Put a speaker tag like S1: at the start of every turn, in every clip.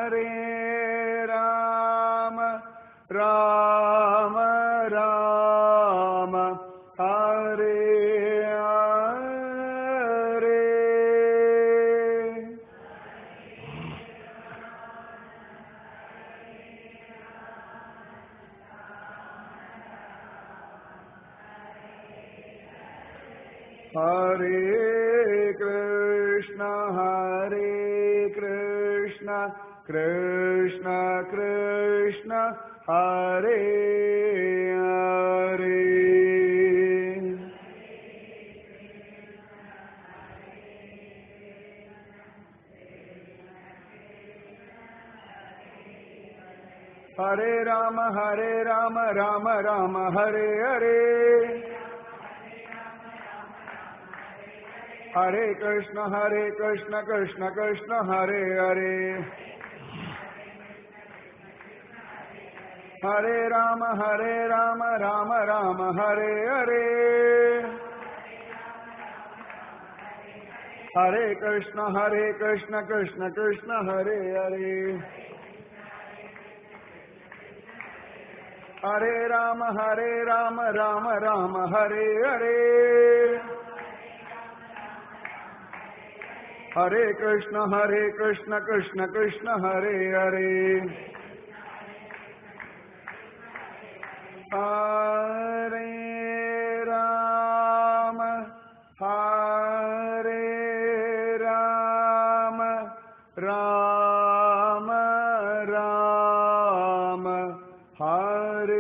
S1: हरे राम राम राम हरे हरे हरे कृष्ण हरे कृष्ण कृष्ण कृष्ण हरे हरे हरे राम हरे राम राम राम हरे हरे हरे कृष्ण हरे कृष्ण कृष्ण कृष्ण हरे हरे हरे राम हरे राम राम राम हरे हरे हरे कृष्ण हरे कृष्ण कृष्ण कृष्ण हरे हरे हरे राम हरे राम राम राम हरे हरे हरे कृष्ण हरे कृष्ण कृष्ण कृष्ण हरे हरे हरे राम हरे राम राम राम हरे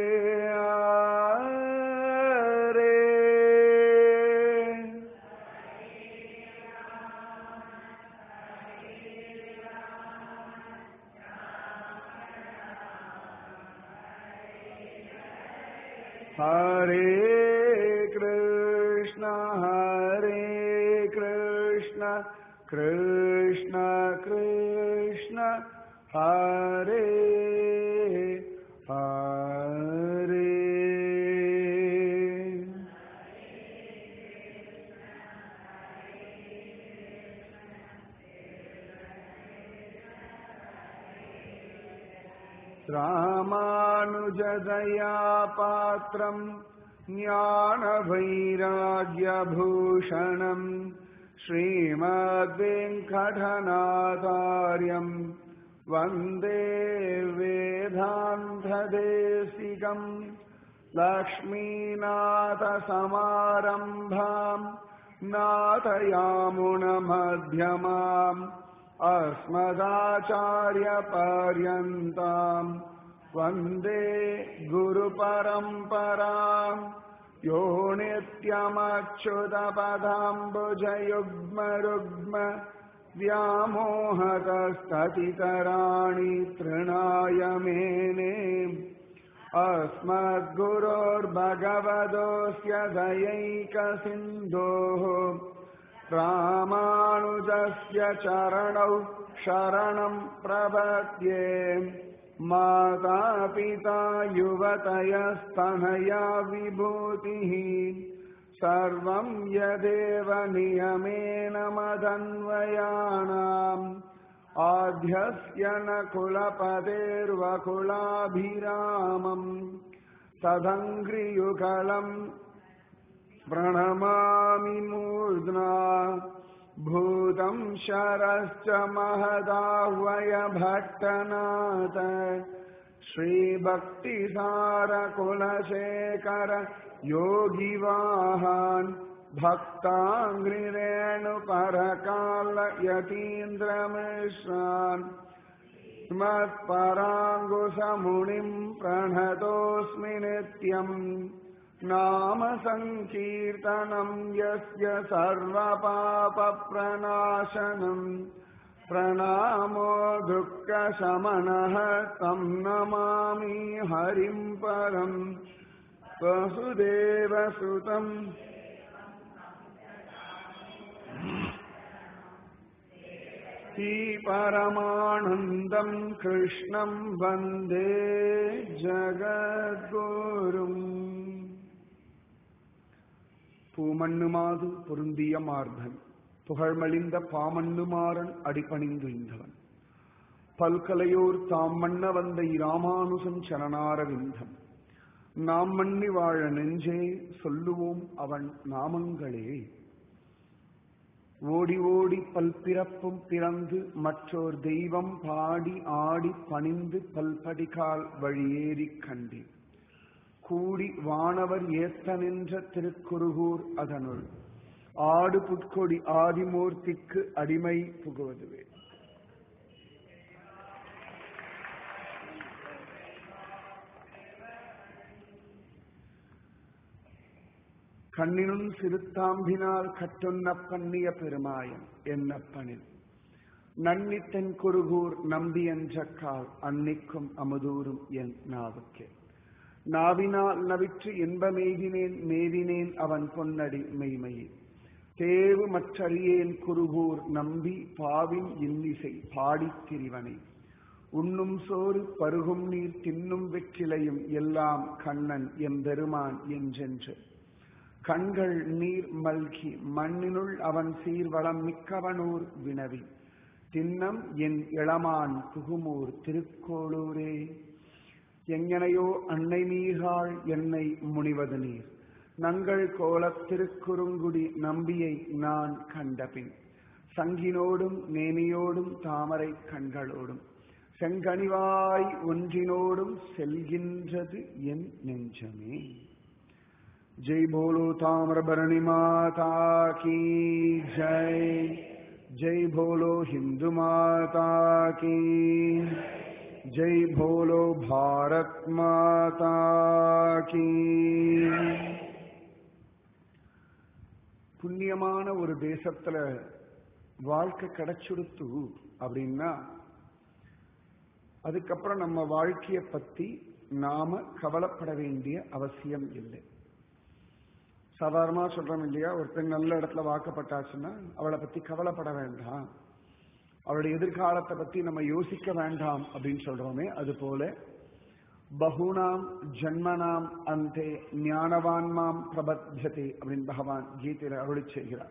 S1: हरे हरे कृष्ण हरे कृष्ण कृष्ण कृष्ण हरे हरे रामानुजदया पात्रम् ज्ञानवैराग्यभूषणम् श्रीमद्वेङ्कटनाथार्यम् वन्दे वेदान्तदेशिकम् लक्ष्मीनाथसमारम्भाम् नाथयामुनमध्यमाम् अस्मदाचार्यपर्यन्ताम् वन्दे गुरुपरम्पराम् यो नित्यमच्युतपदाम्बुजयुग्मरुग्म व्यामोहतस्ततितराणि तृणाय मेने अस्मद्गुरोर्भगवतोऽस्य दयैकसिन्धोः रामानुजस्य चरणौ शरणम् प्रपद्ये मातापिता युवतयस्तनया विभूतिः सर्वम् यदेव नियमेन मदन्वयानाम् आद्यस्य न कुलपतेर्वकुलाभिरामम् तदङ्घ्रियुगलम् प्रणमामि मूर्ध्ना भूतम् शरश्च महदाह्वय भट्टनाथ श्रीभक्तिसारकुलशेखर योगिवाहान् भक्ताङ्घ्रिरेणुपरकाल यतीन्द्रमिश्रान् स्मत्पराङ्कुशमुनिम् प्रणतोऽस्मि नित्यम् नाम सङ्कीर्तनम् यस्य सर्वपापप्रणाशनम् प्रणामो दुःखशमनः तं नमामि हरिम् परम् वसुदेवसुतम् परमानन्दम् कृष्णम् वन्दे ஜகத்குரும் பூமண்ணுமாது பொருந்திய மார்பன் புகழ்மலிந்த பாமண்ணுமாறன் அடிபணிந்து இந்தவன் பல்கலையோர் தாம் மன்ன வந்த இராமானுசன் சரணாரவிந்தம் நாம் மன்னி வாழ நெஞ்சே சொல்லுவோம் அவன் நாமங்களே ஓடி ஓடி பல்பிறப்பும் பிறந்து மற்றோர் தெய்வம் பாடி ஆடி பணிந்து பல்படிகால் வழியேறி கண்டேன் கூடி வானவர் ஏத்த நின்ற திருக்குருகூர் அதனுள் ஆடு புட்கொடி ஆதிமூர்த்திக்கு அடிமை புகுவதுவே கண்ணினும் சிறுத்தாம்பினால் கட்டுண்ண பண்ணிய பெருமாயன் என்னப்பனில் நன்னி தென் குருகூர் நம்பி என்ற கால் அன்னிக்கும் அமுதூரும் என் நாவுக்கே நாவினால் நவிற்று இன்பமேகினேன் மேவினேன் அவன் பொன்னடி மெய்மையே தேவு மற்றறியேன் குருகூர் நம்பி பாவின் இன்னிசை பாடித் திரிவனை உண்ணும் சோறு பருகும் நீர் தின்னும் வெற்றிலையும் எல்லாம் கண்ணன் எம்பெருமான் என்றென்று கண்கள் நீர் மல்கி மண்ணினுள் அவன் சீர்வளம் மிக்கவனூர் வினவி தின்னம் என் இளமான் புகுமூர் திருக்கோளூரே எங்கனையோ அன்னை நீர்காள் என்னை முனிவது நீர் நங்கள் கோலத் திருக்குறுங்குடி நம்பியை நான் கண்டபின் சங்கினோடும் நேனியோடும் தாமரை கண்களோடும் செங்கனிவாய் ஒன்றினோடும் செல்கின்றது என் நெஞ்சமே जय बोलो ताम्रबरणी माता की जय जय बोलो हिंदू माता की जय बोलो भारत माता की புண்ணியமான ஒரு தேசத்துல வாழ்க்கை கிடைச்சுடுத்து அப்படின்னா அதுக்கப்புறம் நம்ம வாழ்க்கைய பத்தி நாம கவலைப்பட வேண்டிய அவசியம் இல்லை சாதாரணமா சொல்றோம் இல்லையா ஒரு பெண் நல்ல இடத்துல வாக்கப்பட்டாச்சுன்னா அவளை பத்தி கவலைப்பட வேண்டாம் அவளுடைய எதிர்காலத்தை பத்தி நம்ம யோசிக்க வேண்டாம் அப்படின்னு சொல்றோமே அது போல பகுனாம் ஜன்மனாம் அந்தே ஞானவான்மாம் பிரபத்தியதே அப்படின்னு பகவான் கீதையில அருளி செய்கிறார்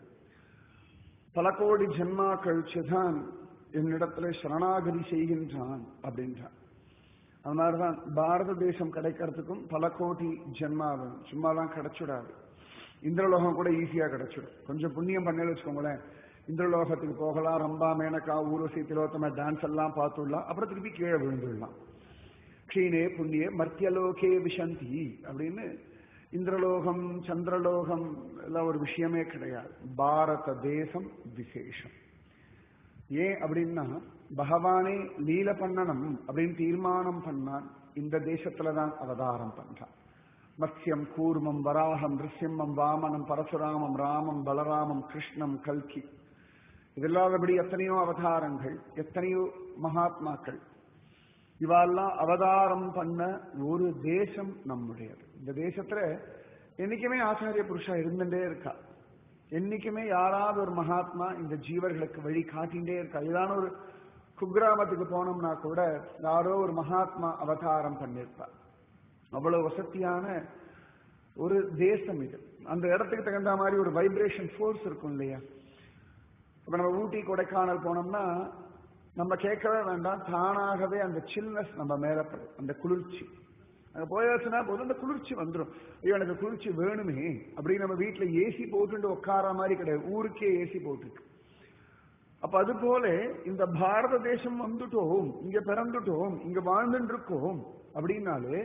S1: பல கோடி ஜென்மா கழிச்சுதான் என்னிடத்துல சரணாகதி செய்கின்றான் அப்படின்றான் அது மாதிரிதான் பாரத தேசம் கிடைக்கிறதுக்கும் பல கோடி ஜென்மா வேணும் சும்மாலாம் கிடைச்சுடாது இந்திரலோகம் கூட ஈஸியா கிடைச்சிடும் கொஞ்சம் புண்ணியம் பண்ணி வச்சுக்கோங்களேன் இந்திரலோகத்துக்கு போகலாம் ரம்பா மேனகா ஊர்வசி திலோத்தம டான்ஸ் எல்லாம் பார்த்துடலாம் அப்புறம் திருப்பி கீழே விழுந்துடலாம் க்ஷீணே புண்ணிய மர்த்தியலோகே விஷந்தி அப்படின்னு இந்திரலோகம் சந்திரலோகம் எல்லாம் ஒரு விஷயமே கிடையாது பாரத தேசம் விசேஷம் ஏன் அப்படின்னா பகவானே லீல பண்ணணும் அப்படின்னு தீர்மானம் பண்ணான் இந்த தேசத்துலதான் அவதாரம் பண்றான் மத்யம் கூர்மம் வராகம் நிருசிம்மம் வாமனம் பரசுராமம் ராமம் பலராமம் கிருஷ்ணம் கல்கி இதில்லாதபடி எத்தனையோ அவதாரங்கள் எத்தனையோ மகாத்மாக்கள் இவெல்லாம் அவதாரம் பண்ண ஒரு தேசம் நம்முடையது இந்த தேசத்துல என்னைக்குமே ஆச்சாரிய புருஷா இருந்துட்டே இருக்கா என்னைக்குமே யாராவது ஒரு மகாத்மா இந்த ஜீவர்களுக்கு வழி காட்டிகிட்டே இருக்கா இதான ஒரு குக்கிராமத்துக்கு போனோம்னா கூட யாரோ ஒரு மகாத்மா அவதாரம் பண்ணிருப்பா அவ்வளவு வசதியான ஒரு தேசம் இது அந்த இடத்துக்கு தகுந்த மாதிரி ஒரு வைப்ரேஷன் ஃபோர்ஸ் இருக்கும் இல்லையா இப்ப நம்ம ஊட்டி கொடைக்கானல் போனோம்னா நம்ம கேட்கவே வேண்டாம் தானாகவே அந்த சில்னஸ் நம்ம மேல படும் அந்த குளிர்ச்சி அங்க போயாச்சுன்னா போதும் அந்த குளிர்ச்சி வந்துடும் ஐயோ எனக்கு குளிர்ச்சி வேணுமே அப்படின்னு நம்ம வீட்டுல ஏசி போட்டுட்டு உட்கார மாதிரி கிடையாது ஊருக்கே ஏசி போட்டுருக்கு அப்ப அது போல இந்த பாரத தேசம் வந்துட்டோம் இங்க பிறந்துட்டோம் இங்க வாழ்ந்துட்டு இருக்கோம் அப்படின்னாலே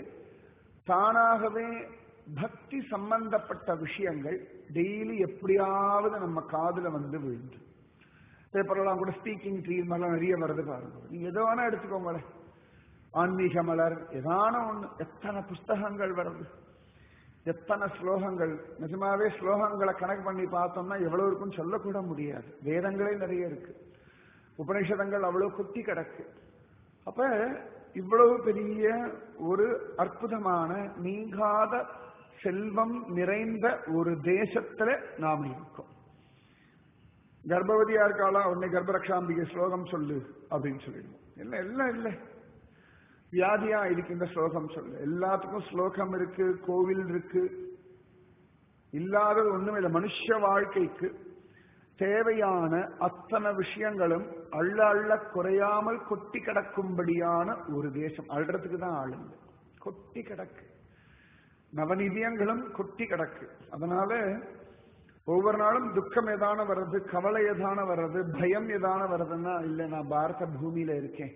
S1: தானாகவே பக்தி சம்பந்தப்பட்ட விஷயங்கள் டெய்லி எப்படியாவது நம்ம காதுல வந்து விழுந்து பேப்பர்லாம் கூட ஸ்பீக்கிங் ட்ரீ மாதிரிலாம் நிறைய வருது பாருங்க நீங்க எதோ வேணா எடுத்துக்கோங்களேன் ஆன்மீக மலர் ஏதான ஒண்ணு எத்தனை புஸ்தகங்கள் வருது எத்தனை ஸ்லோகங்கள் நிஜமாவே ஸ்லோகங்களை கணக்கு பண்ணி பார்த்தோம்னா எவ்வளவு இருக்குன்னு சொல்லக்கூட முடியாது வேதங்களே நிறைய இருக்கு உபனிஷதங்கள் அவ்வளவு குத்தி கிடக்கு அப்ப இவ்வளவு பெரிய ஒரு அற்புதமான நீங்காத செல்வம் நிறைந்த ஒரு தேசத்துல நாம் இருக்கோம் கர்ப்பவதியா இருக்காளா உன்னை கர்ப்பரக்ஷாம்பிகை ஸ்லோகம் சொல்லு அப்படின்னு சொல்லிடுவோம் இல்ல எல்லாம் இல்லை வியாதியா இருக்கு இந்த ஸ்லோகம் சொல்லு எல்லாத்துக்கும் ஸ்லோகம் இருக்கு கோவில் இருக்கு இல்லாதது ஒண்ணும் இல்லை மனுஷ வாழ்க்கைக்கு தேவையான அத்தனை விஷயங்களும் அள்ள அள்ள குறையாமல் கொட்டி கிடக்கும்படியான ஒரு தேசம் அள்ளுறதுக்கு தான் ஆளுங்க கொட்டி கிடக்கு நவநிதியங்களும் கொட்டி கிடக்கு அதனால ஒவ்வொரு நாளும் துக்கம் எதான வர்றது கவலை எதான வர்றது பயம் எதான வர்றதுன்னா இல்ல நான் பாரத பூமியில இருக்கேன்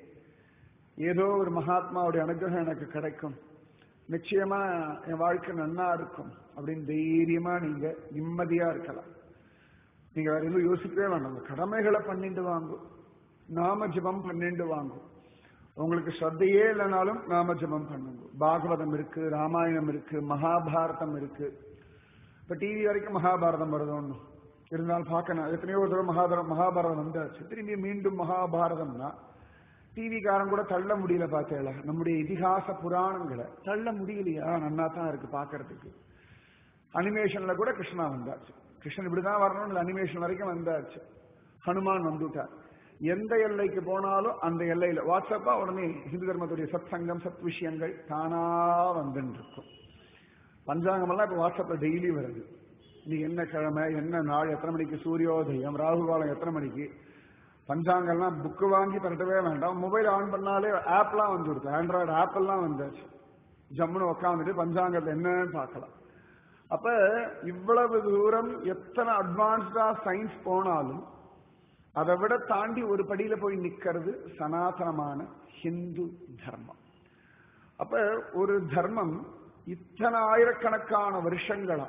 S1: ஏதோ ஒரு மகாத்மாவுடைய அனுகிரகம் எனக்கு கிடைக்கும் நிச்சயமா என் வாழ்க்கை நன்னா இருக்கும் அப்படின்னு தைரியமா நீங்க நிம்மதியா இருக்கலாம் நீங்க வேற எதுவும் யோசிக்கவே வேண்டாம் உங்க கடமைகளை பண்ணிட்டு வாங்கும் நாம ஜபம் பண்ணிட்டு வாங்கும் உங்களுக்கு ஸ்ரத்தையே இல்லைனாலும் நாம ஜபம் பண்ணுங்க பாகவதம் இருக்கு ராமாயணம் இருக்கு மகாபாரதம் இருக்கு இப்ப டிவி வரைக்கும் மகாபாரதம் வருது ஒண்ணும் இருந்தாலும் பார்க்கணும் எத்தனையோ ஒரு தடவை மகாபாரதம் மகாபாரதம் வந்தாச்சு திரும்பி மீண்டும் மகாபாரதம்னா டிவிக்காரன் கூட தள்ள முடியல பார்த்தேல நம்முடைய இதிகாச புராணங்களை தள்ள முடியலையா நன்னா தான் இருக்கு பாக்குறதுக்கு அனிமேஷன்ல கூட கிருஷ்ணா வந்தாச்சு கிருஷ்ணன் இப்படிதான் வரணும் இல்லை அனிமேஷன் வரைக்கும் வந்தாச்சு ஹனுமான் வந்துட்டார் எந்த எல்லைக்கு போனாலும் அந்த எல்லையில வாட்ஸ்அப்பா உடனே ஹிந்து தர்மத்துடைய சத் சங்கம் சத் விஷயங்கள் தானா வந்துட்டு இருக்கும் பஞ்சாங்கம் எல்லாம் இப்ப வாட்ஸ்அப்ல டெய்லி வருது நீ என்ன கிழமை என்ன நாள் எத்தனை மணிக்கு சூரியோதயம் ராகு காலம் எத்தனை மணிக்கு பஞ்சாங்கம்லாம் புக்கு வாங்கி பரட்டவே வேண்டாம் மொபைல் ஆன் பண்ணாலே ஆப்லாம் வந்து கொடுத்து ஆண்ட்ராய்டு ஆப் எல்லாம் வந்தாச்சு ஜம்முன்னு உட்காந்துட்டு பஞ்சாங்கத்தில் என்னன்னு பார்க்கலாம் அப்ப இவ்வளவு தூரம் எத்தனை அட்வான்ஸ்டா சயின்ஸ் போனாலும் அதை விட தாண்டி ஒரு படியில போய் நிக்கிறது சனாதனமான ஹிந்து தர்மம் அப்ப ஒரு தர்மம் இத்தனை ஆயிரக்கணக்கான வருஷங்களா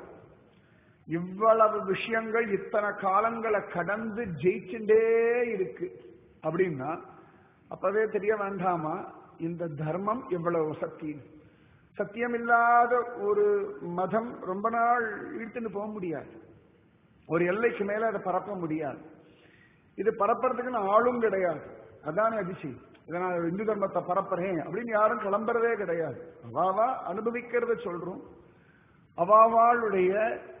S1: இவ்வளவு விஷயங்கள் இத்தனை காலங்களை கடந்து ஜெயிச்சுட்டே இருக்கு அப்படின்னா அப்பவே தெரிய வேண்டாமா இந்த தர்மம் எவ்வளவு சக்தி சத்தியம் இல்லாத ஒரு மதம் ரொம்ப நாள் இழுத்துன்னு போக முடியாது ஒரு எல்லைக்கு மேல அதை பரப்ப முடியாது இது பரப்புறதுக்குன்னு ஆளும் கிடையாது அதானே அதிசயம் இதை நான் இந்து தர்மத்தை பரப்புறேன் அப்படின்னு யாரும் கிளம்புறதே கிடையாது அவாவா அனுபவிக்கிறத சொல்றோம் அவாவாளுடைய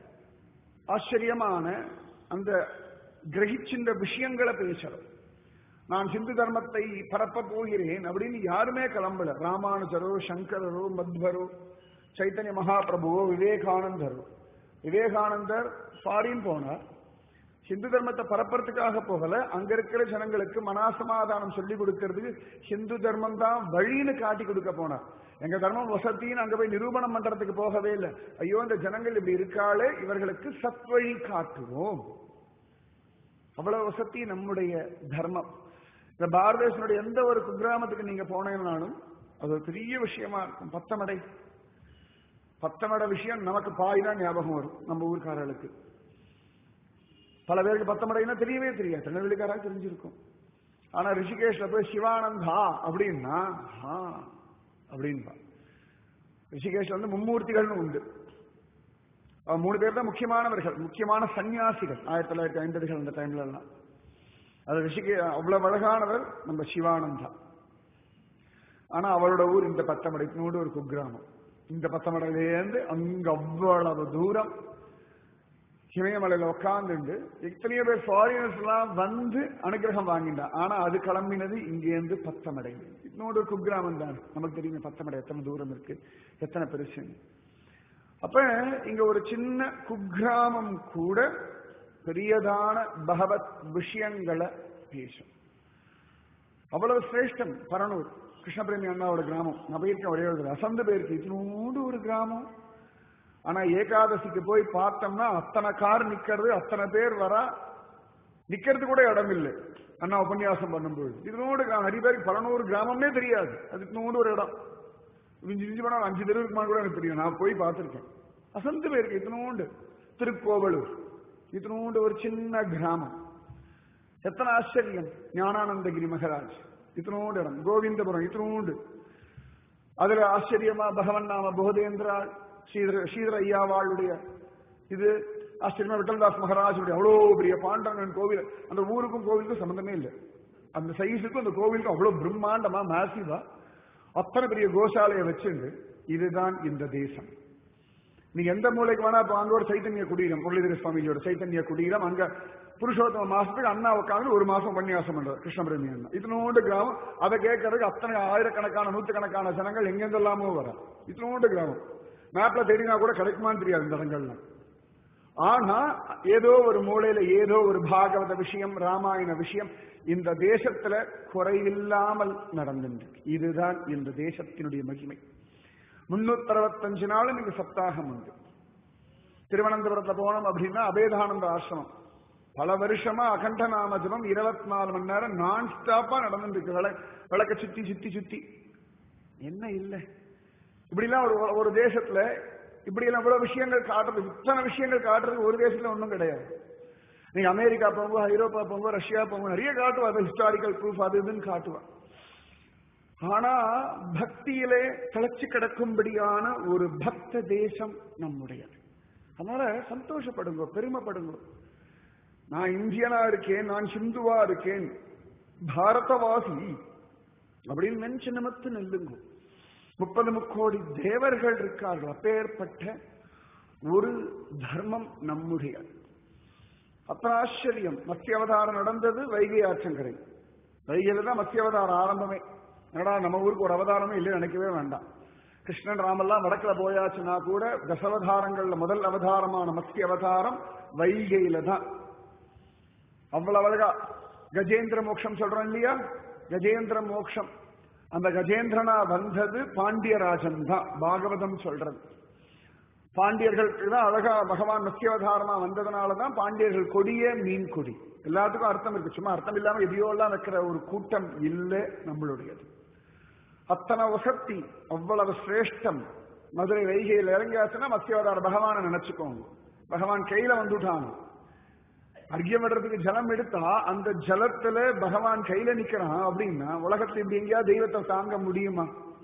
S1: ஆச்சரியமான அந்த கிரகிச்சின்ற விஷயங்களை பேசுறோம் நான் ஹிந்து தர்மத்தை பரப்ப போகிறேன் அப்படின்னு யாருமே கிளம்பல ராமானுஜரோ சங்கரரோ மத்வரோ சைத்தன்ய மகாபிரபுவோ விவேகானந்தரோ விவேகானந்தர் ஃபாரின் போனார் ஹிந்து தர்மத்தை பரப்புறதுக்காக போகல அங்க இருக்கிற ஜனங்களுக்கு மனாசமாதானம் சொல்லி கொடுக்கறதுக்கு ஹிந்து தர்மம் தான் வழின்னு காட்டி கொடுக்க போனார் எங்க தர்மம் வசத்தின்னு அங்க போய் நிரூபணம் பண்றதுக்கு போகவே இல்லை ஐயோ இந்த ஜனங்கள் இப்படி இருக்காளே இவர்களுக்கு சத்வழி காட்டுவோம் அவ்வளவு வசதி நம்முடைய தர்மம் இந்த பாரதேசனுடைய எந்த ஒரு குக்கிராமத்துக்கு நீங்க போனீங்கன்னாலும் அது ஒரு பெரிய விஷயமா இருக்கும் பத்தமடை பத்தமடை விஷயம் நமக்கு பாய் தான் ஞாபகம் வரும் நம்ம ஊர்க்காரர்களுக்கு பல பேருக்கு பத்தமடைனா தெரியவே தெரியாது திருநெல்வேலிக்காராக தெரிஞ்சிருக்கும் ஆனா ரிஷிகேஷ்ல போய் சிவானந்தா அப்படின்னா ஆ அப்படின்பா ரிஷிகேஷ்ல வந்து மும்மூர்த்திகள்னு உண்டு அவன் மூணு பேர் தான் முக்கியமானவர்கள் முக்கியமான சன்னியாசிகள் ஆயிரத்தி தொள்ளாயிரத்தி ஐம்பதுகள் அந்த டைம்ல எல்லாம் அது ரிஷிகே அவ்வளவு அழகானவர் நம்ம சிவானந்தா ஆனா அவரோட ஊர் இந்த பத்தமடைக்கு ஒரு குக்கிராமம் இந்த பத்தமடையிலேருந்து அங்க அவ்வளவு தூரம் இமயமலையில உட்காந்துண்டு எத்தனையோ பேர் ஃபாரினர்ஸ் எல்லாம் வந்து அனுகிரகம் வாங்கிட்டான் ஆனா அது கிளம்பினது இங்கேருந்து பத்தமடை இன்னொரு குக்கிராமம் தான் நமக்கு தெரியும் பத்தமடை எத்தனை தூரம் இருக்கு எத்தனை பெருசு அப்ப இங்க ஒரு சின்ன குக்கிராமம் கூட பெரியதான பகவத் விஷயங்களை பேசும் அவ்வளவு சிரேஷ்டம் பரனூர் கிருஷ்ணபிரேமி அண்ணாவோட கிராமம் நான் போயிருக்கேன் ஒரே ஒரு அசந்து போயிருக்கு இத்தினோடு ஒரு கிராமம் ஆனா ஏகாதசிக்கு போய் பார்த்தோம்னா அத்தனை கார் நிக்கிறது அத்தனை பேர் வரா நிக்கிறது கூட இடம் இல்லை அண்ணா உபன்யாசம் பண்ணும்போது இதனோடு நிறைய பேருக்கு பலநூறு கிராமமே தெரியாது அது நூறு ஒரு இடம் இஞ்சி போனா அஞ்சு தெரு இருக்குமான்னு கூட எனக்கு தெரியும் நான் போய் பார்த்துருக்கேன் அசந்து பேருக்கு இத்தனோண்டு திருக்கோவலூர் இத்தனோண்டு ஒரு சின்ன கிராமம் எத்தனை ஆச்சரியம் ஞானானந்தகிரி மகராஜ் இத்தனோண்டு இடம் கோவிந்தபுரம் இத்தனோண்டு அதுல ஆச்சரியமா பகவன் நாம போதேந்திரா ஸ்ரீதர ஸ்ரீதர ஐயாவாளுடைய இது ஆச்சரியமா விட்டல்தாஸ் மகாராஜுடைய அவ்வளோ பெரிய பாண்டவன் கோவில் அந்த ஊருக்கும் கோவிலுக்கும் சம்பந்தமே இல்லை அந்த சைஸுக்கும் அந்த கோவிலுக்கும் அவ்வளவு பிரம்மாண்டமா மேசிவா அத்தனை பெரிய கோசாலையை வச்சுண்டு இதுதான் இந்த தேசம் நீங்க எந்த மூலைக்கு வேணா இப்ப அங்க ஒரு சைத்தன்ய குடீரம் முரளிதர சுவாமியோட சைத்தன்ய குடீரம் அங்க புருஷோத்தம மாசத்துக்கு அண்ணா உட்காந்து ஒரு மாசம் உபன்யாசம் பண்றாரு கிருஷ்ணபிரமி அண்ணா இதனோண்டு கிராமம் அதை கேட்கறதுக்கு அத்தனை ஆயிரக்கணக்கான நூற்றுக்கணக்கான ஜனங்கள் எங்கெந்தெல்லாமோ வர இதனோண்டு கிராமம் மேப்ல தேடினா கூட கிடைக்குமான்னு தெரியாது இந்த இடங்கள்லாம் ஆனா ஏதோ ஒரு மூலையில ஏதோ ஒரு பாகவத விஷயம் ராமாயண விஷயம் இந்த தேசத்துல குறைவில்லாமல் நடந்துருக்கு இதுதான் இந்த தேசத்தினுடைய மகிமை முன்னூத்தி அறுபத்தஞ்சு நாளும் இங்க சப்தாகம் உண்டு திருவனந்தபுரத்துல போனோம் அப்படின்னா அபேதானந்த ஆசிரமம் பல வருஷமா அகண்ட நாம ஜபம் இருபத்தி நாலு மணி நேரம் நான் ஸ்டாப்பா நடந்துட்டு இருக்கு விள விளக்க சுத்தி சுத்தி சுத்தி என்ன இல்லை இப்படிலாம் ஒரு ஒரு தேசத்துல இப்படி எல்லாம் இவ்வளவு விஷயங்கள் காட்டுறது இத்தனை விஷயங்கள் காட்டுறது ஒரு தேசத்துல ஒன்றும் கிடையாது நீங்க அமெரிக்கா போங்க ஐரோப்பா போங்க ரஷ்யா போங்க நிறைய காட்டுவா அது ஹிஸ்டாரிக்கல் ப்ரூஃப் அது இதுன்னு காட்டுவா ஆனா பக்தியிலே தலைச்சு கிடக்கும்படியான ஒரு பக்த தேசம் நம்முடையது அதனால சந்தோஷப்படுங்க பெருமைப்படுங்க நான் இந்தியனா இருக்கேன் நான் ஹிந்துவா இருக்கேன் பாரதவாசி அப்படின்னு நெஞ்சு நிமித்து நெல்லுங்க முப்பது முக்கோடி தேவர்கள் இருக்கார்கள் அப்பேற்பட்ட ஒரு தர்மம் நம்முடைய அத்தனை ஆச்சரியம் மத்திய அவதாரம் நடந்தது வைகை ஆற்றங்கரை வைகையில தான் மத்திய அவதாரம் ஆரம்பமே என்னடா நம்ம ஊருக்கு ஒரு அவதாரமே இல்லை நினைக்கவே வேண்டாம் கிருஷ்ணன் ராமெல்லாம் வடக்குல போயாச்சுன்னா கூட தசவதாரங்கள்ல முதல் அவதாரமான மத்திய அவதாரம் வைகையில தான் அவ்வளவு அழகா கஜேந்திர மோட்சம் சொல்றோம் இல்லையா கஜேந்திர மோட்சம் அந்த கஜேந்திரனா வந்தது பாண்டியராஜன் தான் பாகவதம் சொல்றது பாண்டியர்களுக்கு தான் அழகா பகவான் மத்தியவதாரமா வந்ததுனால தான் பாண்டியர்கள் கொடியே மீன் கொடி எல்லாத்துக்கும் அர்த்தம் இருக்கு சும்மா அர்த்தம் இல்லாம எதையோ எல்லாம் வைக்கிற ஒரு கூட்டம் இல்லை நம்மளுடையது அத்தனை வசத்தி அவ்வளவு சிரேஷ்டம் மதுரை வைகையில் இறங்கியாச்சுன்னா மத்தியவதார பகவானை நினைச்சுக்கோங்க பகவான் கையில வந்துட்டாங்க அர்க்கியம் விடுறதுக்கு ஜலம் எடுத்தா அந்த ஜலத்துல பகவான் கையில நிக்கிறான் அப்படின்னா உலகத்துல இப்படி எங்கேயா தெய்வத்தை தாங்க முடியுமா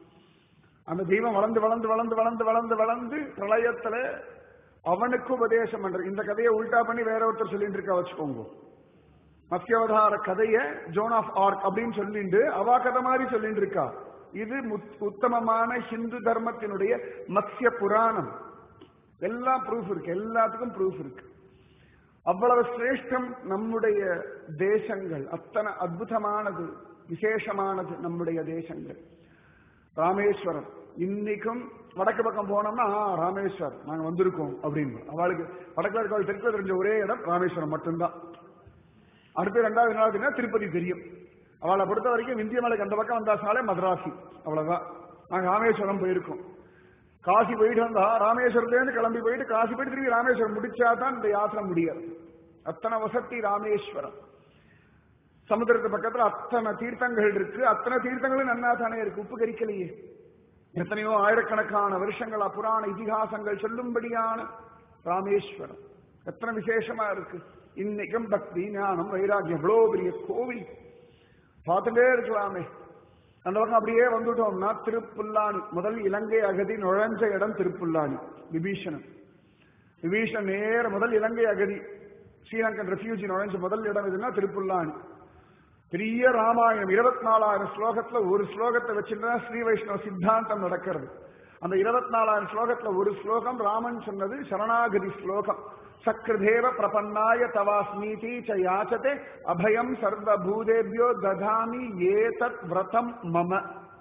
S1: அந்த தெய்வம் வளர்ந்து வளர்ந்து வளர்ந்து வளர்ந்து வளர்ந்து வளர்ந்து பிரளயத்துல அவனுக்கு உபதேசம் பண்ற இந்த கதையை உல்டா பண்ணி வேற ஒருத்தர் சொல்லிட்டு இருக்கா வச்சுக்கோங்க மத்தியாவதார கதைய ஜோன் ஆஃப் ஆர்க் அப்படின்னு சொல்லிட்டு அவா கதை மாதிரி சொல்லிட்டு இருக்கா இது உத்தமமான ஹிந்து தர்மத்தினுடைய மத்ய புராணம் எல்லாம் ப்ரூஃப் இருக்கு எல்லாத்துக்கும் ப்ரூஃப் இருக்கு அவ்வளவு சிரேஷ்டம் நம்முடைய தேசங்கள் அத்தனை அற்புதமானது விசேஷமானது நம்முடைய தேசங்கள் ராமேஸ்வரம் இன்னைக்கும் வடக்கு பக்கம் போனோம்னா ராமேஸ்வர் நாங்க வந்திருக்கோம் அப்படின்னு அவளுக்கு வடக்குல இருக்க தெற்குல தெரிஞ்ச ஒரே இடம் ராமேஸ்வரம் மட்டும்தான் அடுத்து ரெண்டாவது நாள் திருப்பதி தெரியும் அவளை பொறுத்த வரைக்கும் இந்திய மலைக்கு அந்த பக்கம் வந்தாசாலே மதராசி அவ்வளவுதான் நாங்க ராமேஸ்வரம் போயிருக்கோம் காசி போயிட்டு வந்தா ராமேஸ்வரத்துலேருந்து கிளம்பி போயிட்டு காசி போயிட்டு திரும்பி ராமேஸ்வரம் முடிச்சாதான் இந்த யாத்திரை முடியாது அத்தனை வசதி ராமேஸ்வரம் சமுத்திரத்து பக்கத்துல அத்தனை தீர்த்தங்கள் இருக்கு அத்தனை தீர்த்தங்களும் நன்னா தானே இருக்கு உப்பு கரிக்கலையே எத்தனையோ ஆயிரக்கணக்கான வருஷங்களா புராண இதிகாசங்கள் சொல்லும்படியான ராமேஸ்வரம் எத்தனை விசேஷமா இருக்கு இன்னைக்கும் பக்தி ஞானம் வைராகியம் எவ்வளவு பெரிய கோவில் பார்த்துட்டே இருக்கலாமே அந்த பக்கம் அப்படியே வந்துட்டோம்னா திருப்புல்லானி முதல் இலங்கை அகதி நுழைஞ்ச இடம் திருப்புல்லானி விபீஷணன் விபீஷணன் நேர முதல் இலங்கை அகதி ஸ்ரீலங்கன் ரெஃப்யூஜி நுழைஞ்ச முதல் இடம் எதுன்னா திருப்புல்லானி பெரிய ராமாயணம் இருபத்தி நாலாயிரம் ஸ்லோகத்துல ஒரு ஸ்லோகத்தை வச்சுட்டு ஸ்ரீ வைஷ்ணவ சித்தாந்தம் நடக்கிறது அந்த இருபத்தி நாலாயிரம் ஸ்லோகத்துல ஒரு ஸ்லோகம் ராமன் சொன்னது சரணாகதி ஸ்லோகம் சக்ருதேவ பிரபன்னாய தவாஸ்மீதி ச யாச்சதே அபயம் சர்வபூதேபியோ ததாமி ஏதத் விரதம் மம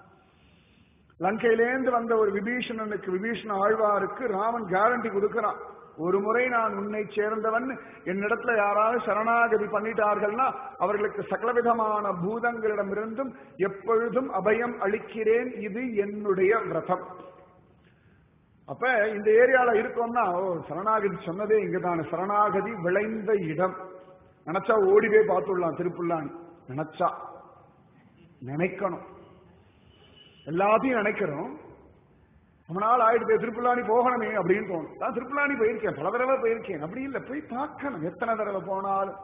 S1: லங்கையிலேந்து வந்த ஒரு விபீஷணனுக்கு விபீஷண ஆழ்வாருக்கு ராமன் கேரண்டி கொடுக்கிறான் ஒரு முறை நான் உன்னை சேர்ந்தவன் என்னிடத்துல யாராவது சரணாகதி பண்ணிட்டார்கள்னா அவர்களுக்கு சகலவிதமான பூதங்களிடமிருந்தும் எப்பொழுதும் அபயம் அளிக்கிறேன் இது என்னுடைய விரதம் அப்ப இந்த ஏரியால இருக்கோம்னா ஓ சரணாகதி சொன்னதே இங்கதான சரணாகதி விளைந்த இடம் நினைச்சா ஓடி போய் பார்த்துடலாம் திருப்புல்லானி நினைச்சா நினைக்கணும் எல்லாத்தையும் நினைக்கிறோம் ரொம்ப நாள் ஆயிடுது திருப்புல்லானி போகணுமே அப்படின்னு தோணும் நான் திருப்புல்லானி போயிருக்கேன் பல தடவை போயிருக்கேன் அப்படி இல்லை போய் பார்க்கணும் எத்தனை தடவை போனாலும்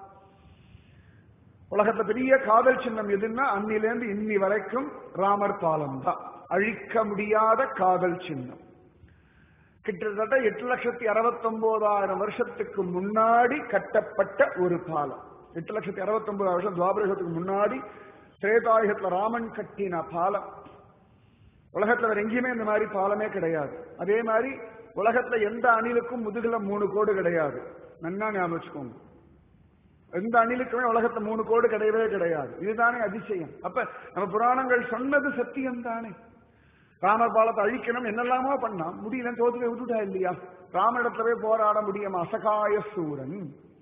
S1: உலகத்துல பெரிய காதல் சின்னம் எதுன்னா அன்னிலேருந்து இன்னி வரைக்கும் ராமர் பாலம் தான் அழிக்க முடியாத காதல் சின்னம் கிட்டத்தட்ட எட்டு லட்சத்தி அறுபத்தி ஒன்பதாயிரம் வருஷத்துக்கு முன்னாடி கட்டப்பட்ட ஒரு பாலம் எட்டு லட்சத்தி அறுபத்தி ஒன்பதாயிரம் வருஷம் துவாபரகத்துக்கு முன்னாடி திரேதாயுகத்துல ராமன் கட்டின பாலம் உலகத்துல வேற எங்கேயுமே இந்த மாதிரி பாலமே கிடையாது அதே மாதிரி உலகத்துல எந்த அணிலுக்கும் முதுகுல மூணு கோடு கிடையாது நன்னா ஞாபகம் வச்சுக்கோங்க எந்த அணிலுக்குமே உலகத்துல மூணு கோடு கிடையவே கிடையாது இதுதானே அதிசயம் அப்ப நம்ம புராணங்கள் சொன்னது சத்தியம் தானே ராமர் பாலத்தை அழிக்கணும் என்னெல்லாமோ பண்ணான் முடியல தோத்து போய் விட்டுட்டா இல்லையா ராமனிடத்துல போய் போராட முடியுமா அசகாய சூரன்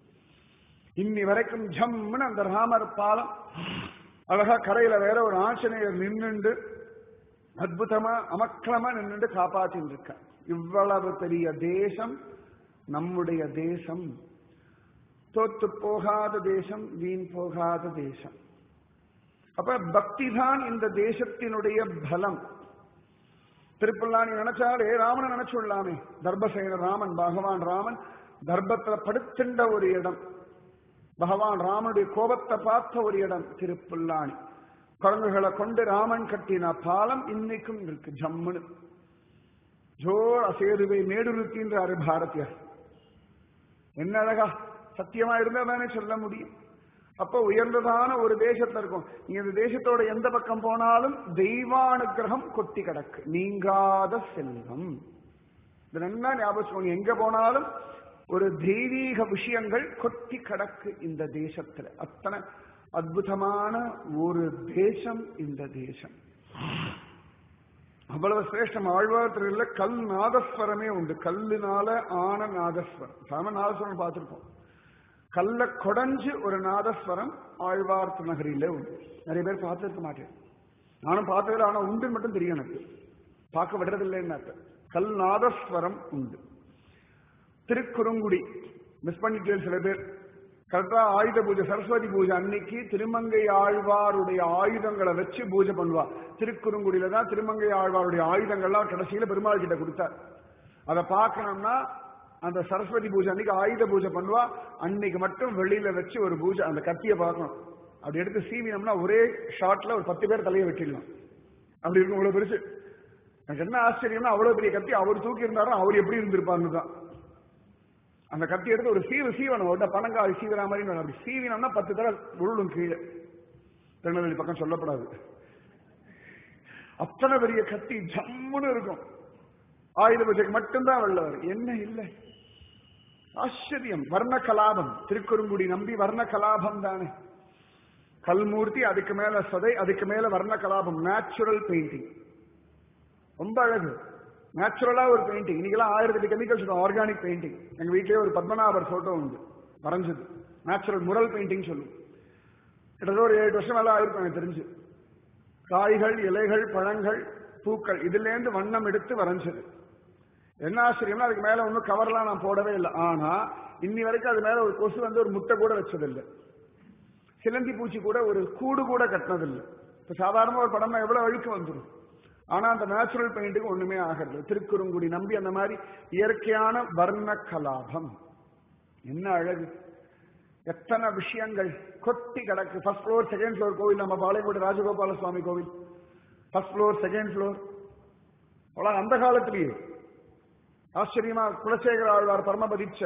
S1: இன்னி வரைக்கும் ஜம்முன்னு அந்த ராமர் பாலம் அழகா கரையில வேற ஒரு ஆஞ்சநேயர் நின்னுண்டு அற்புதமா அமக்களமா நின்னுண்டு காப்பாத்தின்னு இருக்க இவ்வளவு பெரிய தேசம் நம்முடைய தேசம் தோத்து போகாத தேசம் வீண் போகாத தேசம் அப்ப பக்தி தான் இந்த தேசத்தினுடைய பலம் திருப்பல்லாணி நினைச்சாலே ராமனை நினைச்சுள்ளாமே தர்பசேன ராமன் பகவான் ராமன் தர்பத்துல படுத்துண்ட ஒரு இடம் பகவான் ராமனுடைய கோபத்தை பார்த்த ஒரு இடம் திருப்புல்லாணி குரங்குகளை கொண்டு ராமன் கட்டின பாலம் இன்னைக்கும் இருக்கு ஜம்முன்னு ஜோர் அசேதுவை மேடுருத்தின்றாரு பாரதியார் என்ன அழகா சத்தியமா இருந்தா தானே சொல்ல முடியும் அப்போ உயர்ந்ததான ஒரு தேசத்துல இருக்கும் நீங்க இந்த தேசத்தோட எந்த பக்கம் போனாலும் தெய்வானுகிரகம் கொட்டி கிடக்கு நீங்காத செல்வம் இது நல்லா ஞாபகம் எங்க போனாலும் ஒரு தெய்வீக விஷயங்கள் கொட்டி கிடக்கு இந்த தேசத்துல அத்தனை அற்புதமான ஒரு தேசம் இந்த தேசம் அவ்வளவு சிரேஷ்டம் ஆழ்வார்த்தில கல் நாதஸ்வரமே உண்டு கல்லுனால ஆன நாதஸ்வரம் சாம நாதஸ்வரம் பார்த்திருப்போம் கல்ல கொடைஞ்சு ஒரு நாதஸ்வரம் ஆழ்வார்த்து நகரில உண்டு நிறைய பேர் பார்த்துருக்க மாட்டேன் நானும் பார்த்ததில்ல ஆனா உண்டு மட்டும் தெரியும் எனக்கு பார்க்க விடுறதில்லைன்னு கல் நாதஸ்வரம் உண்டு திருக்குறுங்குடி மிஸ் பண்ணிட்டேன் சில பேர் கரெக்டா ஆயுத பூஜை சரஸ்வதி பூஜை அன்னைக்கு திருமங்கை ஆழ்வாருடைய ஆயுதங்களை வச்சு பூஜை பண்ணுவா திருக்குறுங்குடியில தான் திருமங்கை ஆழ்வாருடைய ஆயுதங்கள்லாம் கடைசியில பெருமாள் கிட்ட கொடுத்தார் அதை பார்க்கணும்னா அந்த சரஸ்வதி பூஜை அன்னைக்கு ஆயுத பூஜை பண்ணுவா அன்னைக்கு மட்டும் வெளியில வச்சு ஒரு பூஜை அந்த கத்தியை பார்க்கணும் அப்படி எடுத்து சீவினோம்னா ஒரே ஷாட்ல ஒரு பத்து பேர் தலையை வெட்டிடலாம் அப்படி இருக்கும் இவ்வளவு பெருசு எனக்கு என்ன ஆச்சரியம்னா அவ்வளவு பெரிய கத்தி அவர் தூக்கி இருந்தாரோ அவர் எப்படி இருந்திருப்பாருன்னு தான் அந்த கத்தி எடுத்து ஒரு சீவு சீவனம் ஒரு பணங்காய் சீவிரா மாதிரி அப்படி சீவினம்னா பத்து தடவை உருளும் கீழே திருநெல்வேலி பக்கம் சொல்லப்படாது அத்தனை பெரிய கத்தி ஜம்முன்னு இருக்கும் ஆயுத பூஜைக்கு மட்டும்தான் வெள்ளவர் என்ன இல்லை ஆச்சரியம் வர்ண கலாபம் திருக்குறுங்குடி நம்பி வர்ண கலாபம் தானே கல்மூர்த்தி அதுக்கு மேல சதை அதுக்கு மேல வர்ண கலாபம் நேச்சுரல் பெயிண்டிங் ரொம்ப அழகு நேச்சுரலா ஒரு பெயிண்டிங் இன்னைக்கெல்லாம் ஆயிரத்தி கெமிக்கல்ஸ் ஆர்கானிக் பெயிண்டிங் எங்க வீட்லயே ஒரு பத்மநாபர் போட்டோ உண்டு வரைஞ்சது நேச்சுரல் முரல் பெயிண்டிங் சொல்லும் கிட்டத்தட்ட ஒரு ஏழு வருஷம் மேல ஆயிருக்கும் எனக்கு தெரிஞ்சு காய்கள் இலைகள் பழங்கள் பூக்கள் இதுல இருந்து வண்ணம் எடுத்து வரைஞ்சது என்ன ஆச்சரியம்னா அதுக்கு மேல ஒன்றும் கவர்லாம் நான் போடவே இல்லை ஆனா இன்னி வரைக்கும் அது மேல ஒரு கொசு வந்து ஒரு முட்டை கூட வச்சதில்லை சிலந்தி பூச்சி கூட ஒரு கூடு கூட கட்டினதில்லை இப்ப சாதாரண ஒரு படம்னா எவ்வளவு அழுக்கு வந்துடும் ஆனா அந்த நேச்சுரல் பெயிண்ட்டுக்கு ஒண்ணுமே ஆகிறது திருக்குறுங்குடி நம்பி அந்த மாதிரி இயற்கையான வர்ண கலாபம் என்ன அழகு எத்தனை விஷயங்கள் கொட்டி கிடக்கு ஃபர்ஸ்ட் ஃப்ளோர் செகண்ட் ஃப்ளோர் கோவில் நம்ம பாளையங்கோட்டை ராஜகோபால சுவாமி கோவில் ஃபர்ஸ்ட் ஃப்ளோர் செகண்ட் ஃப்ளோர் அவ்வளோ அந்த காலத்திலேயே ஆச்சரியமா குலசேகர ஆழ்வார் பரமபதிச்ச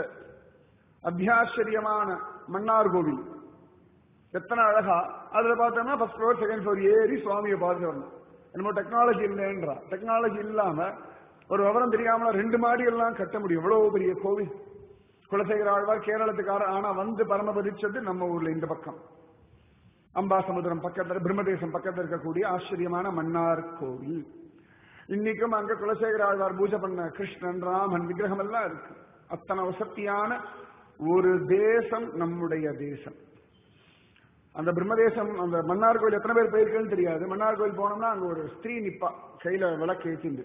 S1: அத்தியாச்சரியமான மன்னார் கோவில் எத்தனை அழகா அதுல பார்த்தோம்னா ஃபர்ஸ்ட் ஃப்ளோர் செகண்ட் ஃப்ளோர் ஏறி சுவாமியை பார்த்து வரணும் என்னமோ டெக்னாலஜி இல்லைன்றா டெக்னாலஜி இல்லாம ஒரு விவரம் தெரியாமல ரெண்டு மாடி எல்லாம் கட்ட முடியும் எவ்வளவு பெரிய கோவில் குலசேகர ஆழ்வார் கேரளத்துக்காரர் ஆனா வந்து பரமபதிச்சது நம்ம ஊர்ல இந்த பக்கம் அம்பாசமுத்திரம் பக்கத்துல பிரம்மதேசம் பக்கத்துல இருக்கக்கூடிய ஆச்சரியமான மன்னார் கோவில் இன்னைக்கும் அங்க குலசேகர ஆழ்வார் பூஜை பண்ண கிருஷ்ணன் ராமன் விக்கிரகம் எல்லாம் இருக்கு அத்தனை வசத்தியான ஒரு தேசம் நம்முடைய தேசம் அந்த பிரம்மதேசம் அந்த மன்னார் கோயில் எத்தனை பேர் போயிருக்குன்னு தெரியாது மன்னார் கோயில் போனோம்னா அங்க ஒரு ஸ்திரீ நிப்பா கையில விளக்கு ஏற்றிண்டு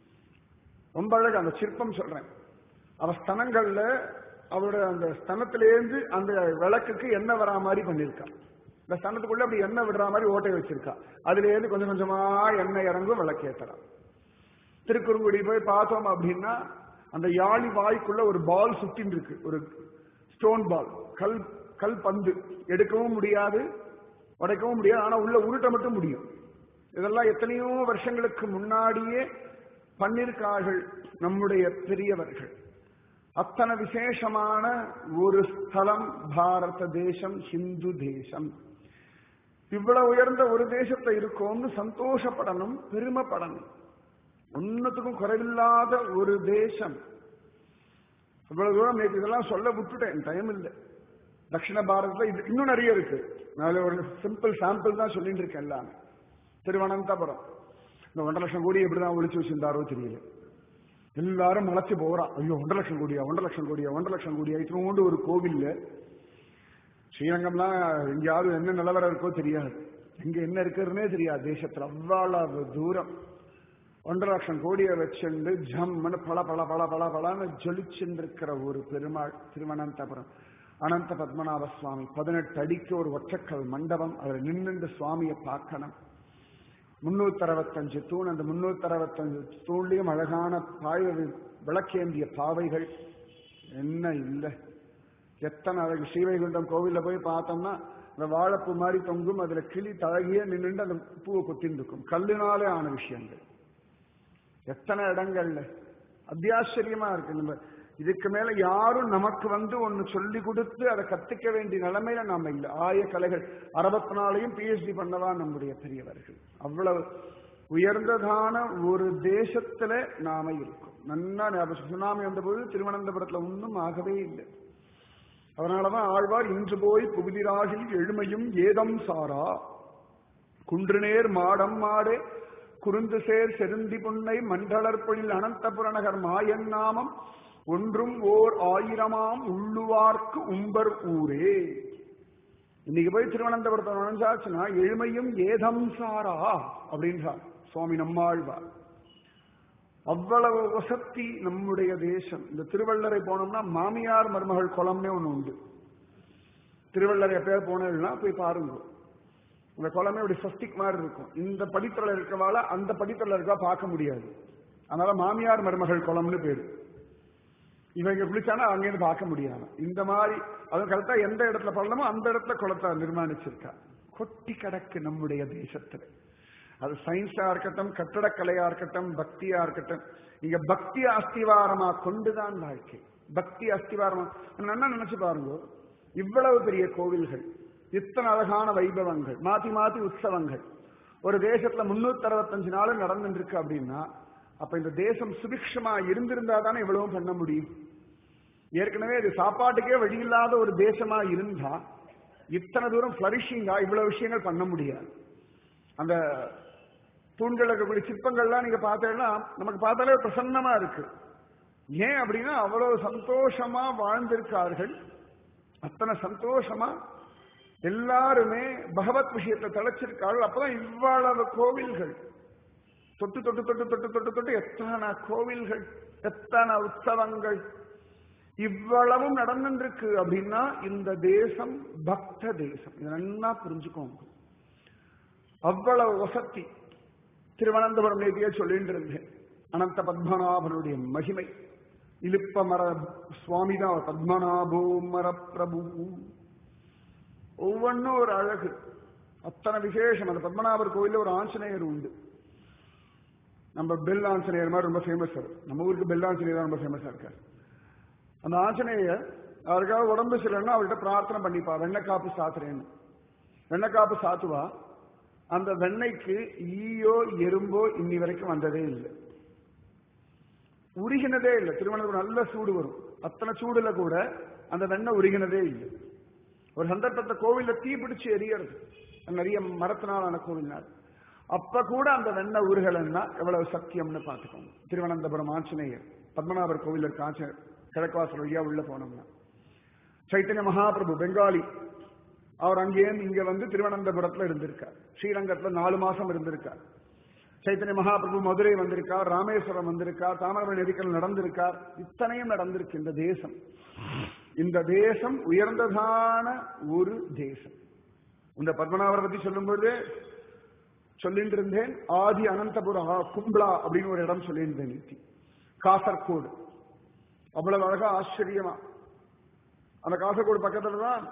S1: ரொம்ப அழகு அந்த சிற்பம் சொல்றேன் அவ ஸ்தனங்கள்ல அவரோட அந்த ஸ்தனத்திலேருந்து அந்த விளக்குக்கு எண்ணெய் வரா மாதிரி பண்ணிருக்கா இந்த ஸ்தனத்துக்குள்ள அப்படி எண்ணெய் விடுற மாதிரி ஓட்டை வச்சிருக்கா அதுல இருந்து கொஞ்சம் கொஞ்சமா எண்ணெய் இறங்கும் விளக்கு ஏத்தலாம் திருக்குறுங்குடி போய் பார்த்தோம் அப்படின்னா அந்த யாழி வாய்க்குள்ள ஒரு பால் சுத்தின் இருக்கு ஒரு ஸ்டோன் பால் கல் கல் பந்து எடுக்கவும் முடியாது உடைக்கவும் முடியாது ஆனா உள்ள உருட்ட மட்டும் முடியும் இதெல்லாம் எத்தனையோ வருஷங்களுக்கு முன்னாடியே பண்ணிருக்கார்கள் நம்முடைய பெரியவர்கள் அத்தனை விசேஷமான ஒரு ஸ்தலம் பாரத தேசம் ஹிந்து தேசம் இவ்வளவு உயர்ந்த ஒரு தேசத்தை இருக்கோம்னு சந்தோஷப்படணும் பெருமைப்படணும் ஒன்னத்துக்கும் குறைவில்லாத ஒரு தேசம் இவ்வளவு தூரம் நேற்று இதெல்லாம் சொல்ல விட்டுட்டேன் டைம் இல்லை தட்சிண பாரதத்துல இது இன்னும் நிறைய இருக்கு நான் ஒரு சிம்பிள் சாம்பிள் தான் சொல்லிட்டு இருக்கேன் எல்லாமே திருவனந்தபுரம் இந்த ஒன்றரை லட்சம் கோடி எப்படிதான் ஒழிச்சு வச்சிருந்தாரோ தெரியல எல்லாரும் மலைச்சு போறா ஐயோ ஒன்றரை லட்சம் கோடியா ஒன்றரை லட்சம் கோடியா ஒன்றரை லட்சம் கோடியா இத்தனோண்டு ஒரு கோவில்ல ஸ்ரீரங்கம்லாம் எங்கேயாவது என்ன நிலவரம் இருக்கோ தெரியாது எங்க என்ன இருக்குதுன்னே தெரியாது தேசத்துல அவ்வளவு தூரம் ஒன்றரை லட்சம் கோடியை வச்சுண்டு ஜம்முன்னு பல பல பல பல பலன்னு ஜொலிச்சுட்டு இருக்கிற ஒரு பெருமாள் திருவனந்தபுரம் அனந்த பத்மநாப சுவாமி பதினெட்டு அடிக்கு ஒரு ஒற்றைக்கல் மண்டபம் அதில் நின்று சுவாமியை பார்க்கணும் முன்னூத்தி அறுபத்தஞ்சு தூண் அந்த முன்னூத்தி அறுபத்தஞ்சு தூண்லயும் அழகான பாய விளக்கேந்திய பாவைகள் என்ன இல்லை எத்தனை அழகு ஸ்ரீவைகுண்டம் கோவில்ல போய் பார்த்தோம்னா அந்த வாழைப்பூ மாதிரி தொங்கும் அதுல கிளி தழகிய நின்று அந்த பூவை கொத்தின்னு இருக்கும் கல்லுனாலே ஆன விஷயங்கள் எத்தனை இடங்கள்ல அத்தியாச்சரியமா இருக்கு நம்ம இதுக்கு மேல யாரும் நமக்கு வந்து ஒன்னு சொல்லி கொடுத்து அதை கத்துக்க வேண்டிய நிலைமையில நாம இல்லை ஆய கலைகள் அறுபத்தி நாளையும் பிஹெச்டி பண்ணவா நம்முடைய பெரியவர்கள் அவ்வளவு உயர்ந்ததான ஒரு தேசத்துல நாம இருக்கோம் நன்னா ஞாபகம் சுனாமி வந்தபோது திருவனந்தபுரத்துல ஒன்றும் ஆகவே இல்லை அதனாலதான் ஆழ்வார் இன்று போய் புகுதிராகில் எழுமையும் ஏதம் சாரா குன்றுநேர் மாடம் மாடே குறுந்து சேர் செருந்தி புன்னை மண்டலற்பொழில் அனந்தபுரநகர் மாயன் நாமம் ஒன்றும் ஓர் ஆயிரமாம் உள்ளுவார்க்கு உம்பர் ஊரே இன்னைக்கு போய் திருவனந்தபுரத்தை நுழைஞ்சாச்சுன்னா எழுமையும் ஏதம் சாரா அப்படின்றார் சுவாமி நம்மாழ்வார் அவ்வளவு வசதி நம்முடைய தேசம் இந்த திருவள்ளரை போனோம்னா மாமியார் மருமகள் குளம்னே ஒண்ணு உண்டு திருவள்ளரை எப்பயாவது போனேன்னா போய் பாருங்க அந்த குளமே இப்படி சஸ்டிக் மாதிரி இருக்கும் இந்த படித்தல இருக்கவால அந்த படித்தல இருக்கா பார்க்க முடியாது அதனால மாமியார் மருமகள் குளம்னு பேரு இவங்க குளிச்சானா அங்கேருந்து பார்க்க முடியாது இந்த மாதிரி அதுவும் கரெக்டா எந்த இடத்துல பள்ளமோ அந்த இடத்துல குளத்தை நிர்மாணிச்சிருக்கா கொட்டி கிடக்கு நம்முடைய தேசத்துல அது சயின்ஸா இருக்கட்டும் கட்டடக்கலையா இருக்கட்டும் பக்தியா இருக்கட்டும் இங்க பக்தி அஸ்திவாரமா கொண்டுதான் வாழ்க்கை பக்தி அஸ்திவாரமா நல்லா நினைச்சு பாருங்க இவ்வளவு பெரிய கோவில்கள் இத்தனை அழகான வைபவங்கள் மாத்தி மாத்தி உற்சவங்கள் ஒரு தேசத்துல முன்னூத்தி அறுபத்தஞ்சு நாள் நடந்துட்டு இருக்கு அப்படின்னா அப்ப இந்த தேசம் சுபிக்ஷமா இருந்திருந்தா தானே இவ்வளவும் பண்ண முடியும் ஏற்கனவே இது சாப்பாட்டுக்கே வழி இல்லாத ஒரு தேசமா இருந்தா இத்தனை தூரம் பிளரிஷிங்கா இவ்வளவு விஷயங்கள் பண்ண முடியாது அந்த தூண்கள் இருக்கக்கூடிய சிற்பங்கள்லாம் நீங்க பார்த்தீங்கன்னா நமக்கு பார்த்தாலே பிரசன்னமா இருக்கு ஏன் அப்படின்னா அவ்வளவு சந்தோஷமா வாழ்ந்திருக்கார்கள் அத்தனை சந்தோஷமா எல்லாருமே பகவத் விஷயத்தை தலைச்சிருக்கார்கள் அப்பதான் இவ்வளவு கோவில்கள் தொட்டு தொட்டு தொட்டு தொட்டு தொட்டு தொட்டு எத்தனை கோவில்கள் எத்தனை உற்சவங்கள் இவ்வளவும் நடந்துருக்கு அப்படின்னா இந்த தேசம் பக்த தேசம் இதை நல்லா புரிஞ்சுக்கோங்க அவ்வளவு வசதி திருவனந்தபுரம் நேதியே சொல்லிட்டு இருந்தேன் அனந்த பத்மநாபனுடைய மகிமை இழுப்ப மர சுவாமி தான் பத்மநாபோ மர பிரபு ஒவ்வொன்றும் ஒரு அழகு அத்தனை விசேஷம் அந்த பத்மநாபர் கோயில்ல ஒரு ஆஞ்சநேயர் உண்டு நம்ம பெல் ஆஞ்சநேயர் மாதிரி ரொம்ப ஃபேமஸ் நம்ம ஊருக்கு பெல் ஆஞ்சநேயர் தான் ரொம்ப ஃபேமஸா இருக்காரு அந்த ஆஞ்சநேயர் அவருக்காக உடம்பு சரியில்லைன்னா அவர்கிட்ட பிரார்த்தனை பண்ணிப்பா வெண்ணக்காப்பு சாத்துறேன்னு வெண்ணக்காப்பு சாத்துவா அந்த வெண்ணெய்க்கு ஈயோ எறும்போ இன்னி வரைக்கும் வந்ததே இல்லை உருகினதே இல்லை திருவனந்தபுரம் நல்ல சூடு வரும் அத்தனை சூடுல கூட அந்த வெண்ணெய் உருகினதே இல்லை ஒரு சந்தர்ப்பத்தை கோவில்ல தீ பிடிச்சு எரியறது நிறைய மரத்தினாலான கோவில்னால் அப்ப கூட அந்த வெண்ணெய் உருகலன்னா எவ்வளவு சத்தியம்னு பார்த்துக்கோங்க திருவனந்தபுரம் ஆஞ்சநேயர் பத்மநாபர் கோவில் இருக்க ஆச்ச கிழக்குவாசல் வழியா உள்ள போனோம்னா சைத்தன்ய மகாபிரபு பெங்காலி அவர் அங்கேருந்து இங்க வந்து திருவனந்தபுரத்துல இருந்திருக்கார் ஸ்ரீரங்கத்துல நாலு மாசம் இருந்திருக்கார் சைத்தன்ய மகாபிரபு மதுரை வந்திருக்கார் ராமேஸ்வரம் வந்திருக்கார் தாமிரபரணி நதிக்கல் நடந்திருக்கார் இத்தனையும் நடந்திருக்கு இந்த தேசம் இந்த தேசம் உயர்ந்ததான ஒரு தேசம் இந்த பத்மநாபரை பத்தி சொல்லும்போது சொல்லிட்டு இருந்தேன் ஆதி அனந்தபுரம் கும்ப்ளா அப்படின்னு ஒரு இடம் சொல்லியிருந்தேன் நேத்தி காசர்கோடு அவ்வளவு அழகா ஆச்சரியமா அந்த காசர்கோடு பக்கத்துல தான்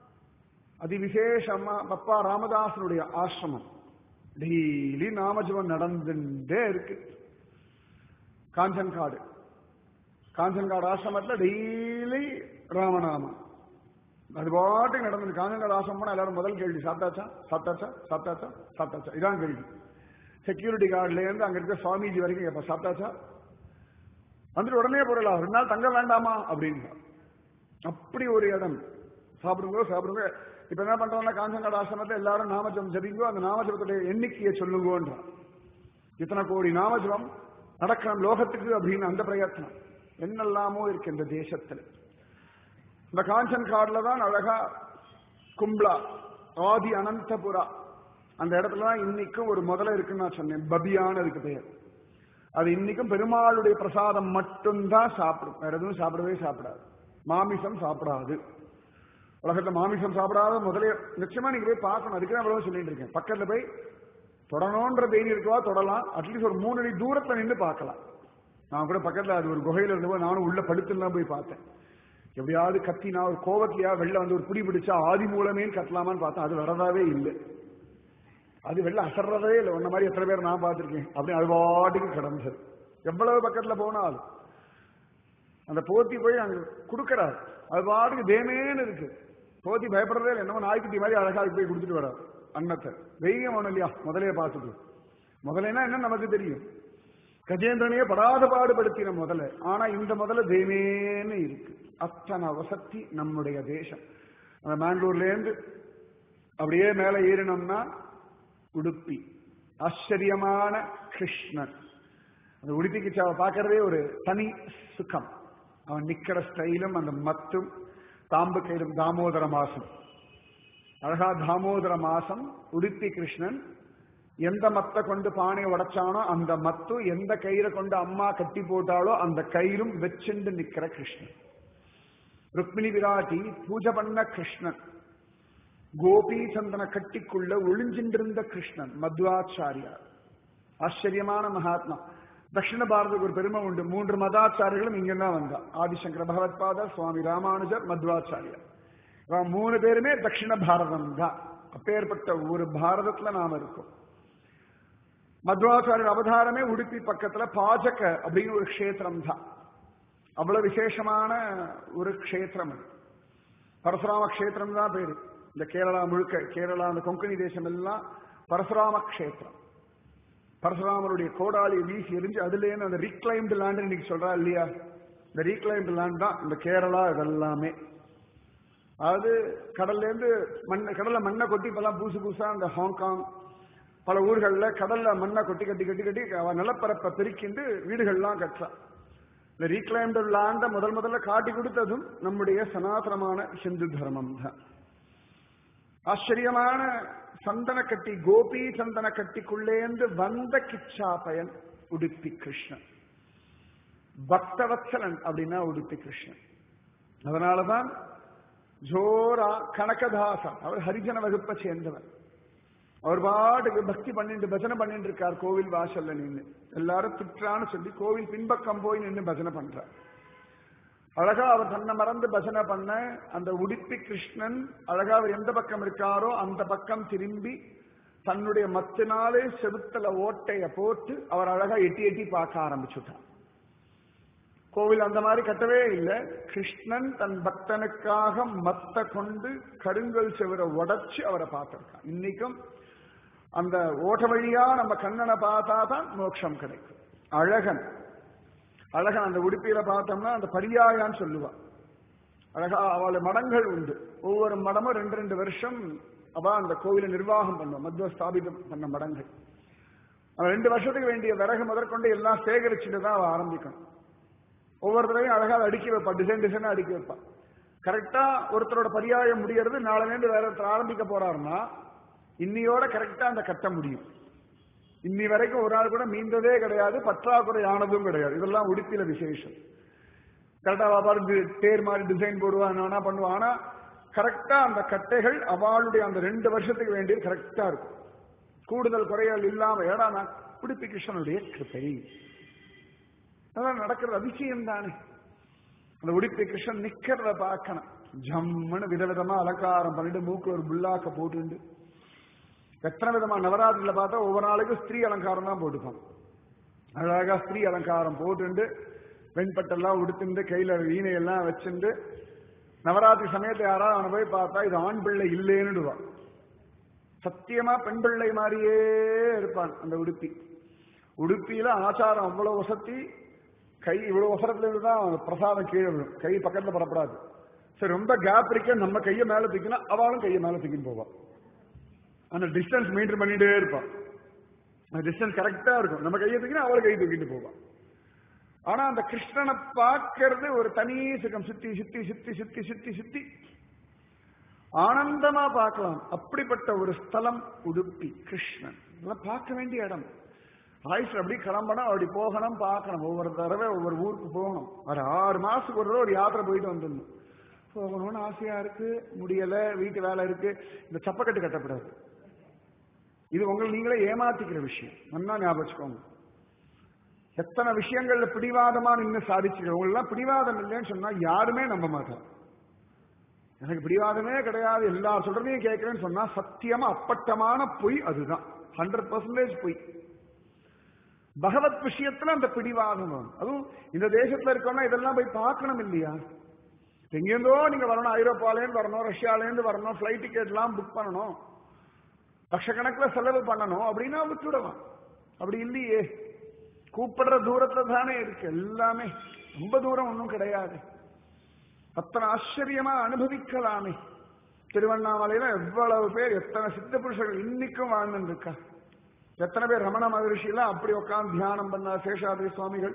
S1: அதிவிசேஷமா பப்பா ராமதாசனுடைய ஆசிரமம் டெய்லி நாமஜபம் நடந்துட்டே இருக்கு காஞ்சன்காடு காஞ்சன்காடு ஆசிரமத்துல டெய்லி ராமநாமம் அது பாட்டுக்கு நடந்தது காஞ்சன்காடு ஆசிரமம் போனா எல்லாரும் முதல் கேள்வி சாப்பிட்டாச்சா சாப்பிட்டாச்சா சாப்பிட்டாச்சா சாப்பிட்டாச்சா இதான் கேள்வி செக்யூரிட்டி கார்டுல இருந்து அங்க இருக்க சுவாமிஜி வரைக்கும் எப்ப சாப்பிட்டாச்சா வந்துட்டு உடனே போடலாம் ரெண்டு நாள் தங்க வேண்டாமா அப்படின்னு அப்படி ஒரு இடம் சாப்பிடுங்க சாப்பிடுங்க இப்ப என்ன பண்றாங்க காஞ்சங்காடு ஆசிரமத்தை எல்லாரும் நாமஜபம் ஜபிங்கோ அந்த நாமஜபத்துடைய எண்ணிக்கையை சொல்லுங்கன்றான் இத்தனை கோடி நாமஜபம் நடக்கணும் லோகத்துக்கு அப்படின்னு அந்த பிரயத்னம் என்னெல்லாமோ இருக்கு இந்த தேசத்துல இந்த காஞ்சன் காடுல தான் அழகா கும்ப்ளா ஆதி அனந்தபுரா அந்த இடத்துல தான் இன்னைக்கும் ஒரு முதல்ல இருக்குன்னு நான் சொன்னேன் பபியான்னு இருக்கு பெயர் அது இன்னைக்கும் பெருமாளுடைய பிரசாதம் மட்டும்தான் சாப்பிடும் வேற எதுவும் சாப்பிடவே சாப்பிடாது மாமிசம் சாப்பிடாது உலகத்துல மாமிசம் சாப்பிடாத முதலே நிச்சயமா நீங்க போய் பார்க்கணும் அதுக்கு தான் அவ்வளவு சொல்லிட்டு இருக்கேன் பக்கத்துல போய் தொடணும்ன்ற தைரியம் இருக்கவா தொடலாம் அட்லீஸ்ட் ஒரு மூணு அடி தூரத்துல நின்று பார்க்கலாம் நான் கூட பக்கத்துல அது ஒரு குகையில இருந்தபோது நானும் உள்ள படுத்துலாம் போய் பார்த்தேன் எப்படியாவது கத்தி நான் ஒரு கோவத்திலையா வெளில வந்து ஒரு புடி பிடிச்சா ஆதி மூலமேன்னு கட்டலாமான்னு பார்த்தேன் அது வரதாவே இல்லை அது வெளில அசர்றதே இல்லை உன்ன மாதிரி எத்தனை பேர் நான் பார்த்திருக்கேன் அப்படி அது பாட்டுக்கு கிடந்தது எவ்வளவு பக்கத்துல போனாலும் அந்த போத்தி போய் அங்க கொடுக்கறாரு அது பாட்டுக்கு தேமேன்னு இருக்கு போத்தி பயப்படுறதே இல்லை என்னமோ நாய்க்குட்டி மாதிரி அழகா அதுக்கு போய் கொடுத்துட்டு வரார் அன்னத்தை வெய்யம் ஒண்ணு இல்லையா முதலே பார்த்துட்டு முதலேனா என்ன நமக்கு தெரியும் கஜேந்திரனையே படாத பாடுபடுத்தின முதல்ல ஆனா இந்த முதல்ல தேமேன்னு இருக்கு அத்தனை வசதி நம்முடைய தேசம் அந்த மேங்களூர்ல இருந்து அப்படியே மேல ஏறினோம்னா உடுப்பி ஆச்சரியமான கிருஷ்ணன் அந்த உடுப்பிக்கு சாவை பார்க்கறதே ஒரு தனி சுகம் அவன் நிக்கிற ஸ்டைலும் அந்த மத்தும் தாம்பு கையிலும் தாமோதர மாசம் அழகா தாமோதர மாசம் உடுப்பி கிருஷ்ணன் எந்த மத்தை கொண்டு பானையை உடைச்சானோ அந்த மத்து எந்த கயிறை கொண்டு அம்மா கட்டி போட்டாலோ அந்த கயிறும் வெச்சுண்டு நிக்கிற கிருஷ்ணன் ருக்மிணி விராட்டி பூஜை பண்ண கிருஷ்ணன் கோபி சந்தன கட்டிக்குள்ள ஒளிஞ்சின்றிருந்த கிருஷ்ணன் மத்வாச்சாரியார் ஆச்சரியமான மகாத்மா தட்சிண பாரதத்துக்கு ஒரு பெருமை உண்டு மூன்று மதாச்சாரியர்களும் இங்க தான் வந்தா ஆதிசங்கர பகவத்பாதர் சுவாமி ராமானுஜர் மத்வாச்சாரியார் இவன் மூணு பேருமே தட்சிண பாரதம் தான் அப்பேற்பட்ட ஒரு பாரதத்துல நாம இருக்கோம் மத்வாச்சாரியர் அவதாரமே உடுப்பி பக்கத்துல பாஜக அப்படின்னு ஒரு க்ஷேத்திரம் தான் அவ்வளவு விசேஷமான ஒரு க்ஷேத்திரம் அது பரசுராம க்ஷேத்திரம் தான் பேரு இந்த கேரளா முழுக்க கேரளா அந்த கொங்கணி தேசம் எல்லாம் பரசுராம க்ஷேத்திரம் பரசுராமருடைய கோடாலி வீசி எரிஞ்சு அதுலேருந்து அந்த ரீக்ளைம்டு லேண்ட் இன்னைக்கு சொல்றா இல்லையா இந்த ரீக்ளைம்டு லேண்ட் தான் இந்த கேரளா இதெல்லாமே அதாவது கடல்ல இருந்து மண் கடல்ல மண்ணை கொட்டி இப்பெல்லாம் புதுசு புதுசா இந்த ஹாங்காங் பல ஊர்கள்ல கடல்ல மண்ணை கொட்டி கட்டி கட்டி கட்டி அவ நிலப்பரப்பை பெருக்கிண்டு வீடுகள்லாம் கட்டுறா இந்த ரீக்ளைம்டு லேண்ட முதல் முதல்ல காட்டி கொடுத்ததும் நம்முடைய சனாதனமான ஹிந்து தர்மம் தான் ஆச்சரியமான சந்தன கட்டி கோபி சந்தன கட்டிக்குள்ளேந்து வந்த கிச்சா பயன் உடுப்பி கிருஷ்ணன் பக்தவத்சலன் அப்படின்னா உடுப்பி கிருஷ்ணன் அதனாலதான் ஜோரா கனகதாசன் அவர் ஹரிஜன வகுப்பை சேர்ந்தவர் அவர் பாட்டுக்கு பக்தி பண்ணிட்டு பஜனை பண்ணிட்டு இருக்கார் கோவில் வாசல்ல நின்று எல்லாரும் திட்டான்னு சொல்லி கோவில் பின்பக்கம் போய் நின்று பஜனை பண்றார் அழகா அவர் தன்னை மறந்து பஜனை பண்ண அந்த உடுப்பி கிருஷ்ணன் அழகா அவர் எந்த பக்கம் இருக்காரோ அந்த பக்கம் திரும்பி தன்னுடைய மத்தினாலே செவுத்தல ஓட்டைய போட்டு அவர் அழகா எட்டி எட்டி பார்க்க ஆரம்பிச்சுட்டார் கோவில் அந்த மாதிரி கட்டவே இல்லை கிருஷ்ணன் தன் பக்தனுக்காக மத்த கொண்டு கருங்கல் செவரை உடைச்சு அவரை பார்த்திருக்கான் இன்னைக்கும் அந்த ஓட்ட வழியா நம்ம கண்ணனை பார்த்தா தான் மோட்சம் கிடைக்கும் அழகன் அழகன் அந்த உடுப்பியில பார்த்தோம்னா அந்த பரியாயான்னு சொல்லுவா அழகா அவள மடங்கள் உண்டு ஒவ்வொரு மடமும் ரெண்டு ரெண்டு வருஷம் அவ அந்த கோவிலை நிர்வாகம் பண்ணுவோம் மத்வ ஸ்தாபிதம் பண்ண மடங்கள் அவன் ரெண்டு வருஷத்துக்கு வேண்டிய விறகு முதற்கொண்டு எல்லாம் சேகரிச்சுட்டு தான் அவ ஆரம்பிக்கணும் ஒவ்வொரு தடவையும் அழகா அடுக்கி வைப்பா டிசைன் டிசைனா அடுக்கி வைப்பா கரெக்டா ஒருத்தரோட பரியாயம் முடியறது நாளைலேருந்து வேற ஒருத்தர் ஆரம்பிக்க போறாருன்னா இன்னியோட கரெக்டா அந்த கட்ட முடியும் இன்னி வரைக்கும் ஒரு நாள் கூட மீந்ததே கிடையாது பற்றாக்குறை ஆனதும் கிடையாது இதெல்லாம் உடுப்பில விசேஷம் கரெக்டா பாரு தேர் மாதிரி டிசைன் போடுவான் என்ன பண்ணுவான் ஆனா கரெக்டா அந்த கட்டைகள் அவளுடைய அந்த ரெண்டு வருஷத்துக்கு வேண்டியது கரெக்டா இருக்கும் கூடுதல் குறைகள் இல்லாம ஏடா நான் உடுப்பி கிருஷ்ணனுடைய கிருப்பை அதான் நடக்கிறது அதிசயம் தானே அந்த உடுப்பி கிருஷ்ணன் நிக்கிறத பார்க்கணும் ஜம்முன்னு விதவிதமா அலங்காரம் பண்ணிட்டு மூக்கு ஒரு புல்லாக்க போட்டுண்டு எத்தனை விதமா நவராத்திரியில பார்த்தா ஒவ்வொரு நாளுக்கும் ஸ்திரீ அலங்காரம் தான் போட்டுப்பான் அழகா ஸ்திரீ அலங்காரம் போட்டுண்டு வெண்பட்டெல்லாம் உடுத்துண்டு கையில வீணையெல்லாம் வச்சுண்டு நவராத்திரி சமயத்தை யாராவது அவனை போய் பார்த்தா இது ஆண் பிள்ளை இல்லேன்னுடுவான் சத்தியமா பெண் பிள்ளை மாதிரியே இருப்பான் அந்த உடுப்பி உடுப்பியில ஆச்சாரம் அவ்வளவு வசதி கை இவ்வளவு வசரத்துல இருந்து தான் பிரசாதம் கீழே விழும் கை பக்கத்துல பரப்படாது சரி ரொம்ப கேப் இருக்க நம்ம கையை மேல தூக்கினா அவளும் கையை மேல தூக்கின்னு போவான் அந்த டிஸ்டன்ஸ் மெயின்டைன் பண்ணிட்டே இருப்பான் டிஸ்டன்ஸ் கரெக்டா இருக்கும் நம்ம கையை தூக்கினா அவளை கை தூக்கிட்டு போவான் ஆனா அந்த கிருஷ்ணனை பார்க்கறது ஒரு தனி சுகம் சுத்தி சுத்தி சுத்தி சுத்தி சுத்தி சுத்தி ஆனந்தமா பார்க்கலாம் அப்படிப்பட்ட ஒரு ஸ்தலம் உடுப்பி கிருஷ்ணன் இதெல்லாம் பார்க்க வேண்டிய இடம் ஆயுஷ் அப்படி கிளம்பணும் அப்படி போகணும் பார்க்கணும் ஒவ்வொரு தடவை ஒவ்வொரு ஊருக்கு போகணும் ஒரு ஆறு மாசத்துக்கு ஒரு தடவை ஒரு யாத்திரை போயிட்டு வந்துடணும் போகணும்னு ஆசையா இருக்கு முடியல வீட்டு வேலை இருக்கு இந்த சப்பக்கட்டு கட்டப்படாது இது உங்களை நீங்களே ஏமாத்திக்கிற விஷயம் நல்லா ஞாபகம் வச்சுக்கோங்க எத்தனை விஷயங்கள்ல பிடிவாதமா நின்று சாதிச்சுக்கிற உங்களெல்லாம் பிடிவாதம் இல்லைன்னு சொன்னா யாருமே நம்ப மாட்டாங்க எனக்கு பிடிவாதமே கிடையாது எல்லா சொல்றதையும் கேட்கிறேன்னு சொன்னா சத்தியமா அப்பட்டமான பொய் அதுதான் ஹண்ட்ரட் பர்சன்டேஜ் பொய் பகவத் விஷயத்துல அந்த பிடிவாதம் வரும் அதுவும் இந்த தேசத்துல இருக்கோம்னா இதெல்லாம் போய் பார்க்கணும் இல்லையா எங்கேருந்தோ நீங்க வரணும் ஐரோப்பாலேருந்து வரணும் ரஷ்யாலேருந்து வரணும் ஃபிளைட் டிக்கெட் எல்லாம் புக் பண்ணணும் லட்சக்கணக்கில் செலவு பண்ணணும் அப்படின்னா விட்டுடலாம் அப்படி இல்லையே கூப்பிடுற தூரத்துல தானே இருக்கு எல்லாமே ரொம்ப தூரம் ஒன்றும் கிடையாது அத்தனை ஆச்சரியமா அனுபவிக்கலாமே திருவண்ணாமலையில எவ்வளவு பேர் எத்தனை சித்த புருஷர்கள் இன்னைக்கும் வாழ்ந்துட்டு இருக்கா எத்தனை பேர் ரமண மகரிஷி எல்லாம் அப்படி உட்கார்ந்து தியானம் பண்ண சேஷாதிரி சுவாமிகள்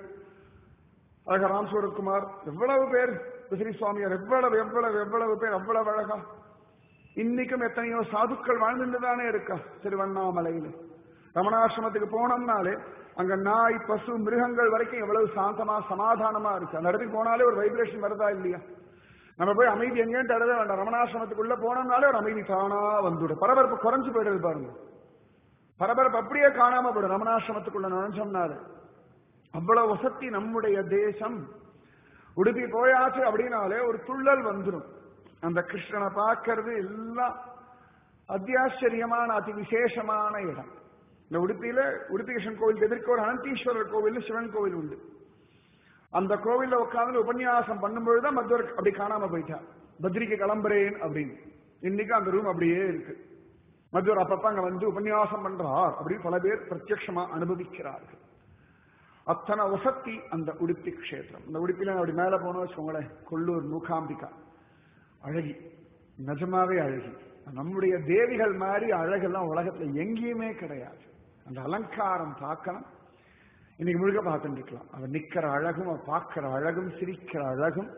S1: அழகா ராம் சூரத்குமார் எவ்வளவு பேர் விசிறி சுவாமியார் எவ்வளவு எவ்வளவு எவ்வளவு பேர் அவ்வளவு அழகா இன்னைக்கும் எத்தனையோ சாதுக்கள் வாழ்ந்துட்டு தானே இருக்கா திருவண்ணாமலையில ரமணாசிரமத்துக்கு போனோம்னாலே அங்க நாய் பசு மிருகங்கள் வரைக்கும் எவ்வளவு சாந்தமா சமாதானமா இருக்கு அந்த இடத்துக்கு போனாலே ஒரு வைப்ரேஷன் வருதா இல்லையா நம்ம போய் அமைதி எங்கேயும் தடவை வேண்டாம் ரமணாசிரமத்துக்குள்ள போனோம்னாலே ஒரு அமைதி தானா வந்துடும் பரபரப்பு குறைஞ்சு போயிடுது பாருங்க பரபரப்பு அப்படியே காணாம போயிடும் ரமணாசிரமத்துக்குள்ள நுழைஞ்சோம்னாலே அவ்வளவு வசதி நம்முடைய தேசம் உடுப்பி போயாச்சு அப்படின்னாலே ஒரு துள்ளல் வந்துடும் அந்த கிருஷ்ணனை பார்க்கறது எல்லாம் அத்தியாச்சரியமான அதி விசேஷமான இடம் இந்த உடுப்பியில உடுப்பி கிருஷ்ணன் கோவில் எதிர்க்க ஒரு அனந்தீஸ்வரர் கோவில் சிவன் கோவில் உண்டு அந்த கோவில்ல உட்கார்ந்து உபன்யாசம் பண்ணும்பொழுதுதான் மதுவர் அப்படி காணாம போயிட்டா பத்ரிக்கு கிளம்புறேன் அப்படின்னு இன்னைக்கு அந்த ரூம் அப்படியே இருக்கு மதுவர் அப்பப்ப அங்க வந்து உபன்யாசம் பண்றார் அப்படின்னு பல பேர் பிரத்யட்சமா அனுபவிக்கிறார்கள் அத்தனை வசத்தி அந்த உடுப்பி கஷேத்திரம் இந்த உடுப்பில அப்படி மேல போனோம் வச்சுக்கோங்களேன் கொல்லூர் மூகாம்பிகா அழகி நிஜமாவே அழகி நம்முடைய தேவிகள் மாதிரி அழகெல்லாம் உலகத்துல எங்கேயுமே கிடையாது அந்த அலங்காரம் பார்க்கணும் இன்னைக்கு முழுக்க பார்த்துட்டு இருக்கலாம் அவன் நிக்கிற அழகும் அவன் பார்க்கிற அழகும் சிரிக்கிற அழகும்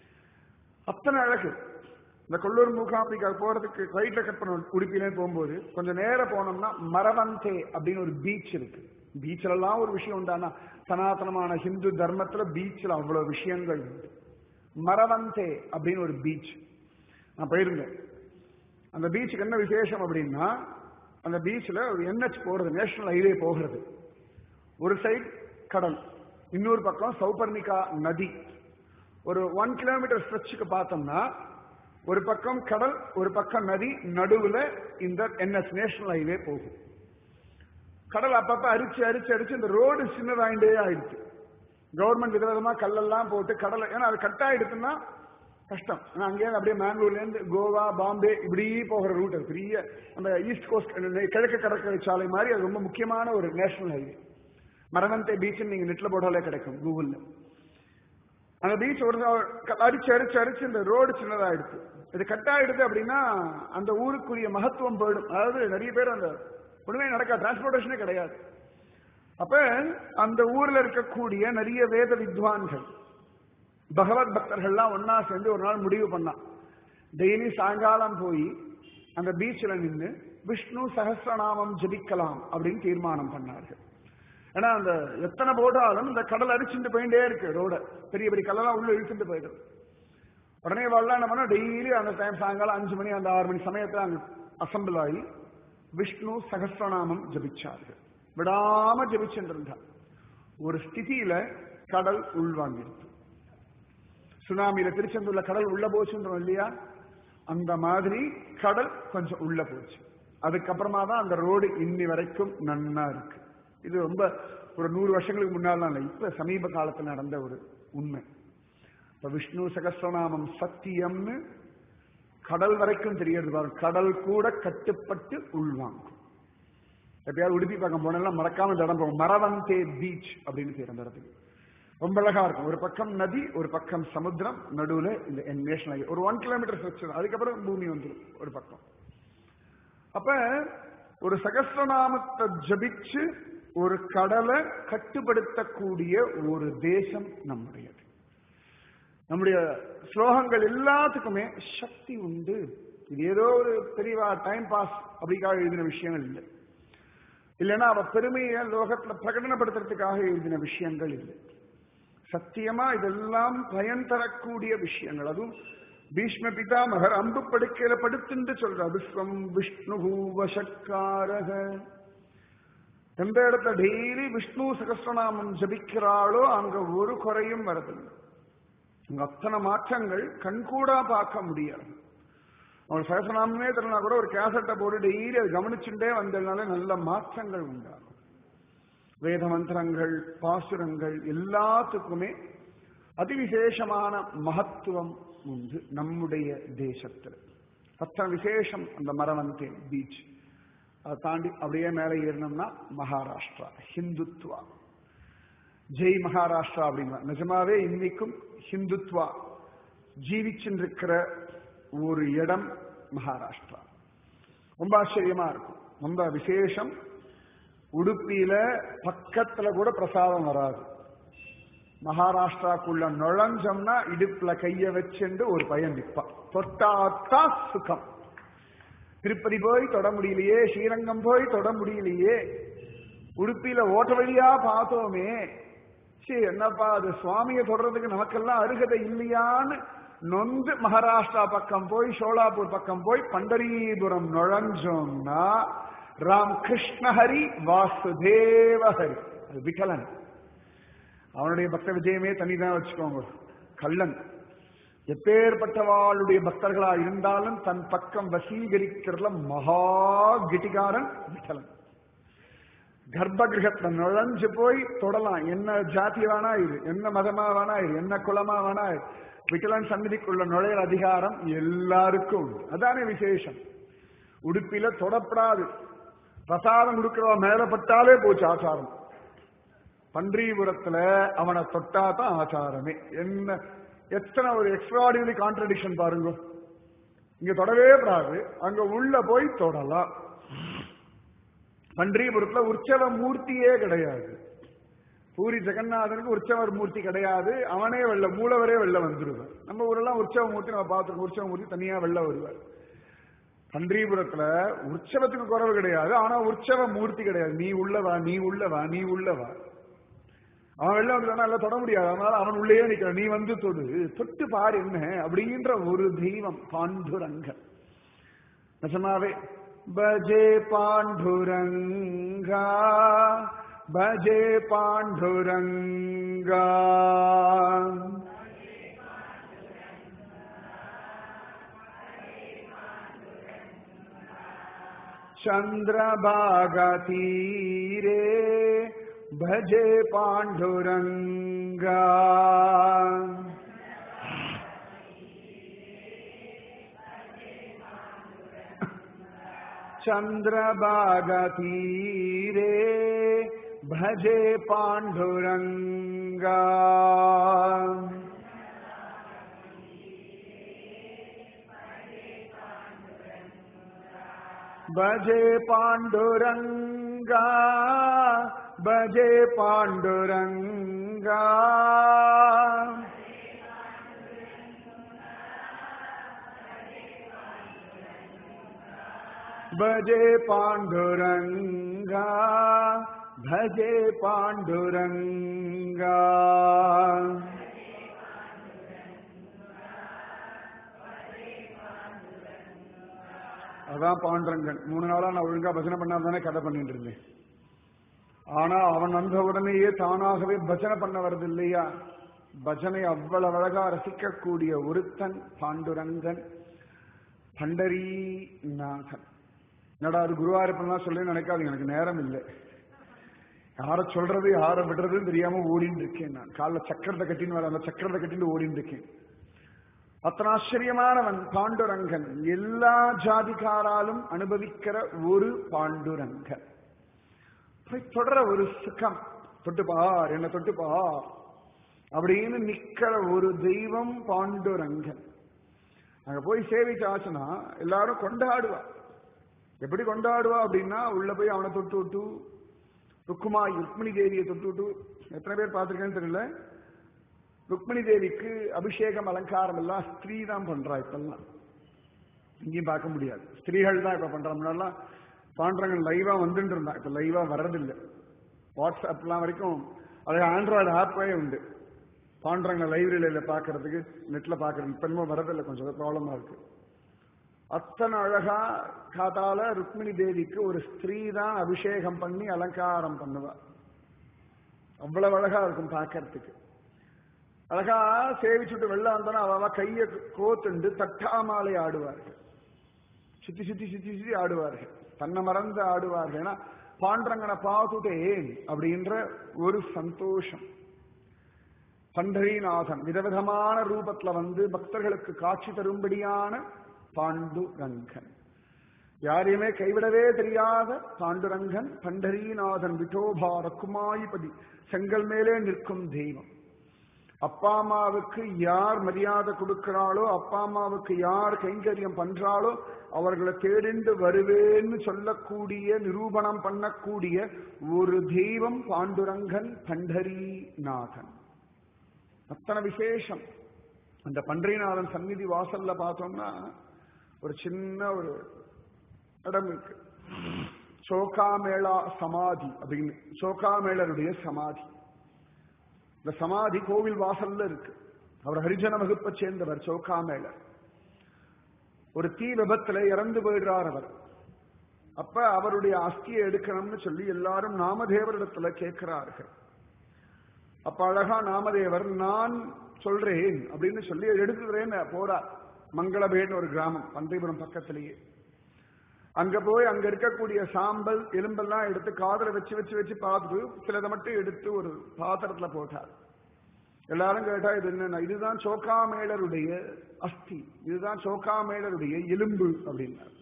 S1: அத்தனை அழகு இந்த கொள்ளூர் மூகாம்பிகா போறதுக்கு ரைட்ல கட் பண்ண உடுப்பிலே போகும்போது கொஞ்சம் நேரம் போனோம்னா மரவந்தே அப்படின்னு ஒரு பீச் இருக்கு பீச்ல எல்லாம் ஒரு விஷயம் உண்டானா சனாதனமான ஹிந்து தர்மத்துல பீச்ல அவ்வளவு விஷயங்கள் உண்டு மரவந்தே அப்படின்னு ஒரு பீச் நான் போயிருந்தேன் அந்த பீச்சுக்கு என்ன விசேஷம் அப்படின்னா அந்த பீச்ல ஒரு என்ஹெச் போறது நேஷனல் ஹைவே போகிறது ஒரு சைடு கடல் இன்னொரு பக்கம் சௌபர்ணிகா நதி ஒரு ஒன் கிலோமீட்டர் ஸ்ட்ரெச்சுக்கு பார்த்தோம்னா ஒரு பக்கம் கடல் ஒரு பக்கம் நதி நடுவுல இந்த என்எஸ் நேஷனல் ஹைவே போகும் கடல் அப்பப்ப அரிச்சு அரிச்சு அரிச்சு இந்த ரோடு சின்னதாயிண்டே ஆயிடுச்சு கவர்மெண்ட் விதவிதமா கல்லெல்லாம் போட்டு கடலை ஏன்னா அது கட் ஆயிடுச்சுன்னா கஷ்டம் ஆனா அங்கேயே அப்படியே மேங்களூர்ல இருந்து கோவா பாம்பே இப்படி போகிற ரூட் அது பெரிய அந்த ஈஸ்ட் கோஸ்ட் கிழக்கு கடற்கரை சாலை மாதிரி அது ரொம்ப முக்கியமான ஒரு நேஷனல் ஹைவே மரணந்தே பீச் நீங்க நெட்ல போட்டாலே கிடைக்கும் கூகுள்ல அந்த பீச் ஒரு அரிச்சு அரிச்சு அரிச்சு இந்த ரோடு சின்னதாயிடுச்சு இது கட் ஆயிடுது அப்படின்னா அந்த ஊருக்குரிய மகத்துவம் போயிடும் அதாவது நிறைய பேர் அந்த ஒண்ணுமே நடக்காது டிரான்ஸ்போர்டேஷனே கிடையாது அப்ப அந்த ஊர்ல இருக்கக்கூடிய நிறைய வேத வித்வான்கள் பகவத் பக்தர்கள்லாம் ஒன்னா சேர்ந்து ஒரு நாள் முடிவு பண்ணான் டெய்லி சாயங்காலம் போய் அந்த பீச்சில் நின்று விஷ்ணு சகசிரநாமம் ஜபிக்கலாம் அப்படின்னு தீர்மானம் பண்ணார்கள் ஏன்னா அந்த எத்தனை போட்டாலும் இந்த கடல் அரிச்சுட்டு போயிட்டே இருக்கு ரோட பெரிய பெரிய கல்லெல்லாம் உள்ள இழுத்துட்டு போயிடும் உடனே வரலாம் என்ன பண்ணா டெய்லி அந்த டைம் சாயங்காலம் அஞ்சு மணி அந்த ஆறு மணி சமயத்துல அங்க அசம்பிள் ஆகி விஷ்ணு சகசிரநாமம் ஜபிச்சார்கள் விடாம ஜபிச்சுட்டு இருந்தார் ஒரு ஸ்திதியில கடல் உள்வாங்கிடுது சுனாமியில திருச்செந்தூர்ல கடல் உள்ள போச்சுன்றோம் இல்லையா அந்த மாதிரி கடல் கொஞ்சம் உள்ள போச்சு அதுக்கப்புறமா தான் அந்த ரோடு இன்னி வரைக்கும் நன்னா இருக்கு இது ரொம்ப ஒரு நூறு வருஷங்களுக்கு முன்னாலாம் இல்லை இப்ப சமீப காலத்தில் நடந்த ஒரு உண்மை இப்ப விஷ்ணு சகசிரநாமம் சத்தியம்னு கடல் வரைக்கும் தெரியறது பாருங்க கடல் கூட கட்டுப்பட்டு உள்வாங்கும் எப்பயாவது உடுப்பி பக்கம் போனெல்லாம் மறக்காம இந்த இடம் போகும் மரவந்தே பீச் அப்படின்னு பேர் அந்த இடத்துக்கு ரொம்ப அழகா இருக்கும் ஒரு பக்கம் நதி ஒரு பக்கம் சமுத்திரம் நடுவுல இந்த நேஷனல் ஹைவே ஒரு ஒன் கிலோமீட்டர் ஸ்ட்ரெச் அதுக்கப்புறம் பூமி வந்துடும் ஒரு பக்கம் அப்ப ஒரு சகசிரநாமத்தை ஜபிச்சு ஒரு கடலை கட்டுப்படுத்தக்கூடிய ஒரு தேசம் நம்முடையது நம்முடைய ஸ்லோகங்கள் எல்லாத்துக்குமே சக்தி உண்டு இது ஏதோ ஒரு பெரியவா டைம் பாஸ் அப்படிக்காக எழுதின விஷயங்கள் இல்லை இல்லைன்னா அவ பெருமையை லோகத்துல பிரகடனப்படுத்துறதுக்காக எழுதின விஷயங்கள் இல்லை சத்தியமா இதெல்லாம் பயன் தரக்கூடிய விஷயங்கள் அதுவும் பீஷ்ம பிதாமகர் அம்பு படுக்கையில படுத்துன்னு சொல்ற விஸ்வம் விஷ்ணு வசக்காரக எந்த இடத்துல டெய்லி விஷ்ணு சகஸ்ரநாமம் ஜபிக்கிறாளோ அங்க ஒரு குறையும் வரதில்லை அங்க அத்தனை மாற்றங்கள் கண்கூடா பார்க்க முடியாது அவங்க சகசநாமமே தெரியலனா கூட ஒரு கேசட்டை போட்டு டெய்லி அதை கவனிச்சுட்டே வந்ததுனால நல்ல மாற்றங்கள் உண்டாகும் வேத மந்திரங்கள் பாசுரங்கள் எல்லாத்துக்குமே அதிவிசேஷமான மகத்துவம் உண்டு நம்முடைய தேசத்தில் அத்தனை விசேஷம் அந்த மரவந்தே பீச் அதை தாண்டி அப்படியே மேலே ஏறினோம்னா மகாராஷ்டிரா ஹிந்துத்வா ஜெய் மகாராஷ்டிரா அப்படிங்கிற நிஜமாவே இன்னைக்கும் ஹிந்துத்வா ஜீவிச்சுருக்கிற ஒரு இடம் மகாராஷ்டிரா ரொம்ப ஆச்சரியமா இருக்கும் ரொம்ப விசேஷம் உடுப்பியில பக்கத்துல கூட பிரசாதம் வராது மகாராஷ்டிராக்குள்ள நுழைஞ்சோம்னா இடுப்புல கைய வச்சுண்டு ஒரு பையன் நிற்பான் தொட்டாத்தா சுகம் திருப்பதி போய் தொட முடியலையே ஸ்ரீரங்கம் போய் தொட முடியலையே உடுப்பியில ஓட்ட வழியா பார்த்தோமே சரி என்னப்பா அது சுவாமியை தொடர்றதுக்கு நமக்கெல்லாம் அருகதை இல்லையான்னு நொந்து மகாராஷ்டிரா பக்கம் போய் சோலாப்பூர் பக்கம் போய் பண்டரீபுரம் நுழைஞ்சோம்னா ராம் கிருஷ்ணஹரி வாசுதேவஹரி அது விட்டலன் அவனுடைய பக்த விஜயமே தனிதான் வச்சுக்கோங்க கள்ளன் எப்பேற்பட்டவாளுடைய பக்தர்களா இருந்தாலும் தன் பக்கம் வசீகரிக்கிறதுல மகா கிட்டிகாரன் விட்டலன் கர்ப்ப கிரகத்துல நுழைஞ்சு போய் தொடலாம் என்ன ஜாதி வேணா இது என்ன மதமா வேணா இது என்ன குலமா வேணா இது விட்டலன் சந்நிதிக்குள்ள நுழையிற அதிகாரம் எல்லாருக்கும் உண்டு அதானே விசேஷம் உடுப்பில தொடப்படாது பிரசாதம் கொடுக்கிறவ மேல பட்டாலே போச்சு ஆச்சாரம் பன்றிபுரத்துல அவனை தொட்டா தான் ஆச்சாரமே என்ன எத்தனை ஒரு எக்ஸ்ட்ராடினரி கான்ட்ரடிக்ஷன் பாருங்க இங்க தொடவே கூடாது அங்க உள்ள போய் தொடலாம் பன்றிபுரத்துல உற்சவ மூர்த்தியே கிடையாது பூரி ஜெகநாதனுக்கு உற்சவர் மூர்த்தி கிடையாது அவனே வெள்ள மூலவரே வெள்ள வந்துருவார் நம்ம ஊரெல்லாம் உற்சவ மூர்த்தி நம்ம பார்த்துருக்கோம் உற்சவ மூர்த்தி தனியா வெள்ள வருவார் பன்றிபுரத்துல உற்சவத்துக்கு குறவு கிடையாது ஆனா உற்சவ மூர்த்தி கிடையாது நீ உள்ளவா நீ உள்ளவா நீ உள்ளவா அவன் வெளில வந்து நல்லா தொட முடியாது அதனால அவன் உள்ளேயே நிக்கிறான் நீ வந்து தொடு தொட்டு பாரு என்ன அப்படின்ற ஒரு தெய்வம் பாண்டுரங்கன் நிஜமாவே பஜே பாண்டுரங்கா பஜே பாண்டுரங்கா चन्द्रभागतीरे भजे पाण्डुरङ्गा चन्द्रभागतीरे भजे पाण्डुरङ्गा भजे पाण्डुरङ्गा भजे पाण्डुरङ्गा भजे पाण्डुरङ्गा भजे पाण्डुरङ्गा அதான் பாண்டரங்கன் மூணு நாளா நான் ஒழுங்கா பஜனை பண்ணாம தானே கதை பண்ணிட்டு இருந்தேன் ஆனா அவன் வந்த உடனேயே தானாகவே பஜனை பண்ண வருது இல்லையா பஜனை அவ்வளவு அழகா ரசிக்கக்கூடிய ஒருத்தன் பாண்டுரங்கன் பண்டரீநாதன் என்னடா அது குருவாயூரப்பன் சொல்லி நினைக்காது எனக்கு நேரம் இல்லை யார சொல்றது யார விடுறதுன்னு தெரியாம ஓடின்னு இருக்கேன் நான் காலைல சக்கரத்தை கட்டின்னு வர அந்த சக்கரத்தை கட்டின்னு ஓடின்னு இருக்கேன் அத்தனை ஆச்சரியமானவன் பாண்டுரங்கன் எல்லா ஜாதிக்காராலும் அனுபவிக்கிற ஒரு பாண்டுரங்கன் போய் தொடர ஒரு சுகம் தொட்டுப்பார் என்ன தொட்டுப்பார் அப்படின்னு நிக்கிற ஒரு தெய்வம் பாண்டுரங்கன் அங்க போய் சேவிச்சாச்சுன்னா எல்லாரும் கொண்டாடுவா எப்படி கொண்டாடுவா அப்படின்னா உள்ள போய் அவனை தொட்டு விட்டு ருக்குமாய் ருக்மிணி தேவியை தொட்டுட்டு எத்தனை பேர் பார்த்திருக்கேன்னு தெரியல ருக்மிணி தேவிக்கு அபிஷேகம் அலங்காரம் எல்லாம் ஸ்திரீ தான் பண்றா இப்பெல்லாம் இங்கேயும் பார்க்க முடியாது ஸ்திரீகள் தான் இப்ப பண்றா முன்னாடிலாம் பாண்டரங்கள் லைவா வந்துட்டு இருந்தான் இப்ப லைவா வர்றதில்லை வாட்ஸ்அப்லாம் வரைக்கும் அது ஆண்ட்ராய்டு ஆப்பே உண்டு பாண்டரங்க லைப்ரரியில பாக்குறதுக்கு நெட்ல பாக்குறது இப்ப இன்னும் வரதில்லை கொஞ்சம் ப்ராப்ளமா இருக்கு அத்தனை அழகா காத்தால ருக்மிணி தேவிக்கு ஒரு ஸ்திரீ தான் அபிஷேகம் பண்ணி அலங்காரம் பண்ணுவா அவ்வளவு அழகா இருக்கும் பார்க்கறதுக்கு அழகா சேவிச்சுட்டு வெளில வந்தோன்னா அவ கைய கோத்துண்டு தட்டாமாலை ஆடுவார்கள் சுத்தி சுத்தி சுத்தி சுத்தி ஆடுவார்கள் தன்னை மறந்து ஆடுவார்கள் ஏன்னா பாண்டரங்கனை பார்த்துட்டேன் அப்படின்ற ஒரு சந்தோஷம் பண்டரிநாதன் விதவிதமான ரூபத்துல வந்து பக்தர்களுக்கு காட்சி தரும்படியான பாண்டுரங்கன் யாரையுமே கைவிடவே தெரியாத பாண்டுரங்கன் பண்டரீநாதன் விட்டோபா ரக்குமாயிபதி செங்கல் மேலே நிற்கும் தெய்வம் அப்பா அம்மாவுக்கு யார் மரியாதை கொடுக்கிறாளோ அப்பா அம்மாவுக்கு யார் கைங்கரியம் பண்றாளோ அவர்களை தேடிண்டு வருவேன்னு சொல்லக்கூடிய நிரூபணம் பண்ணக்கூடிய ஒரு தெய்வம் பாண்டுரங்கன் பண்டரிநாதன் அத்தனை விசேஷம் அந்த பண்டரிநாதன் சந்நிதி வாசல்ல பார்த்தோம்னா ஒரு சின்ன ஒரு இடம் இருக்கு சோகாமேளா சமாதி அப்படின்னு சோகாமேளருடைய சமாதி இந்த சமாதி கோவில் வாசல்ல இருக்கு அவர் ஹரிஜன வகுப்பை சேர்ந்தவர் சோகாமேளர் ஒரு தீ விபத்துல இறந்து போயிடுறார் அவர் அப்ப அவருடைய அஸ்தியை எடுக்கணும்னு சொல்லி எல்லாரும் நாமதேவரிடத்துல கேட்கிறார்கள் அப்ப அழகா நாமதேவர் நான் சொல்றேன் அப்படின்னு சொல்லி எடுத்துக்கிறேன் போறார் மங்களபேன்னு ஒரு கிராமம் பந்தைபுரம் பக்கத்திலேயே அங்க போய் அங்க இருக்கக்கூடிய சாம்பல் எலும்பெல்லாம் எடுத்து காதல வச்சு வச்சு வச்சு பார்த்துட்டு சிலதை மட்டும் எடுத்து ஒரு பாத்திரத்துல போட்டார் எல்லாரும் கேட்டா இது என்ன இதுதான் சோக்காமேளருடைய அஸ்தி இதுதான் சோக்காமேளருடைய எலும்பு அப்படின்னார்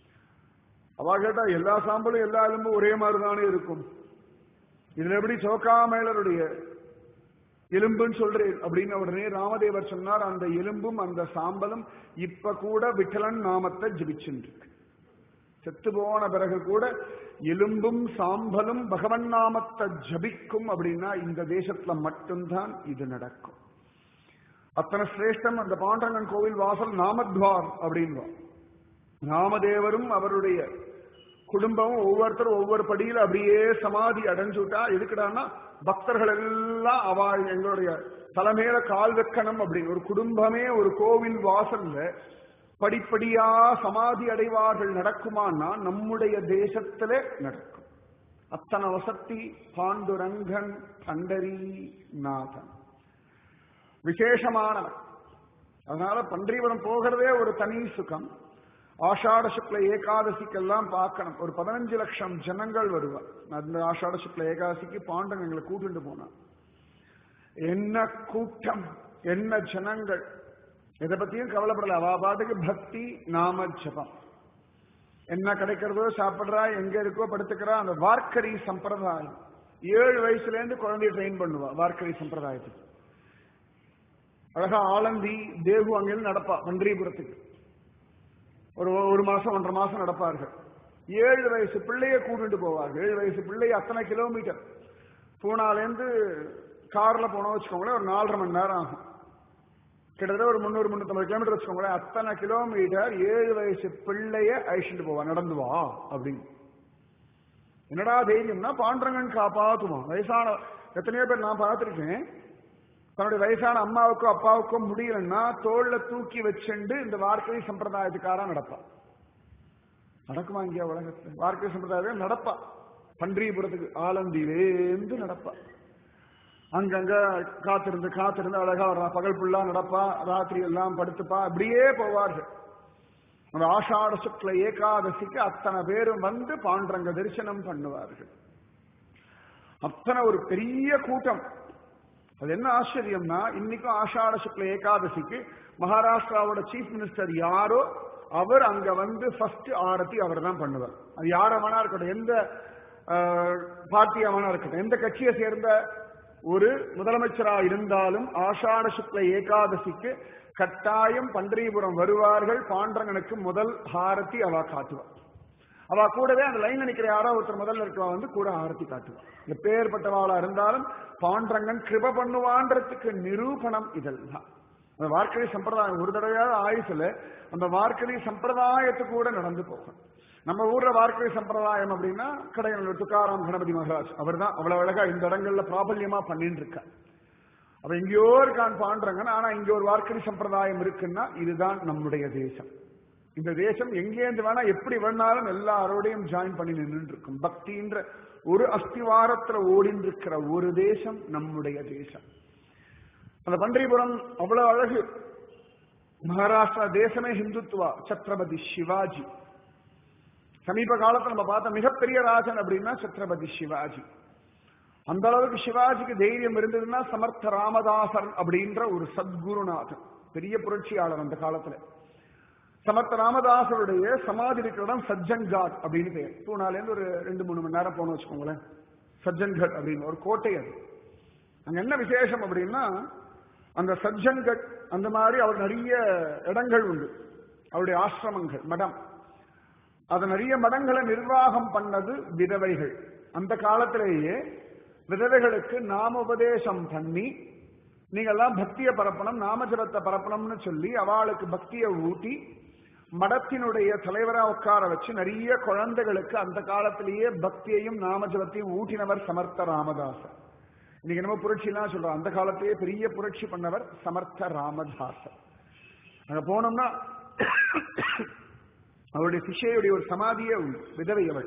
S1: அவ கேட்டா எல்லா சாம்பலும் எல்லா எலும்பும் ஒரே மாதிரி தானே இருக்கும் இதுல எப்படி சோக்காமேளருடைய எலும்புன்னு சொல்றேன் அப்படின்னு உடனே ராமதேவர் சொன்னார் அந்த எலும்பும் அந்த சாம்பலும் இப்ப கூட விட்டலன் நாமத்தை ஜபிச்சுருக்கு செத்து போன பிறகு கூட எலும்பும் சாம்பலும் பகவன் நாமத்தை ஜபிக்கும் அப்படின்னா இந்த தேசத்துல மட்டும்தான் இது நடக்கும் அத்தனை சிரேஷ்டம் அந்த பாண்டரங்கன் கோவில் வாசல் நாமத்வார் அப்படின்னு ராமதேவரும் அவருடைய குடும்பமும் ஒவ்வொருத்தரும் ஒவ்வொரு படியில அப்படியே சமாதி அடைஞ்சுட்டா எதுக்குடான்னா பக்தர்கள் எல்லாம் அவள் எங்களுடைய தலைமையில கால் வைக்கணும் அப்படின்னு ஒரு குடும்பமே ஒரு கோவில் வாசல்ல படிப்படியா சமாதி அடைவார்கள் நடக்குமானா நம்முடைய தேசத்திலே நடக்கும் அத்தனை வசத்தி பாண்டுரங்கன் பண்டரி நாதன் விசேஷமானவன் அதனால பன்றிபுரம் போகிறதே ஒரு தனி சுகம் ஆஷாட சுக்ல ஏகாதசிக்கெல்லாம் பார்க்கணும் ஒரு பதினஞ்சு லட்சம் ஜனங்கள் வருவார் அந்த ஆஷாட சுக்ல ஏகாதசிக்கு பாண்டன் எங்களை கூட்டிட்டு போனான் என்ன கூட்டம் என்ன ஜனங்கள் எதை பத்தியும் கவலைப்படல அவ பாட்டுக்கு பக்தி நாம ஜபம் என்ன கிடைக்கிறதோ சாப்பிடுறா எங்க இருக்கோ படுத்துக்கிறா அந்த வார்க்கரி சம்பிரதாயம் ஏழு வயசுல இருந்து குழந்தைய ட்ரெயின் பண்ணுவா வார்க்கரி சம்பிரதாயத்துக்கு அழகா ஆலந்தி தேகு அங்கிருந்து நடப்பா பன்றிபுரத்துக்கு ஒரு ஒரு மாசம் ஒன்றரை மாசம் நடப்பார்கள் ஏழு வயசு பிள்ளைய கூட்டிட்டு போவார்கள் ஏழு வயசு பிள்ளைய அத்தனை கிலோமீட்டர் பூனாலேருந்து கார்ல போனோம் வச்சுக்கோங்களேன் ஒரு நாலரை மணி நேரம் ஆகும் கிட்டத்தட்ட ஒரு முந்நூறு முந்நூத்தம்பது கிலோமீட்டர் வச்சுக்கோங்களேன் அத்தனை கிலோமீட்டர் ஏழு வயசு பிள்ளைய அழிச்சுட்டு போவா நடந்து வா அப்படின்னு என்னடா தைரியம்னா பாண்டரங்கன் காப்பாத்துமா வயசான எத்தனையோ பேர் நான் பார்த்திருக்கேன் தன்னுடைய வயசான அம்மாவுக்கோ அப்பாவுக்கோ முடியலன்னா தோல்ல தூக்கி வச்சுண்டு இந்த வார்க்கை சம்பிரதாயத்துக்காரா நடப்பா நடக்குமா இங்கே உலகத்துல வார்க்கை சம்பிரதாயம் நடப்பா பன்றிபுரத்துக்கு ஆலந்தியிலேந்து நடப்பா அங்கங்க காத்திருந்து காத்திருந்து அழகா வரா பகல் புல்லா நடப்பா ராத்திரி எல்லாம் படுத்துப்பா அப்படியே போவார்கள் அந்த ஆஷாட சுக்ல ஏகாதசிக்கு அத்தனை பேரும் வந்து பாண்டரங்க தரிசனம் பண்ணுவார்கள் அத்தனை ஒரு பெரிய கூட்டம் அது என்ன ஆச்சரியம்னா இன்னைக்கும் ஆஷாட சுக்ல ஏகாதசிக்கு மகாராஷ்டிராவோட சீஃப் மினிஸ்டர் யாரோ அவர் அங்க வந்து ஃபர்ஸ்ட் ஆரத்தி அவர் தான் பண்ணுவார் அது யார வேணா இருக்கட்டும் எந்த பார்ட்டியா வேணா இருக்கட்டும் எந்த கட்சியை சேர்ந்த ஒரு முதலமைச்சரா இருந்தாலும் ஆஷாட சுக்ல ஏகாதசிக்கு கட்டாயம் பன்றிபுரம் வருவார்கள் பாண்டரங்கனுக்கு முதல் ஹாரத்தி அவ காட்டுவார் அவ கூடவே அந்த லைன்ல நிக்கிற யாரோ ஒருத்தர் முதல்ல இருக்கவா வந்து கூட ஆரத்தி காட்டுவா இந்த பேர்பட்டவாளா இருந்தாலும் பாண்டரங்கன் கிருப பண்ணுவான்றதுக்கு நிரூபணம் இதெல்லாம் அந்த வார்க்கடி சம்பிரதாயம் ஒரு தடவையாவது ஆயுசுல அந்த வார்க்கடி சம்பிரதாயத்துக்கு கூட நடந்து போகும் நம்ம ஊர்ல வார்க்கடி சம்பிரதாயம் அப்படின்னா கடையனூர் துக்காராம் கணபதி மகாராஜ் அவர் தான் அவ்வளவு அழகா இந்த இடங்கள்ல பிராபல்யமா பண்ணிட்டு இருக்கார் அவ எங்கேயோ இருக்கான் பாண்டரங்கன் ஆனா இங்க ஒரு வார்க்கடி சம்பிரதாயம் இருக்குன்னா இதுதான் நம்முடைய தேசம் இந்த தேசம் எங்கேருந்து வேணா எப்படி வேணாலும் எல்லாரோடையும் ஜாயின் பண்ணி நின்று இருக்கும் பக்தின்ற ஒரு அஸ்திவாரத்துல ஓடின்னு இருக்கிற ஒரு தேசம் நம்முடைய தேசம் அந்த பன்றிபுரம் அவ்வளவு அழகு மகாராஷ்டிரா தேசமே ஹிந்துத்துவா சத்ரபதி சிவாஜி சமீப காலத்துல நம்ம பார்த்த மிகப்பெரிய ராஜன் அப்படின்னா சத்ரபதி சிவாஜி அந்த அளவுக்கு சிவாஜிக்கு தைரியம் இருந்ததுன்னா சமர்த்த ராமதாசர் அப்படின்ற ஒரு சத்குருநாதன் பெரிய புரட்சியாளர் அந்த காலத்துல சமர்த்த ராமதாசருடைய சமாதி இருக்கிற இடம் சஜ்ஜன்காட் அப்படின்னு பேர் பூனால இருந்து ஒரு ரெண்டு மூணு மணி நேரம் போன வச்சுக்கோங்களேன் சஜ்ஜன்கட் அப்படின்னு ஒரு கோட்டை அது அங்க என்ன விசேஷம் அப்படின்னா அந்த சஜ்ஜன்கட் அந்த மாதிரி அவர் நிறைய இடங்கள் உண்டு அவருடைய ஆசிரமங்கள் மடம் அது நிறைய மடங்களை நிர்வாகம் பண்ணது விதவைகள் அந்த காலத்திலேயே விதவைகளுக்கு நாமோபதேசம் பண்ணி நீங்கெல்லாம் பக்தியை பரப்பணும் நாமஜபத்தை பரப்பணும்னு சொல்லி அவளுக்கு பக்தியை ஊட்டி மடத்தினுடைய தலைவரா உட்கார வச்சு நிறைய குழந்தைகளுக்கு அந்த காலத்திலேயே பக்தியையும் நாமஜபத்தையும் ஊட்டினவர் சமர்த்த ராமதாசர் இன்னைக்கு என்னமோ புரட்சி எல்லாம் சொல்றோம் அந்த காலத்திலேயே பெரிய புரட்சி பண்ணவர் சமர்த்த ராமதாசர் அங்க போனோம்னா அவருடைய சிஷையுடைய ஒரு சமாதியே உண்டு விதவை அவள்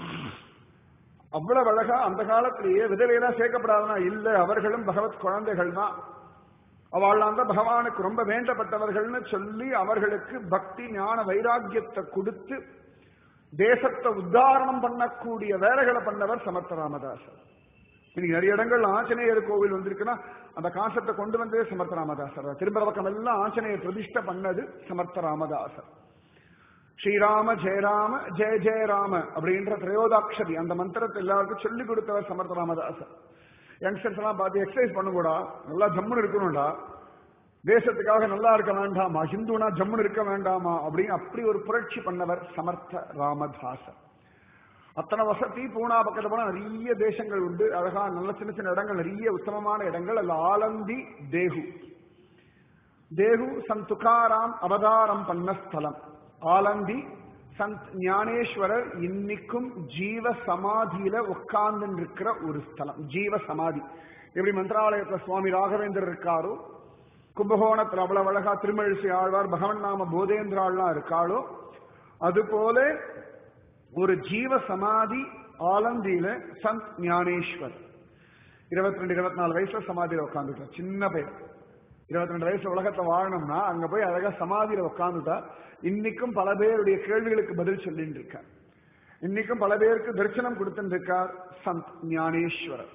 S1: அவ்வளவு அழகா அந்த காலத்திலேயே விதவையெல்லாம் சேர்க்கப்படாதுன்னா இல்ல அவர்களும் பகவத் குழந்தைகள் தான் அவள்லாம் தான் பகவானுக்கு ரொம்ப வேண்டப்பட்டவர்கள்னு சொல்லி அவர்களுக்கு பக்தி ஞான வைராக்கியத்தை கொடுத்து தேசத்தை உத்தாரணம் பண்ணக்கூடிய வேலைகளை பண்ணவர் சமர்த்த ராமதாசர் இன்னைக்கு நிறைய இடங்கள் ஆஞ்சநேயர் கோவில் வந்திருக்குன்னா அந்த கான்செப்டை கொண்டு வந்ததே சமர்த்த ராமதாசர் திரும்புற பக்கம் எல்லாம் ஆஞ்சநேயர் பிரதிஷ்டை பண்ணது சமர்த்த ராமதாசர் ஸ்ரீராம ஜெயராம ஜெய ஜெயராம அப்படின்ற திரையோதாட்சரி அந்த மந்திரத்தை எல்லாருக்கும் சொல்லி கொடுத்தவர் சமர்த்த ராமதாசர் யங்ஸ்டர்ஸ் எல்லாம் பார்த்து எக்ஸசைஸ் பண்ணுங்கடா நல்லா ஜம்முன்னு இருக்கணும்டா தேசத்துக்காக நல்லா இருக்க வேண்டாமா ஹிந்துனா ஜம்முன்னு இருக்க வேண்டாமா அப்படின்னு அப்படி ஒரு புரட்சி பண்ணவர் சமர்த்த ராமதாசர் அத்தனை வசதி பூனா பக்கத்துல போனா நிறைய தேசங்கள் உண்டு அழகா நல்ல சின்ன சின்ன இடங்கள் நிறைய உத்தமமான இடங்கள் அல்ல ஆலந்தி தேகு தேகு சந்த் துகாராம் அவதாரம் பண்ண ஸ்தலம் ஆலந்தி சந்த் ஞானேஸ்வரர் இன்னைக்கும் ஜீவ சமாதியில உட்கார்ந்து இருக்கிற ஒரு ஸ்தலம் ஜீவ சமாதி எப்படி மந்திராலயத்துல சுவாமி ராகவேந்தர் இருக்காரோ கும்பகோணத்துல அவ்வளவு அழகா திருமழிசை ஆழ்வார் பகவன் நாம போதேந்திராள்லாம் இருக்காளோ அது போல ஒரு ஜீவ சமாதி ஆலந்தியில சந்த் ஞானேஸ்வர் இருபத்தி ரெண்டு இருபத்தி நாலு வயசுல சமாதியில உட்காந்துட்டார் சின்ன பேர் இருபத்தி ரெண்டு வயசு உலகத்தை வாழணும்னா அங்க போய் அழகா சமாதியில உட்காந்துட்டா இன்னைக்கும் பல பேருடைய கேள்விகளுக்கு பதில் சொல்லிட்டு இருக்கார் இன்னைக்கும் பல பேருக்கு தரிசனம் கொடுத்துட்டு இருக்கார் சந்த் ஞானேஸ்வரர்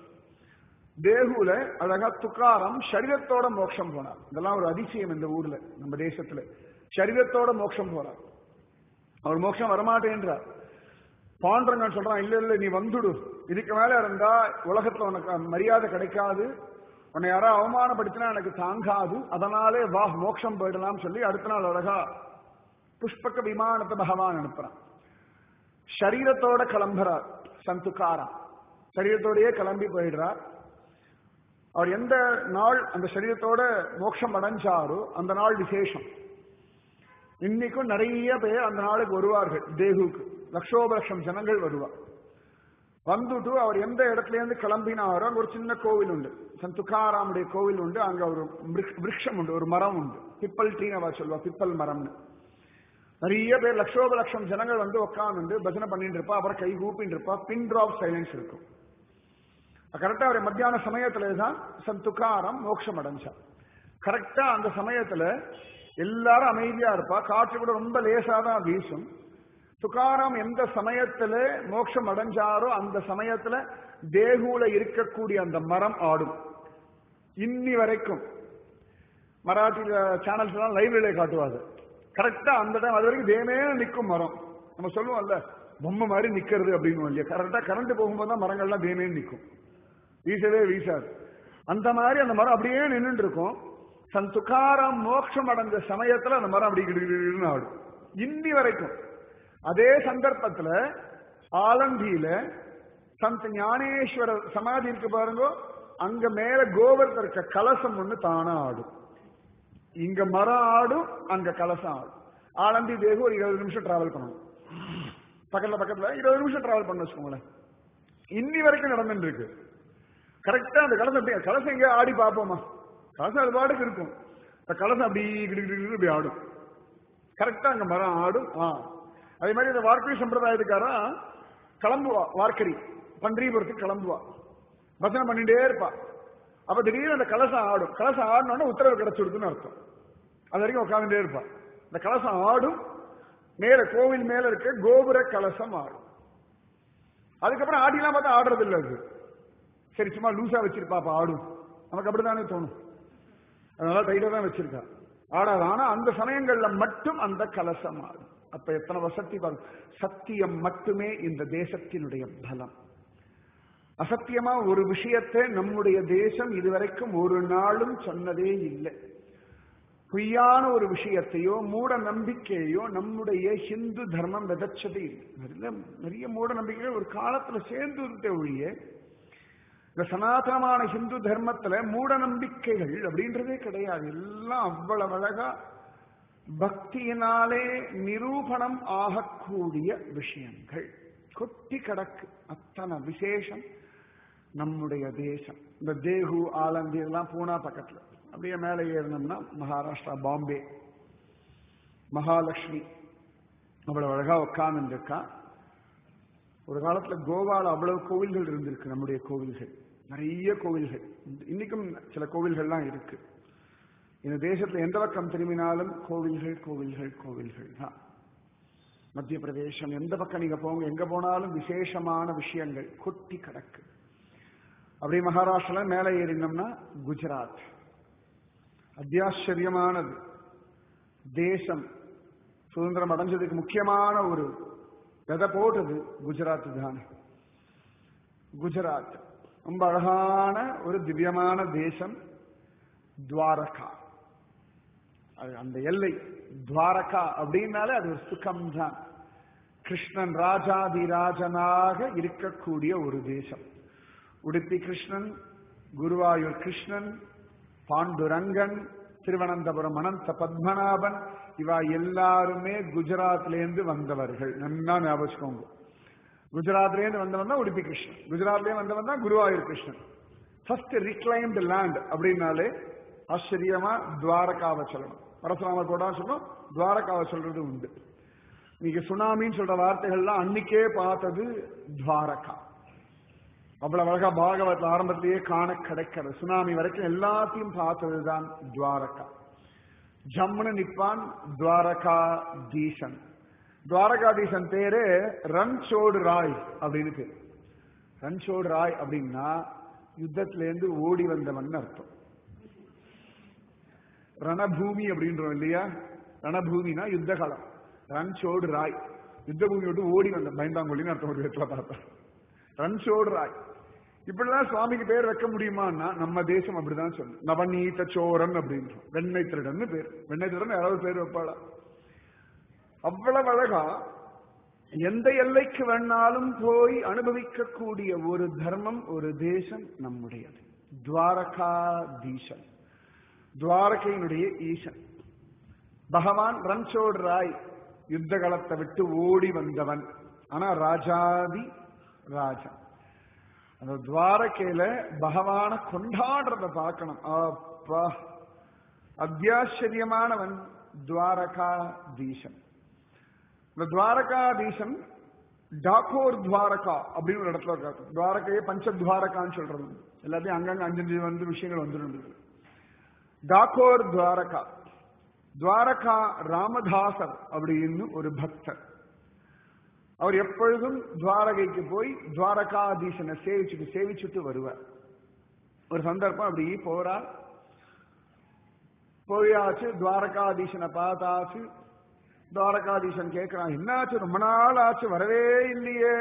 S1: தேகுல அழகா துக்காரம் சரீரத்தோட மோட்சம் போனார் இதெல்லாம் ஒரு அதிசயம் இந்த ஊர்ல நம்ம தேசத்துல சரீரத்தோட மோட்சம் போறார் அவர் மோட்சம் வரமாட்டேன்றார் பாண்டரங்கன் சொல்றான் இல்ல இல்ல நீ வந்துடு இதுக்கு மேல இருந்தா உலகத்துல உனக்கு மரியாதை கிடைக்காது உன்னை யாரா அவமானப்படுத்தினா எனக்கு தாங்காது அதனாலே வா மோட்சம் போயிடலாம் சொல்லி அடுத்த நாள் அழகா புஷ்பக விமானத்தை பகவான் அனுப்புறான் சரீரத்தோட கிளம்புறார் சந்துக்காரம் சரீரத்தோடயே கிளம்பி போயிடுறார் அவர் எந்த நாள் அந்த சரீரத்தோட மோட்சம் அடைஞ்சாரோ அந்த நாள் விசேஷம் இன்னைக்கும் நிறைய பேர் அந்த நாளுக்கு வருவார்கள் தேகுக்கு லட்சோப லட்சம் ஜனங்கள் வருவார் வந்துட்டு அவர் எந்த இடத்துல இருந்து கிளம்பினாரோ அங்க ஒரு சின்ன கோவில் உண்டு சந்துக்காராமுடைய கோவில் உண்டு அங்க ஒரு விருட்சம் உண்டு ஒரு மரம் உண்டு பிப்பல் ட்ரீ அவ சொல்லுவா பிப்பல் மரம்னு நிறைய பேர் லட்சோப லட்சம் ஜனங்கள் வந்து உட்காந்து பஜனை பண்ணிட்டு இருப்பா அப்புறம் கை கூப்பின்னு இருப்பா பின் டிராப் சைலன்ஸ் இருக்கும் கரெக்டா அவர் மத்தியான சமயத்துல தான் சந்துக்காரம் மோட்சம் அடைஞ்சார் கரெக்டா அந்த சமயத்துல எல்லாரும் அமைதியா இருப்பா காற்று கூட ரொம்ப லேசா தான் வீசும் துக்காராம் எந்த சமயத்துல மோட்சம் அடைஞ்சாரோ அந்த சமயத்துல தேகுல இருக்கக்கூடிய அந்த மரம் ஆடும் இன்னி வரைக்கும் மராட்டி சேனல்ஸ் எல்லாம் லைவ்ல காட்டுவாங்க கரெக்டா அந்த டைம் அது வரைக்கும் தேமே நிற்கும் மரம் நம்ம சொல்லுவோம்ல பொம்மை மாதிரி நிக்கிறது அப்படின்னு இல்லையா கரெக்டா கரண்ட் போகும்போது தான் மரங்கள்லாம் தேமே நிற்கும் வீசவே வீசாது அந்த மாதிரி அந்த மரம் அப்படியே நின்றுட்டு இருக்கும் சன் துக்காராம் மோட்சம் அடைஞ்ச சமயத்துல அந்த மரம் அப்படி கிடுகிடுன்னு ஆடும் இன்னி வரைக்கும் அதே சந்தர்ப்பத்துல ஆலந்தியில சந்த் ஞானேஸ்வரர் சமாதி இருக்கு பாருங்க அங்க மேல கோபுரத்துல இருக்க கலசம் ஒண்ணு தானா ஆடும் இங்க மரம் ஆடும் அங்க கலசம் ஆடும் ஆலந்தி தேகு ஒரு இருபது நிமிஷம் டிராவல் பண்ணணும் பக்கத்துல பக்கத்துல இருபது நிமிஷம் டிராவல் பண்ண வச்சுக்கோங்களேன் இன்னி வரைக்கும் நடந்துட்டு இருக்கு கரெக்டா அந்த கலசம் எப்படி கலசம் எங்கேயா ஆடி பார்ப்போமா கலசம் அது பாட்டுக்கு இருக்கும் இந்த கலசம் அப்படி கிடு கிடு கிடு இப்படி ஆடும் கரெக்டா அங்க மரம் ஆடும் ஆ அதே மாதிரி இந்த வார்க்கரி சம்பிரதாயத்துக்காரா கிளம்புவா வார்க்கரி பன்றிபுரத்துக்கு கிளம்புவா பசனம் பண்ணிட்டே இருப்பா அப்ப திடீர்னு அந்த கலசம் ஆடும் கலசம் ஆடணும்னா உத்தரவு கிடைச்சுடுதுன்னு அர்த்தம் அது வரைக்கும் உட்காந்துட்டே இருப்பா இந்த கலசம் ஆடும் மேல கோவில் மேல இருக்க கோபுர கலசம் ஆடும் அதுக்கப்புறம் ஆடிலாம் பார்த்தா ஆடுறது இல்லை அது சரி சும்மா லூசா வச்சிருப்பா அப்ப ஆடும் நமக்கு அப்படித்தானே தோணும் அதனால டைட்டா தான் வச்சிருக்கா ஆடாது ஆனா அந்த சமயங்கள்ல மட்டும் அந்த கலசம் ஆடும் அப்ப எத்தனை வசதி பாருங்க சத்தியம் மட்டுமே இந்த தேசத்தினுடைய பலம் அசத்தியமா ஒரு விஷயத்தை நம்முடைய தேசம் இதுவரைக்கும் ஒரு நாளும் சொன்னதே இல்லை பொய்யான ஒரு விஷயத்தையோ மூட நம்பிக்கையோ நம்முடைய ஹிந்து தர்மம் விதைச்சதே இல்லை நிறைய நிறைய மூட நம்பிக்கைகள் ஒரு காலத்துல சேர்ந்து இருந்த ஒழிய இந்த சனாதனமான ஹிந்து தர்மத்துல மூட நம்பிக்கைகள் அப்படின்றதே கிடையாது எல்லாம் அவ்வளவு அழகா பக்தியினாலே நிரூபணம் ஆகக்கூடிய விஷயங்கள் கொட்டி கடக்கு அத்தனை விசேஷம் நம்முடைய தேசம் இந்த தேகு ஆலந்தி எல்லாம் பூனா பக்கத்துல அப்படியே மேலே ஏறினோம்னா மகாராஷ்டிரா பாம்பே மகாலட்சுமி அவ்வளவு அழகா உட்கார்ந்துருக்கா ஒரு காலத்துல கோவால அவ்வளவு கோவில்கள் இருந்திருக்கு நம்முடைய கோவில்கள் நிறைய கோவில்கள் இன்னைக்கும் சில கோவில்கள்லாம் இருக்கு இந்த தேசத்துல எந்த பக்கம் திரும்பினாலும் கோவில்கள் கோவில்கள் கோவில்கள் தான் மத்திய பிரதேசம் எந்த பக்கம் நீங்க போங்க எங்க போனாலும் விசேஷமான விஷயங்கள் கொட்டி கிடக்கு அப்படியே மகாராஷ்டிரா மேலே ஏறினோம்னா குஜராத் அத்தியாச்சரியமானது தேசம் சுதந்திரம் அடைஞ்சதுக்கு முக்கியமான ஒரு விதை போட்டது குஜராத் தானே குஜராத் ரொம்ப அழகான ஒரு திவ்யமான தேசம் துவாரகா அது அந்த எல்லை துவாரகா அப்படின்னாலே அது ஒரு சுகம் தான் கிருஷ்ணன் ராஜாதிராஜனாக இருக்கக்கூடிய ஒரு தேசம் உடுப்பி கிருஷ்ணன் குருவாயூர் கிருஷ்ணன் பாண்டுரங்கன் திருவனந்தபுரம் அனந்த பத்மநாபன் இவா எல்லாருமே குஜராத்லேருந்து வந்தவர்கள் நல்லா ஞாபகம் குஜராத்லேருந்து வந்தவன் தான் உடுப்பி கிருஷ்ணன் குஜராத்லேயே வந்தவன் தான் Guruvayur Krishnan first reclaimed land அப்படின்னாலே ஆச்சரியமா துவாரகாவை சொல்லணும் பரசுராமர் கூட சொல்லணும் துவாரகாவை சொல்றது உண்டு நீங்க சுனாமின்னு சொல்ற வார்த்தைகள்லாம் அன்னைக்கே பார்த்தது துவாரகா அவ்வளவு அழகா பாகவத்ல ஆரம்பத்திலேயே காண கிடைக்கிறது சுனாமி வரைக்கும் எல்லாத்தையும் பார்த்ததுதான் துவாரகா ஜம்முன்னு நிப்பான் துவாரகா தீசன் துவாரகாதீசன் பேரு ரன்சோடு ராய் அப்படின்னு பேர் ரன்சோடு ராய் அப்படின்னா யுத்தத்துல இருந்து ஓடி வந்தவன் அர்த்தம் ரணபூமி அப்படின்றோம் இல்லையா ரணபூமினா யுத்த காலம் ரன்சோடு ராய் யுத்த பூமி விட்டு ஓடி வந்த பயந்தாங்கொல்லின்னு அர்த்தம் ஒரு விதத்துல பார்த்தா ரன்சோடு ராய் இப்படிலாம் சுவாமிக்கு பேர் வைக்க முடியுமான்னா நம்ம தேசம் அப்படிதான் சொல்லணும் நவநீத சோரன் அப்படின்றோம் வெண்ணெய் திருடன் பேர் வெண்ணெய் திருடன் யாராவது பேர் வைப்பாளா அவ்வளவு அழகா எந்த எல்லைக்கு வேணாலும் போய் அனுபவிக்கக்கூடிய ஒரு தர்மம் ஒரு தேசம் நம்முடையது துவாரகா தீசன் துவாரகையினுடைய ஈசன் பகவான் ரன்சோட் ராய் யுத்த களத்தை விட்டு ஓடி வந்தவன் ஆனா ராஜாதி ராஜா அந்த துவாரகையில பகவான கொண்டாடுறத பார்க்கணும் அப்பா அத்தியாச்சரியமானவன் துவாரகா தீசன் இந்த துவாரகாதீசன் டாகோர் துவாரகா அப்படின்னு ஒரு இடத்துல இருக்காரு துவாரகையே பஞ்சத்வாரகான்னு சொல்றது எல்லாத்தையும் அங்கங்க அஞ்சு வந்து விஷயங்கள் வந்துருந்தது டாகோர் துவாரகா துவாரகா ராமதாசர் அப்படின்னு ஒரு பக்தர் அவர் எப்பொழுதும் துவாரகைக்கு போய் துவாரகாதீசனை சேவிச்சுட்டு சேவிச்சுட்டு வருவார் ஒரு சந்தர்ப்பம் அப்படி போறார் போயாச்சு துவாரகாதீசனை பார்த்தாச்சு துவாரகாதீசன் கேட்கிறான் என்னாச்சு ரொம்ப நாள் ஆச்சு வரவே இல்லையே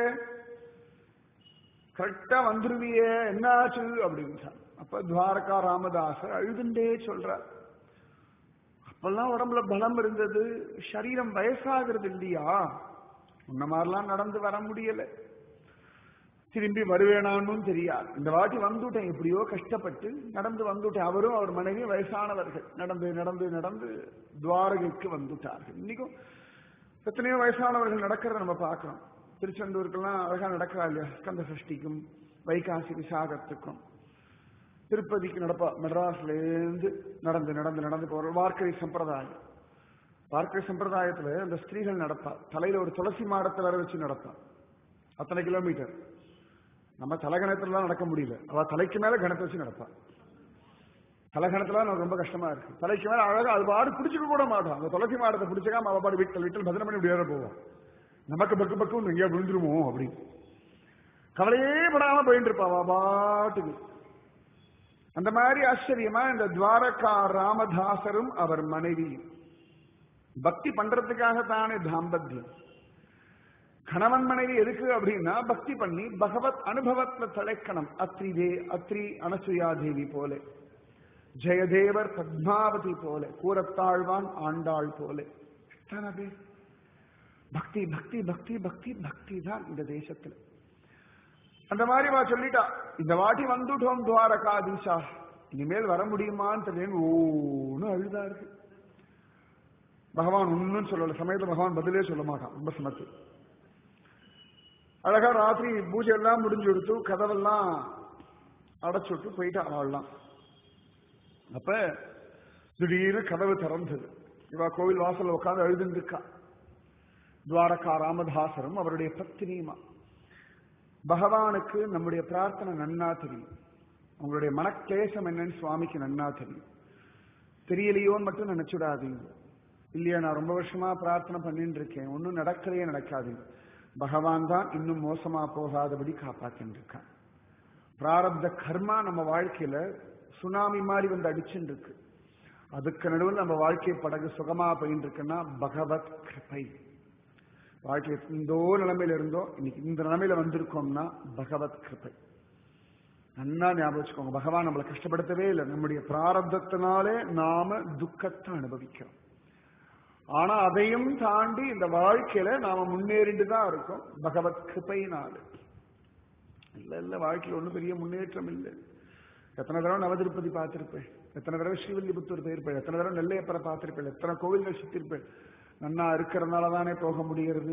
S1: கரெக்டா வந்துருவியே என்னாச்சு அப்படின்னு அப்ப துவாரகா ராமதாசர் அழுதுண்டே சொல்றார் அப்பெல்லாம் உடம்புல பலம் இருந்தது சரீரம் வயசாகிறது இல்லையா முன்ன மாதிரிலாம் நடந்து வர முடியல திரும்பி வருவேனான்னு தெரியாது இந்த வாட்டி வந்துட்டேன் எப்படியோ கஷ்டப்பட்டு நடந்து வந்துட்டேன் அவரும் அவர் மனைவி வயசானவர்கள் நடந்து நடந்து நடந்து துவாரகைக்கு வந்துட்டார்கள் இன்னைக்கும் எத்தனையோ வயசானவர்கள் நடக்கிறத நம்ம பார்க்கிறோம் திருச்செந்தூருக்கெல்லாம் அழகா நடக்கிறா இல்லையா ஸ்கந்த சஷ்டிக்கும் வைகாசி விசாகத்துக்கும் திருப்பதிக்கு நடப்பா மெட்ராஸ்ல இருந்து நடந்து நடந்து நடந்து போற வார்க்கை சம்பிரதாயம் வார்க்கை சம்பிரதாயத்துல இந்த ஸ்திரீகள் நடப்பா தலையில ஒரு துளசி மாடத்தை வர வச்சு நடப்பா அத்தனை கிலோமீட்டர் நம்ம தலைகணத்துலாம் நடக்க முடியல அவ தலைக்கு மேல கணத்தை வச்சு நடப்பா தலைகணத்துல நமக்கு ரொம்ப கஷ்டமா இருக்கு தலைக்கு மேல அழகா அது பாடு பிடிச்சிக்க கூட மாட்டோம் அந்த துளசி மாடத்தை பிடிச்சக்காம அவ பாடு வீட்டில் வீட்டில் பஜனை பண்ணி இப்படி ஏற போவோம் நமக்கு பக்கு பக்கு எங்கேயா விழுந்துருமோ அப்படின்னு கவலையே படாம போயிட்டு இருப்பா அவ பாட்டுக்கு அந்த மாதிரி ஆச்சரியமா இந்த துவாரகா ராமதாசரும் அவர் மனைவியும் பக்தி பண்றதுக்காக தானே தாம்பத்தியம் கணவன் மனைவி எதுக்கு அப்படின்னா பக்தி பண்ணி பகவத் அனுபவத்துல தலைக்கணும் அத்ரி தே அத்ரி அனசுயா தேவி போல ஜெயதேவர் பத்மாவதி போல கூரத்தாழ்வான் ஆண்டாள் போல எத்தனை பேர் பக்தி பக்தி பக்தி பக்தி பக்தி தான் இந்த தேசத்துல அந்த மாதிரி வா சொல்லிட்டா இந்த வாட்டி வந்துட்டோம் துவாரகாதீஷா இனிமேல் வர முடியுமான்னு தெரியல ஓன்னு அழுதா இருக்கு பகவான் ஒன்னும் சொல்லல சமயத்துல பகவான் பதிலே சொல்ல மாட்டான் ரொம்ப சமத்து அழகா ராத்திரி பூஜை எல்லாம் முடிஞ்சு கொடுத்து கதவெல்லாம் அடைச்சு விட்டு போயிட்டா அவள்லாம் அப்ப திடீர்னு கதவு திறந்தது இவா கோவில் வாசல்ல உட்காந்து அழுதுன்னு இருக்கா துவாரகா ராமதாசரும் அவருடைய பத்தினியுமா பகவானுக்கு நம்முடைய பிரார்த்தனை நன்னா தெரியும் உங்களுடைய மனக்லேசம் என்னன்னு சுவாமிக்கு நன்னா தெரியும் தெரியலையோன்னு மட்டும் நினைச்சுடாதீங்க இல்லையா நான் ரொம்ப வருஷமா பிரார்த்தனை பண்ணிட்டு இருக்கேன் ஒன்னும் நடக்கலையே நடக்காதீங்க பகவான் தான் இன்னும் மோசமா போகாதபடி காப்பாத்தின்னு இருக்கான் பிராரப்த கர்மா நம்ம வாழ்க்கையில சுனாமி மாதிரி வந்து அடிச்சுட்டு இருக்கு அதுக்கு நடுவில் நம்ம வாழ்க்கை படகு சுகமா போயின்னு இருக்குன்னா பகவத் கிருபை வாழ்க்கை இந்த நிலைமையில இருந்தோ இன்னைக்கு இந்த நிலைமையில வந்திருக்கோம்னா பகவத் கிருபை நன்னா ஞாபகம் வச்சுக்கோங்க பகவான் நம்மளை கஷ்டப்படுத்தவே இல்லை நம்முடைய பிராரப்தத்தினாலே நாம துக்கத்தை அனுபவிக்கிறோம் ஆனா அதையும் தாண்டி இந்த வாழ்க்கையில நாம முன்னேறிட்டு தான் இருக்கோம் பகவத் கிருபையினால இல்ல இல்ல வாழ்க்கையில் ஒண்ணும் பெரிய முன்னேற்றம் இல்லை எத்தனை தடவை நவதிருப்பதி பார்த்திருப்பேன் எத்தனை தடவை ஸ்ரீவில்லிபுத்தூர் போயிருப்பேன் எத்தனை தடவை நெல்லையப்பரை பார்த்திருப்பேன் எத்தனை கோவில்கள் சுத்திருப்பேன் நன்னா இருக்கிறதுனால தானே போக முடிகிறது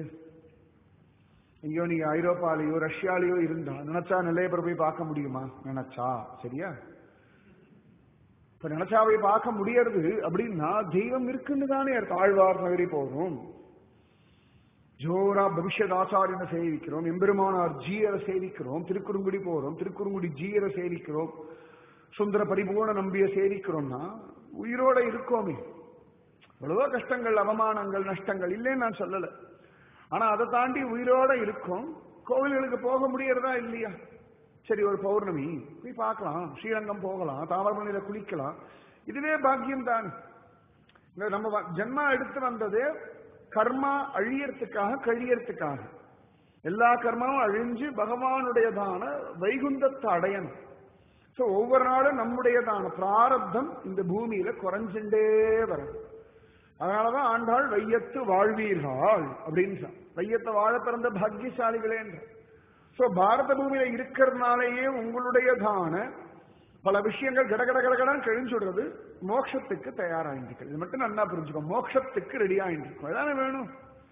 S1: ஐயோ நீங்க ஐரோப்பாலேயோ ரஷ்யாலேயோ இருந்தா நினைச்சா நெல்லையப்பரை போய் பார்க்க முடியுமா நினைச்சா சரியா இப்ப நினைச்சா போய் பார்க்க முடியறது அப்படின்னா தெய்வம் இருக்குன்னு தானே அர்த்தம் ஆழ்வார் நகரி போகிறோம் ஜோரா பவிஷ்யத் ஆச்சாரியனை சேவிக்கிறோம் எம்பெருமானார் ஜீயரை சேவிக்கிறோம் திருக்குறுங்குடி போறோம் திருக்குறுங்குடி ஜீயரை சேவிக்கிறோம் சுந்தர பரிபூர்ண நம்பிய சேவிக்கிறோம்னா உயிரோட இருக்கோமே எவ்வளவோ கஷ்டங்கள் அவமானங்கள் நஷ்டங்கள் இல்லைன்னு நான் சொல்லல ஆனா அதை தாண்டி உயிரோட இருக்கும் கோவில்களுக்கு போக முடியறதா இல்லையா சரி ஒரு பௌர்ணமி போய் பார்க்கலாம் ஸ்ரீரங்கம் போகலாம் தாவரமணியில குளிக்கலாம் இதுவே பாக்கியம் தான் நம்ம வ- ஜென்மா எடுத்து வந்ததே கர்மா அழியறதுக்காக கழியறதுக்காக எல்லா கர்மாவும் அழிஞ்சு பகவானுடையதான வைகுந்தத்தை அடையணும் சோ ஒவ்வொரு நாளும் நம்முடையதான பிராரப்தம் இந்த பூமியில குறைஞ்சுட்டே வரும் அதனாலதான் ஆண்டாள் வையத்து வாழ்வீர்கள் அப்படின்னு சொன்னா. வையத்தை வாழ பிறந்த பாக்கியசாலிகளே சோ பாரத பூமியில இருக்கிறதுனாலேயே உங்களுடையதான பல விஷயங்கள் கட கட கடகடன் கழிஞ்சுடுறது மோட்சத்துக்கு தயாராயிருக்கு இது மட்டும் நல்லா புரிஞ்சுக்கோ மோட்சத்துக்கு ரெடி ஆயிருக்கு அதானே வேணும்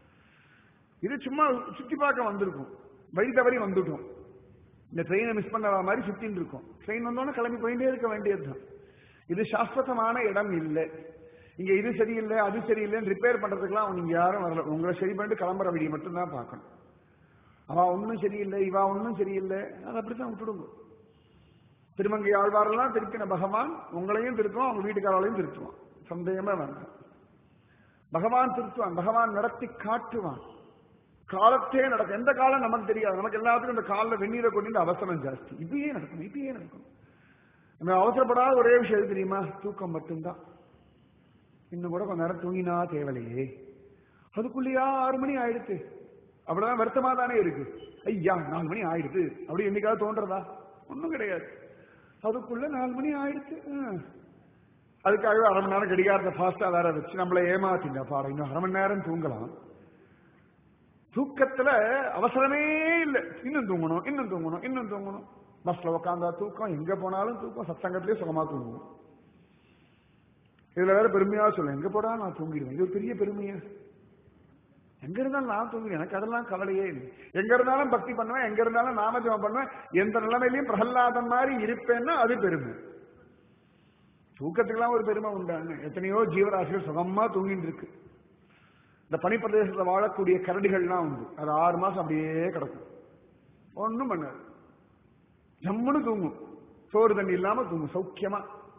S1: இது சும்மா சுத்தி பார்க்க வந்திருக்கும் வழி தவறி வந்துட்டோம் இந்த ட்ரெயினை மிஸ் பண்ண மாதிரி சுத்தின்னு இருக்கோம் ட்ரெயின் வந்தோன்னே கிளம்பி போயிட்டே இருக்க வேண்டியதுதான் இது சாஸ்வதமான இடம் இல்லை இங்க இது சரியில்லை அது சரியில்லைன்னு ரிப்பேர் பண்றதுக்கெல்லாம் நீங்க யாரும் வரல உங்களை சரி பண்ணிட்டு கிளம்புற வழியை மட்டும்தான் பார்க்கணும் அவ ஒன்னும் சரியில்லை இவா ஒன்னும் சரியில்லை அதை அப்படித்தான் விட்டுடுங்க திருமங்கை ஆழ்வாரெல்லாம் திருப்பின பகவான் உங்களையும் திருத்துவான் உங்க வீட்டுக்காரர்களையும் திருத்துவான் சந்தேகமே வேண்டாம் பகவான் திருத்துவான் பகவான் நடத்தி காட்டுவான் காலத்தே நடக்கும் எந்த காலம் நமக்கு தெரியாது நமக்கு எல்லாத்துக்கும் இந்த காலில் வெந்நீரை கொண்டு அவசரம் ஜாஸ்தி இப்பயே நடக்கும் இப்பயே நடக்கும் நம்ம அவசரப்படாத ஒரே விஷயம் எது தெரியுமா தூக்கம் மட்டும்தான் இன்னும் கூட கொஞ்ச நேரம் தூங்கினா தேவலையே அதுக்குள்ளேயா ஆறு மணி ஆயிடுச்சு அப்படிதான் வருத்தமா தானே இருக்கு ஐயா நாலு மணி ஆயிடுது அப்படி என்னைக்காவது தோன்றதா ஒண்ணும் கிடையாது அதுக்குள்ள நாலு மணி ஆயிடுச்சு ஆ. அதுக்காகவே அரை மணி நேரம் கடிகாரத்தை ஃபாஸ்டா வேற வச்சு நம்மளை ஏமாத்திங்க பாரு இன்னும் அரை மணி நேரம் தூங்கலாம் தூக்கத்துல அவசரமே இல்லை இன்னும் தூங்கணும் இன்னும் தூங்கணும் இன்னும் தூங்கணும் பஸ்ல உட்காந்தா தூக்கம் எங்க போனாலும் தூக்கம் சத்சங்கத்திலேயே சுகமா தூங்குவோம் இதுல வேற பெருமையா சொல்ல எங்க போடா நான் தூங்கிடுவேன் இது ஒரு பெரிய பெருமையா எங்க இருந்தாலும் நான் தூங்குவேன் எனக்கு அதெல்லாம் கவலையே இல்லை எங்க இருந்தாலும் பக்தி பண்ணுவேன் எங்க இருந்தாலும் நாமஜபம் பண்ணுவேன் எந்த நிலைமையிலையும் பிரகலாதன் மாதிரி இருப்பேன்னா அது பெருமை தூக்கத்துக்கெல்லாம் ஒரு பெருமை உண்டாங்க எத்தனையோ ஜீவராசிகள் சுகமா தூங்கிட்டு இருக்கு இந்த பனிப்பிரதேசத்துல வாழக்கூடிய கரடிகள்லாம் உண்டு அது ஆறு மாசம் அப்படியே கிடக்கும் ஒண்ணும் பண்ணாது ஜம்முன்னு தூங்கும் சோறு தண்ணி இல்லாம தூங்கும் சௌக்கியமா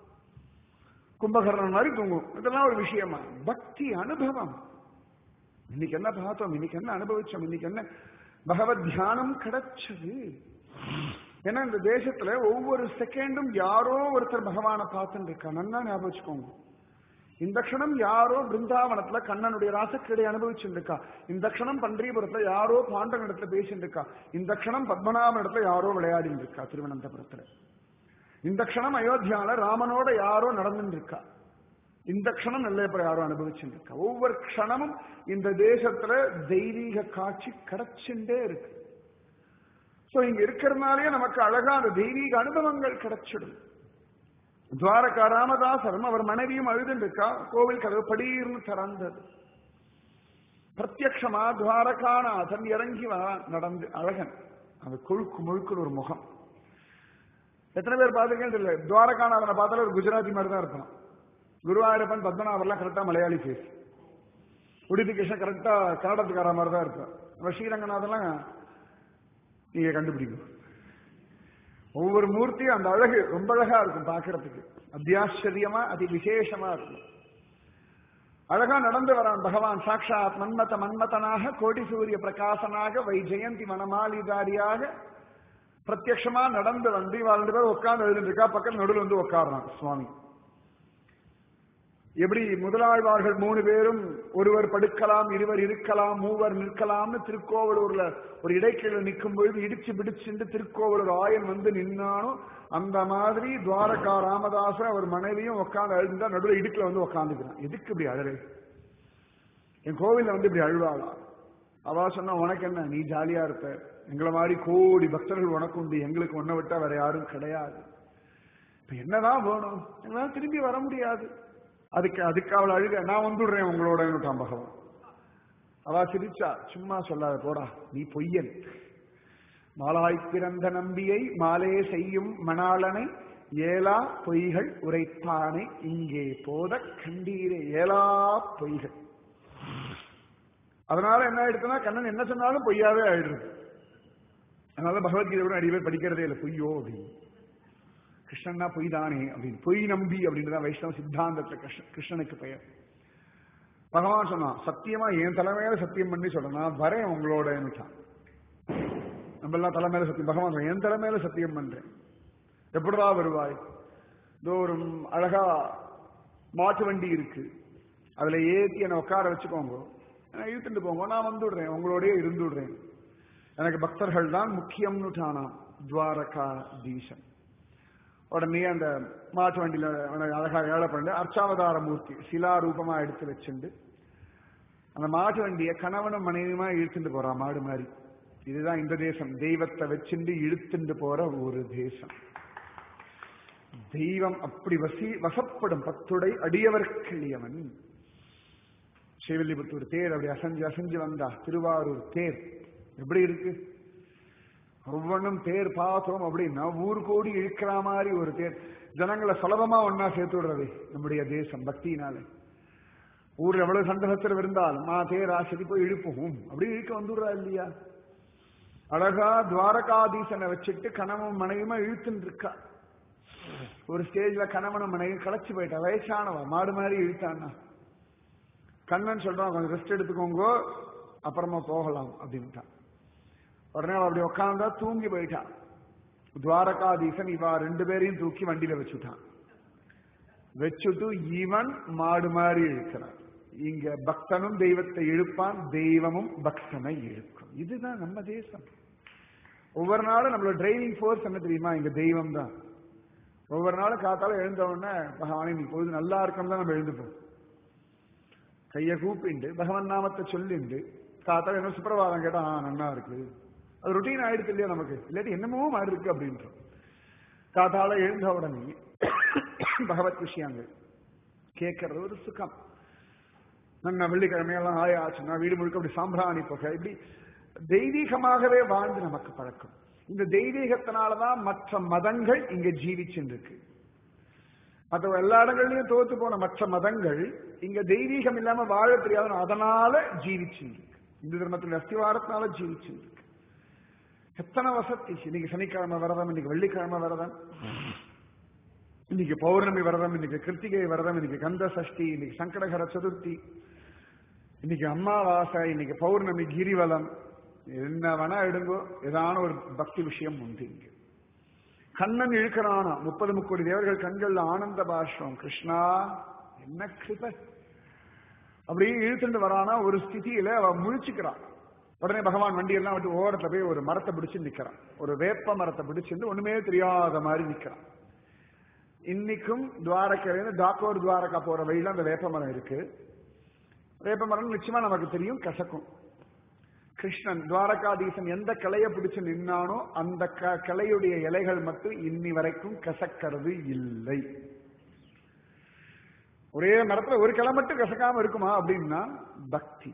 S1: கும்பகர்ணன் மாதிரி தூங்கும் இதெல்லாம் ஒரு விஷயமா பக்தி அனுபவம் இன்னைக்கு என்ன பார்த்தோம் இன்னைக்கு என்ன அனுபவிச்சோம் இன்னைக்கு என்ன பகவத் தியானம் கிடைச்சது ஏன்னா இந்த தேசத்துல ஒவ்வொரு செகண்டும் யாரோ ஒருத்தர் பகவானை பார்த்துட்டு இருக்கா நல்லா ஞாபகம் வச்சுக்கோங்க இந்த க்ஷணம் யாரோ பிருந்தாவனத்துல கண்ணனுடைய ராசக்கிரடை அனுபவிச்சுட்டு இருக்கா இந்த க்ஷணம் பன்றியபுரத்துல யாரோ பாண்டன் இடத்துல பேசிட்டு இருக்கா இந்த க்ஷணம் பத்மநாபன் இடத்துல யாரோ விளையாடிட்டு இருக்கா திருவனந்தபுரத்துல இந்த க்ஷணம் அயோத்தியால ராமனோட யாரோ நடந்துட்டு இருக்கா இந்த க்ஷணம் நெல்லையப்பர் யாரோ அனுபவிச்சுட்டு இருக்கா ஒவ்வொரு க்ஷணமும் இந்த தேசத்துல தெய்வீக காட்சி கிடைச்சுட்டே இருக்கு சோ இங்க இருக்கிறதுனாலே நமக்கு அழகா அந்த தெய்வீக அனுபவங்கள் கிடைச்சிடும் துவாரகா ராமதாசரும் அவர் மனைவியும் அழுதுன்னு இருக்கா கோவில் கதவு படீர்னு திறந்தது பிரத்யக்ஷமா துவாரகாநாதன் இறங்கி வா நடந்து அழகன் அந்த கொழுக்கு முழுக்குன்னு ஒரு முகம் எத்தனை பேர் பார்த்துருக்கேன்னு தெரியல துவாரகாநாதனை பார்த்தாலும் ஒரு குஜராத்தி மாதிரி தான் இருப்பான் குருவாயூரப்பன் பத்மநாபர்லாம் கரெக்டா மலையாளி ஃபேஸ் உடுப்பி கிருஷ்ணன் கரெக்டா கன்னடத்துக்கார மாதிரி தான் இருப்பான் நம்ம ஸ்ரீரங்கநாதெல்லாம் நீங்க கண்டுபிடிக்கும் ஒவ்வொரு மூர்த்தியும் அந்த அழகு ரொம்ப அழகா இருக்கும் பாக்குறதுக்கு அத்தியாச்சரியமா அதி விசேஷமா இருக்கும் அழகா நடந்து வரான் பகவான் சாட்சாத் மன்மத மன்மதனாக கோடி சூரிய பிரகாசனாக வை ஜெயந்தி மனமாலிதாரியாக பிரத்யட்சமா நடந்து வந்து இவா ரெண்டு பேரும் உட்கார்ந்து எழுதிட்டு இருக்கா பக்கத்துல நடுவில் வந்து உட்காடுறான் சுவாமி எப்படி முதலாழ்வார்கள் மூணு பேரும் ஒருவர் படுக்கலாம் இருவர் இருக்கலாம் மூவர் நிற்கலாம்னு திருக்கோவலூர்ல ஒரு இடைக்கிழ நிற்கும் பொழுது இடிச்சு பிடிச்சுட்டு திருக்கோவலூர் ஆயன் வந்து நின்னானோ அந்த மாதிரி துவாரகா ராமதாசர் அவர் மனைவியும் உட்காந்து அழுந்தா நடுவில் இடுக்குல வந்து உட்காந்துக்கிறான் எதுக்கு இப்படி அழகு என் கோவில்ல வந்து இப்படி அழுவாளா அவா சொன்னா உனக்கு என்ன நீ ஜாலியா இருப்ப எங்களை மாதிரி கோடி பக்தர்கள் உனக்கு உண்டு எங்களுக்கு ஒன்ன விட்டா வேற யாரும் கிடையாது இப்ப என்னதான் வேணும் எங்களால திரும்பி வர முடியாது அதுக்கு அதுக்கு அவள் அழுக நான் வந்துடுறேன் உங்களோட பகவான் அவ சிரிச்சா சும்மா சொல்லாத போடா நீ பொய்யன் மாலாய் பிறந்த நம்பியை மாலே செய்யும் மணாளனை ஏலா பொய்கள் உரைத்தானே இங்கே போத கண்டீரே ஏலா பொய்கள் அதனால என்ன ஆயிடுச்சுன்னா கண்ணன் என்ன சொன்னாலும் பொய்யாவே ஆயிடுறது அதனால பகவத்கீதை கூட அடிவே படிக்கிறதே இல்லை பொய்யோ அப்படின்னு கிருஷ்ணன்னா பொய் தானே அப்படின்னு பொய் நம்பி அப்படின்னு வைஷ்ணவ சித்தாந்தத்துல கிருஷ்ண கிருஷ்ணனுக்கு பெயர் பகவான் சொன்னான் சத்தியமா என் தலைமையில சத்தியம் பண்ணி சொல்றேன் நான் வரேன் உங்களோட நம்ம எல்லாம் தலைமையில சத்தியம் பகவான் சொல்றான், என் தலைமையில சத்தியம் பண்றேன் எப்படிடா வருவாய் இதோ ஒரு அழகா மாட்டு வண்டி இருக்கு அதுல ஏத்தி என்னை உட்கார வச்சுக்கோங்க என்னை இழுத்துட்டு போங்க நான் வந்துடுறேன் உங்களோடய இருந்துடுறேன் எனக்கு பக்தர்கள் தான் முக்கியம்னுட்டானாம் துவாரகா தீசன் உடனே அந்த மாட்டு வண்டியில அவனை அழகா ஏழை பண்ணி அர்ச்சாவதார மூர்த்தி சிலா ரூபமா எடுத்து வச்சுண்டு அந்த மாட்டு வண்டியை கணவனும் மனைவியுமா இழுத்துட்டு போறான் மாடு மாதிரி இதுதான் இந்த தேசம் தெய்வத்தை வச்சுண்டு இழுத்துண்டு போற ஒரு தேசம் தெய்வம் அப்படி வசி வசப்படும் பத்துடை அடியவர்க்கிளியவன் ஸ்ரீவில்லிபுத்தூர் தேர் அப்படி அசைஞ்சு அசைஞ்சு வந்தா திருவாரூர் தேர் எப்படி இருக்கு ஒவ்வொன்றும் தேர் பார்த்தோம் அப்படின்னா ஊர் கோடி இழுக்கிற மாதிரி ஒரு தேர் ஜனங்களை சுலபமா ஒன்னா சேர்த்து விடுறது நம்முடைய தேசம் பக்தியினால ஊர்ல எவ்வளவு சந்தோஷத்தில் இருந்தாலும் மா தேர் ஆசரி போய் இழுப்போம் அப்படி இழுக்க வந்துடுறா இல்லையா அழகா துவாரகாதீசனை வச்சுட்டு கணவன் மனைவியுமா இழுத்துன்னு இருக்கா ஒரு ஸ்டேஜ்ல கணவனும் மனைவி களைச்சு போயிட்டா வயசானவா மாடு மாதிரி இழுத்தான்னா கண்ணன் சொல்றான் கொஞ்சம் ரெஸ்ட் எடுத்துக்கோங்க அப்புறமா போகலாம் அப்படின்ட்டான் உடனே அவ அப்படி உட்காந்தா தூங்கி போயிட்டான் துவாரகாதீசன் இவா ரெண்டு பேரையும் தூக்கி வண்டியில வச்சுட்டான் வச்சுட்டு இவன் மாடு மாதிரி இழுக்கிறான் இங்க பக்தனும் தெய்வத்தை இழுப்பான் தெய்வமும் பக்தனை இழுக்கும் இதுதான் நம்ம தேசம் ஒவ்வொரு நாளும் நம்மளோட டிரைவிங் ஃபோர்ஸ் என்ன தெரியுமா இங்க தெய்வம் தான் ஒவ்வொரு நாளும் காத்தால எழுந்த உடனே பகவானே நீ பொழுது நல்லா இருக்கணும் தான் நம்ம எழுந்துப்போம் கையை கூப்பிண்டு பகவன் நாமத்தை சொல்லிண்டு காத்தால என்ன சுப்பிரபாதம் கேட்டா ஆ நன்னா இருக்கு அது ரொட்டீன் ஆயிடுச்சு இல்லையா நமக்கு இல்லாட்டி என்னமோ மாறி இருக்கு அப்படின்றோம் காத்தால எழுந்த உடனே பகவத் விஷயங்கள் கேட்கறது ஒரு சுகம் நன்ன வெள்ளிக்கிழமையெல்லாம் ஆயாச்சுன்னா வீடு முழுக்க அப்படி சாம்பிராணி புகை இப்படி தெய்வீகமாகவே வாழ்ந்து நமக்கு பழக்கம் இந்த தெய்வீகத்தினாலதான் மற்ற மதங்கள் இங்க ஜீவிச்சுருக்கு மற்ற எல்லா இடங்கள்லயும் தோத்து போன மற்ற மதங்கள் இங்க தெய்வீகம் இல்லாம வாழ தெரியாத அதனால ஜீவிச்சுருக்கு இந்து தர்மத்தின் அஸ்திவாரத்தினால ஜீவிச்சுருக்கு எத்தனை வசதி இன்னைக்கு சனிக்கிழமை விரதம் இன்னைக்கு வெள்ளிக்கிழமை விரதம் இன்னைக்கு பௌர்ணமி விரதம் இன்னைக்கு கிருத்திகை விரதம் இன்னைக்கு கந்த சஷ்டி இன்னைக்கு சங்கடகர சதுர்த்தி இன்னைக்கு அம்மாவாசை இன்னைக்கு பௌர்ணமி கிரிவலம் என்ன வேணா எடுங்கோ ஏதான ஒரு பக்தி விஷயம் உண்டு இங்க கண்ணன் இழுக்கிறானா முப்பது முக்கோடி தேவர்கள் கண்கள்ல ஆனந்த பாஷ்பம் கிருஷ்ணா என்ன கிருப அப்படியே இழுத்துட்டு வரானா ஒரு ஸ்திதியில அவ முழிச்சுக்கிறான் உடனே பகவான் வண்டி எல்லாம் விட்டு ஓரத்துல போய் ஒரு மரத்தை பிடிச்சு நிக்கிறான் ஒரு வேப்ப மரத்தை பிடிச்சிருந்து ஒண்ணுமே தெரியாத மாதிரி நிக்கிறான் இன்னைக்கும் துவாரக்கையில டாக்கோர் துவாரகா போற வழியில அந்த வேப்ப மரம் இருக்கு வேப்ப மரம் நிச்சயமா நமக்கு தெரியும் கசக்கும் கிருஷ்ணன் துவாரகாதீசன் எந்த கிளைய பிடிச்சு நின்னானோ அந்த க- கிளையுடைய இலைகள் மட்டும் இன்னி வரைக்கும் கசக்கிறது இல்லை ஒரே மரத்துல ஒரு கிளை மட்டும் கசக்காம இருக்குமா அப்படின்னா பக்தி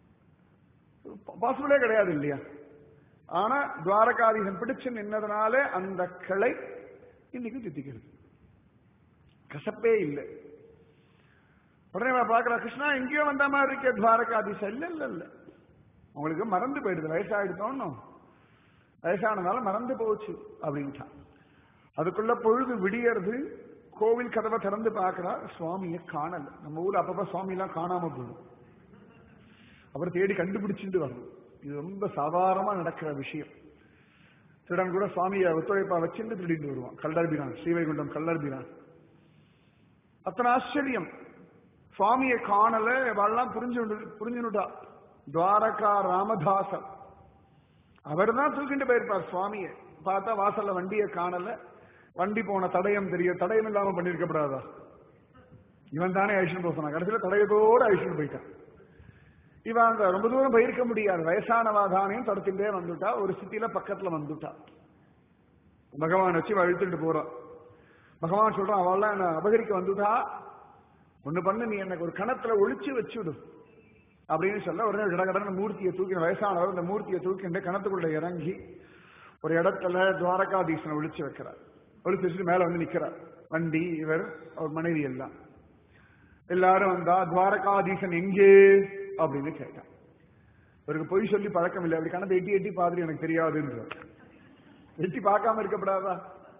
S1: பாசிபிளே கிடையாது இல்லையா ஆனா துவாரகாதீசன் பிடிச்சு நின்னதுனால அந்த கிளை இன்னைக்கு தித்திக்கிறது கசப்பே இல்லை உடனே நான் பார்க்கிறேன் கிருஷ்ணா எங்கேயோ வந்த மாதிரி இருக்கே துவாரகாதீசன் இல்ல இல்ல இல்ல உங்களுக்கு மறந்து போயிடுது வயசாயிடுத்தோன்னு வயசானதால மறந்து போச்சு அப்படின்ட்டான் அதுக்குள்ள பொழுது விடியறது கோவில் கதவை திறந்து பார்க்கறா சுவாமியை காணல நம்ம ஊர்ல அப்பப்ப சுவாமி எல்லாம் காணாம போயிடும் அப்புறம் தேடி கண்டுபிடிச்சிட்டு வரணும் இது ரொம்ப சாதாரணமா நடக்கிற விஷயம் திருடன் கூட சுவாமியை ஒத்துழைப்பா வச்சுட்டு திருடிட்டு வருவான் கல்லர்பிரான் ஸ்ரீவைகுண்டம் கல்லர்பிரான் அத்தனை ஆச்சரியம் சுவாமியை காணல இவாள்லாம் புரிஞ்சு புரிஞ்சுனுட்டா துவாரகா ராமதாசன் அவர் தான் தூக்கிட்டு போயிருப்பார் சுவாமியை பார்த்தா வாசல்ல வண்டியை காணல வண்டி போன தடயம் தெரியும் தடயம் இல்லாம பண்ணிருக்கப்படாதா இவன் தானே அழிச்சுட்டு போக சொன்னான் கடைசியில தடயத்தோட அழிச்சுட்டு போயிட்டான் இவன் அங்க ரொம்ப தூரம் போயிருக்க முடியாது வயசானவா தானேயும் தடுத்துட்டே வந்துட்டா ஒரு சிட்டியில பக்கத்துல வந்துட்டா பகவான் வச்சு இவ இழுத்துட்டு போறான் பகவான் சொல்றான் அவள்லாம் என்ன அபகரிக்க வந்துட்டா ஒண்ணு பண்ணு நீ எனக்கு ஒரு கணத்துல ஒளிச்சு வச்சுடு அப்படின்னு சொல்ல உடனே கடகடன மூர்த்தியை தூக்கி வயசானவர் அந்த மூர்த்தியை தூக்கிட்டு கணத்துக்குள்ள இறங்கி ஒரு இடத்துல துவாரகாதீசனை ஒளிச்சு வைக்கிறார் ஒளிச்சு வச்சுட்டு மேல வந்து நிக்கிறார் வண்டி இவர் அவர் மனைவி எல்லாம் எல்லாரும் வந்தா துவாரகாதீசன் எங்கே அப்படின்னு கேட்டான் இவருக்கு பொய் சொல்லி பழக்கம் இல்லை அப்படி கணத்தை எட்டி எட்டி பாதிரி எனக்கு தெரியாதுன்றார் எட்டி பார்க்காம இருக்கப்படாதா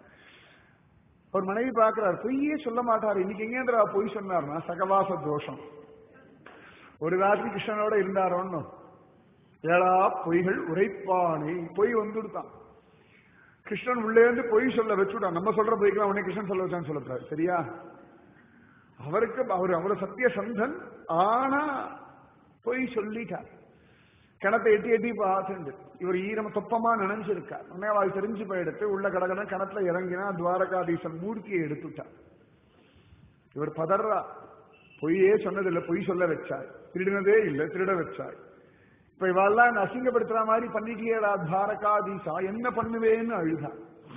S1: ஒரு மனைவி பார்க்கிறார் பொய்யே சொல்ல மாட்டார் இன்னைக்கு எங்கேந்திரா பொய் சொன்னார்னா சகவாச தோஷம் ஒரு ராத்திரி கிருஷ்ணனோட இருந்தாரோன்னு ஏழா பொய்கள் உரைப்பானே பொய் வந்துடுதான் கிருஷ்ணன் உள்ளே இருந்து பொய் சொல்ல வச்சுட்டான் நம்ம சொல்ற பொய்க்கெல்லாம் உடனே கிருஷ்ணன் சொல்ல வச்சான்னு சொல்லக்கூடாது சரியா அவருக்கு அவர் அவர் சத்திய சந்தன் ஆனா பொய் சொல்லிட்டார் கிணத்தை எட்டி எட்டி பார்த்துண்டு இவர் ஈரம் தொப்பமா நினைஞ்சிருக்கார் உடனே அவள் தெரிஞ்சு போயிடுத்து உள்ள கடகட கிணத்துல இறங்கினா துவாரகாதீசன் மூர்த்தியை எடுத்துட்டார் இவர் பதறா பொய்யே சொன்னதில்லை பொய் சொல்ல வச்சார் திருடினதே இல்லை திருட வச்சார் இப்ப இவெல்லாம் என்ன அசிங்கப்படுத்துற மாதிரி பண்ணிட்டியேடா துவாரகாதீசா என்ன பண்ணுவேன்னு அழுதா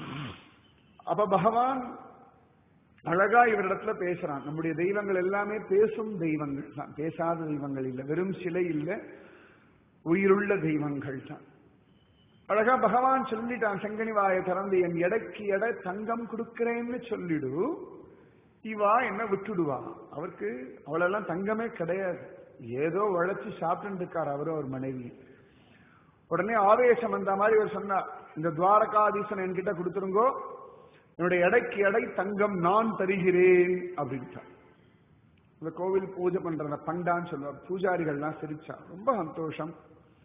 S1: அப்ப பகவான் அழகா இவரிடத்துல பேசுறான் நம்முடைய தெய்வங்கள் எல்லாமே பேசும் தெய்வங்கள் தான் பேசாத தெய்வங்கள் இல்லை வெறும் சிலை இல்லை உயிருள்ள தெய்வங்கள் தான் அழகா பகவான் சொல்லிட்டான் செங்கனி வாயை திறந்து என் எடைக்கு எடை தங்கம் கொடுக்கிறேன்னு சொல்லிடு இவா என்ன விட்டுடுவா அவருக்கு அவளெல்லாம் தங்கமே கிடையாது ஏதோ உழைச்சு சாப்பிட்டு இருக்கார் அவரும் ஒரு மனைவி உடனே ஆவேசம் வந்த மாதிரி அவர் சொன்னார் இந்த துவாரகாதீசன் என்கிட்ட கொடுத்துருங்கோ என்னுடைய எடைக்கு எடை தங்கம் நான் தருகிறேன் அப்படின்ட்டார் இந்த கோவில் பூஜை பண்ற அந்த பண்டான்னு சொல்லுவார் பூஜாரிகள்லாம் சிரிச்சா ரொம்ப சந்தோஷம்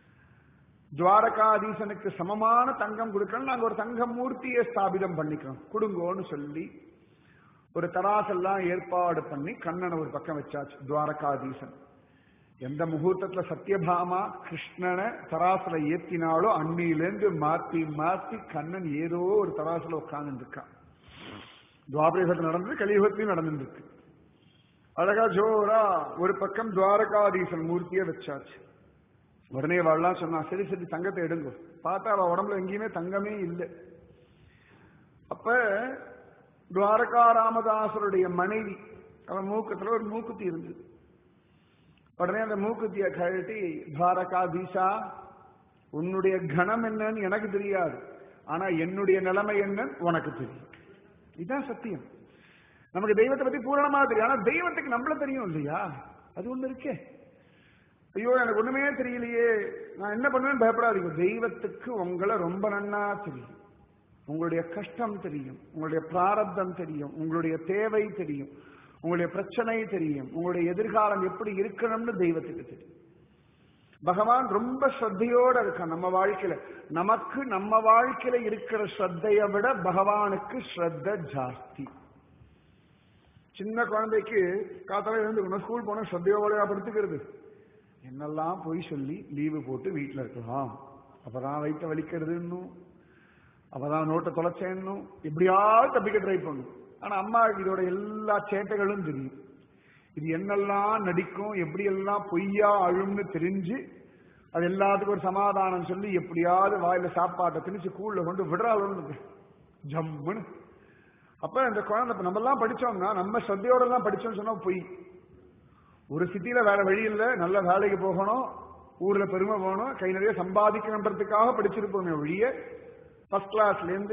S1: துவாரகாதீசனுக்கு சமமான தங்கம் கொடுக்கணும் நாங்க ஒரு தங்க மூர்த்தியை ஸ்தாபிதம் பண்ணிக்கிறோம் கொடுங்கோன்னு சொல்லி ஒரு தராசெல்லாம் ஏற்பாடு பண்ணி கண்ணனை ஒரு பக்கம் வச்சாச்சு துவாரகாதீசன் எந்த முகூர்த்தத்துல சத்யபாமா கிருஷ்ணனை தராசுல ஏத்தினாலோ அன்னியிலேருந்து மாத்தி மாத்தி கண்ணன் ஏதோ ஒரு தராசுல உட்கார்ந்து இருக்கான் துவாபரேசத்தில் நடந்தது கலியுகத்திலையும் நடந்துருக்கு அழகா ஜோரா ஒரு பக்கம் துவாரகாதீசன் மூர்த்தியை வச்சாச்சு உடனே வாழலாம் சொன்னா சரி சரி தங்கத்தை எடுங்க பார்த்தா அவ உடம்புல எங்கேயுமே தங்கமே இல்லை அப்ப துவாரகா ராமதாசருடைய மனைவி அவன் மூக்கத்துல ஒரு மூக்குத்தி இருந்தது உடனே அந்த மூக்குத்திய கழட்டி துவாரகாதீஷா உன்னுடைய கணம் என்னன்னு எனக்கு தெரியாது ஆனா என்னுடைய நிலைமை என்னன்னு உனக்கு தெரியும் இதுதான் சத்தியம் நமக்கு தெய்வத்தை பத்தி பூரணமா தெரியும் ஆனா தெய்வத்துக்கு நம்மள தெரியும் இல்லையா அது ஒண்ணு இருக்கே ஐயோ எனக்கு ஒண்ணுமே தெரியலையே நான் என்ன பண்ணுவேன்னு பயப்படாதீங்க தெய்வத்துக்கு உங்களை ரொம்ப நன்னா தெரியும் உங்களுடைய கஷ்டம் தெரியும் உங்களுடைய பிராரப்தம் தெரியும் உங்களுடைய தேவை தெரியும் உங்களுடைய பிரச்சனை தெரியும் உங்களுடைய எதிர்காலம் எப்படி இருக்கணும்னு தெய்வத்துக்கு தெரியும் பகவான் ரொம்ப ஸ்ரத்தையோட இருக்கான் நம்ம வாழ்க்கையில நமக்கு நம்ம வாழ்க்கையில இருக்கிற ஸ்ரத்தையை விட பகவானுக்கு ஸ்ரத்த ஜாஸ்தி சின்ன குழந்தைக்கு காத்தால எழுந்து ஸ்கூல் போன ஸ்ரத்தையோட படுத்துக்கிறது என்னெல்லாம் பொய் சொல்லி லீவு போட்டு வீட்டுல இருக்கலாம் அப்பதான் வயிற்ற வலிக்கிறதுன்னு அப்பதான் நோட்டை தொலைச்சேன்னும் எப்படியாவது தப்பிக்க ட்ரை பண்ணும் ஆனா அம்மா இதோட எல்லா சேட்டைகளும் தெரியும் இது என்னெல்லாம் நடிக்கும் எப்படி எல்லாம் பொய்யா அழும்னு தெரிஞ்சு அது எல்லாத்துக்கும் ஒரு சமாதானம் சொல்லி எப்படியாவது வாயில சாப்பாட்டை திணிச்சு கூழ்ல கொண்டு விடுறாள் ஜம்முன்னு அப்ப இந்த குழந்தை நம்ம எல்லாம் படிச்சோம்னா நம்ம ஸ்ரத்தையோட எல்லாம் படிச்சோம்னு சொன்னா பொய் ஒரு சிட்டியில வேற வழி இல்ல நல்ல வேலைக்கு போகணும் ஊர்ல பெருமை போகணும் கை நிறைய சம்பாதிக்கணுன்றதுக்காக படிச்சிருப்போமே ஒழிய ஃபர்ஸ்ட் கிளாஸ்ல இருந்து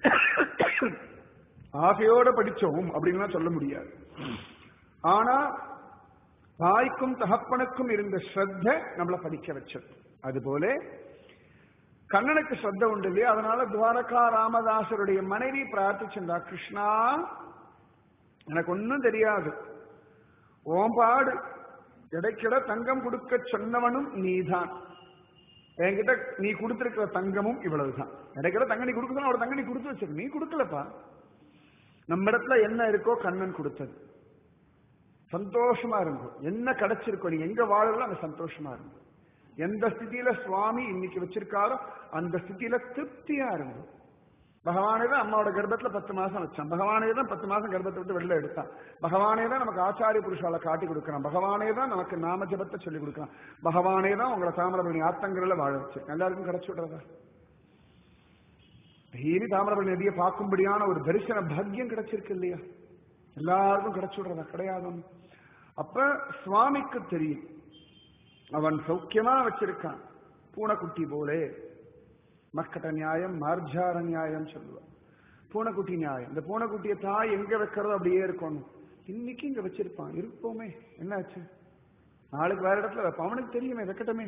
S1: ஆசையோட படிச்சோம் அப்படின்னு சொல்ல முடியாது ஆனா தாய்க்கும் தகப்பனுக்கும் இருந்த ஸ்ரத்த நம்மளை படிக்க வச்சது அதுபோல கண்ணனுக்கு ஸ்ரத்த உண்டு இல்லையா அதனால துவாரகா ராமதாசருடைய மனைவி பிரார்த்திச்சிருந்தா கிருஷ்ணா எனக்கு ஒன்னும் தெரியாது ஓம் பாடு இடைக்கிட தங்கம் கொடுக்க சொன்னவனும் நீதான் என்கிட்ட நீ கொடுத்திருக்கிற தங்கமும் இவ்வளவுதான் இடைக்கிட தங்க நீ கொடுக்க அவட தங்க நீ கொடுத்து வச்சிருக்க நீ கொடுக்கலப்பா நம்ம இடத்துல என்ன இருக்கோ கண்ணன் கொடுத்தது சந்தோஷமா இருக்கும் என்ன கிடைச்சிருக்கோ நீ எங்க வாழலாம் அந்த சந்தோஷமா இருக்கும் எந்த ஸ்திதியில சுவாமி இன்னைக்கு வச்சிருக்காரோ அந்த ஸ்திதியில திருப்தியா இருக்கும் பகவானே தான் அம்மாவோட கர்ப்பத்துல பத்து மாசம் வச்சான் பகவானே தான் பத்து மாசம் கர்ப்பத்தை விட்டு வெளில எடுத்தான் பகவானே தான் நமக்கு ஆச்சாரிய புருஷால காட்டி கொடுக்கிறான் பகவானே தான் நமக்கு நாம ஜபத்தை சொல்லி கொடுக்கிறான் பகவானே தான் உங்களை தாமிரபரணி ஆத்தங்கரில் வாழ வச்சு எல்லாருக்கும் கிடைச்சு விடுறதா டெய்லி தாமிரபரணி நதியை பார்க்கும்படியான ஒரு தரிசன பாக்கியம் கிடைச்சிருக்கு இல்லையா எல்லாருக்கும் கிடைச்சு விடுறதா கிடையாது அப்ப சுவாமிக்கு தெரியும் அவன் சௌக்கியமா வச்சிருக்கான் பூனைக்குட்டி போலே மக்கட்ட நியாயம் மார்ஜார நியாயம் சொல்லுவான் பூனைக்குட்டி நியாயம் இந்த பூனைக்குட்டிய தாய் எங்க வைக்கிறதோ அப்படியே இருக்கணும் இன்னைக்கு இங்க வச்சிருப்பான் இருப்போமே என்னாச்சு நாளைக்கு வேற இடத்துல வைப்பான் அவனுக்கு தெரியுமே வைக்கட்டுமே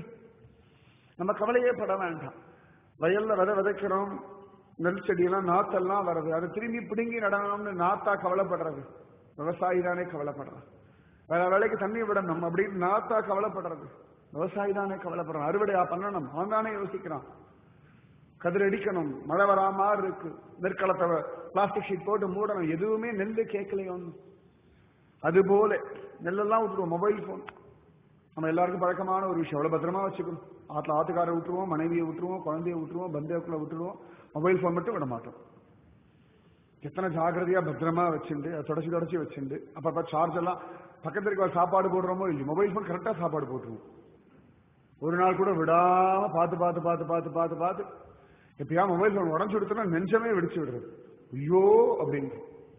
S1: நம்ம கவலையே பட வேண்டாம் வயல்ல விதை விதைக்கிறோம் நெல் செடியெல்லாம் நாத்தெல்லாம் வருது அதை திரும்பி பிடுங்கி நடணும்னு நாத்தா கவலைப்படுறது விவசாயி தானே கவலைப்படுறான் வேற வேலைக்கு தண்ணி விடணும் அப்படின்னு நாத்தா கவலைப்படுறது விவசாயி தானே கவலைப்படுறான் அறுவடையா பண்ணணும் அவன் தானே யோசிக்கிறான் கதிர் அடிக்கணும் மழை வரா மாதிரி இருக்கு நெற்களத்தை பிளாஸ்டிக் ஷீட் போட்டு மூடணும் எதுவுமே நெல்லு கேட்கலையே ஒன்றும் அது போல நெல்லெல்லாம் விட்டுருவோம் மொபைல் போன் நம்ம எல்லாருக்கும் பழக்கமான ஒரு விஷயம் எவ்வளவு பத்திரமா வச்சுக்கணும் ஆத்துல ஆத்துக்காரை விட்டுருவோம் மனைவியை விட்டுருவோம் குழந்தைய விட்டுருவோம் பந்தேக்குள்ள விட்டுருவோம் மொபைல் போன் மட்டும் விட மாட்டோம் எத்தனை ஜாகிரதையா பத்திரமா வச்சுண்டு அதை தொடச்சி தொடச்சி வச்சுண்டு அப்பப்ப சார்ஜ் எல்லாம் பக்கத்துல இருக்க சாப்பாடு போடுறோமோ இல்லையோ மொபைல் போன் கரெக்டா சாப்பாடு போட்டுருவோம் ஒரு நாள் கூட விடாம பார்த்து பார்த்து பார்த்து பார்த்து பார்த்து பார்த்து எப்பயா மொபைல் போன் உடஞ்சு கொடுத்தோம்னா நெஞ்சமே வெடிச்சு விடுறது ஐயோ அப்படின்னு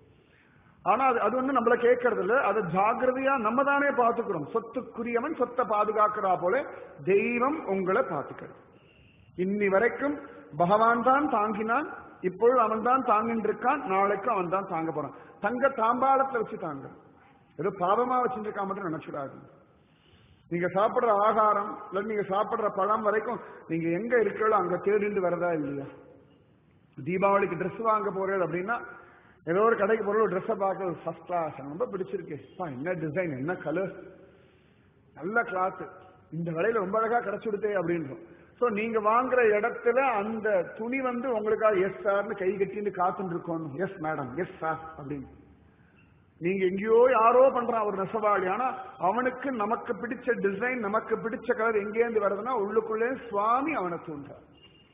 S1: ஆனா அது அது வந்து நம்மள கேட்கறது இல்ல அதை ஜாகிரதையா நம்ம தானே பார்த்துக்கிறோம் சொத்துக்குரியவன் சொத்தை பாதுகாக்கிறா போல தெய்வம் உங்களை பார்த்துக்கிறது இன்னி வரைக்கும் பகவான் தான் தாங்கினான் இப்பொழுது அவன் தான் தாங்கிட்டு இருக்கான் நாளைக்கு அவன் தான் தாங்க போறான் தங்க தாம்பாளத்துல வச்சு தாங்க ஏதோ பாவமா வச்சுருக்கா மட்டும் நினைச்சிடாது நீங்க சாப்பிடுற ஆகாரம் இல்ல நீங்க சாப்பிடுற பழம் வரைக்கும் நீங்க எங்க இருக்கீங்களோ அங்க தேடிட்டு வரதா இல்லையா தீபாவளிக்கு ட்ரெஸ் வாங்க போறேன் அப்படின்னா ஏதோ ஒரு கடைக்கு போற ஒரு ட்ரெஸ்ஸை பார்க்க ஃபர்ஸ்ட் கிளாஸ் ரொம்ப பிடிச்சிருக்கு பா, என்ன டிசைன் என்ன கலர் நல்ல கிளாத் இந்த விலையில ரொம்ப அழகா கிடைச்சுடுதே அப்படின்றோம் சோ நீங்க வாங்குற இடத்துல அந்த துணி வந்து உங்களுக்காக எஸ் சார்னு கை கட்டின்னு காத்துட்டு இருக்கணும் எஸ் மேடம் எஸ் சார் அப்படின்னு நீங்க எங்கேயோ யாரோ பண்றான் ஒரு நெசவாளி ஆனா அவனுக்கு நமக்கு பிடிச்ச டிசைன் நமக்கு பிடிச்ச கலர் எங்கேருந்து வருதுன்னா உள்ளுக்குள்ளே சுவாமி அவனை தூண்டார்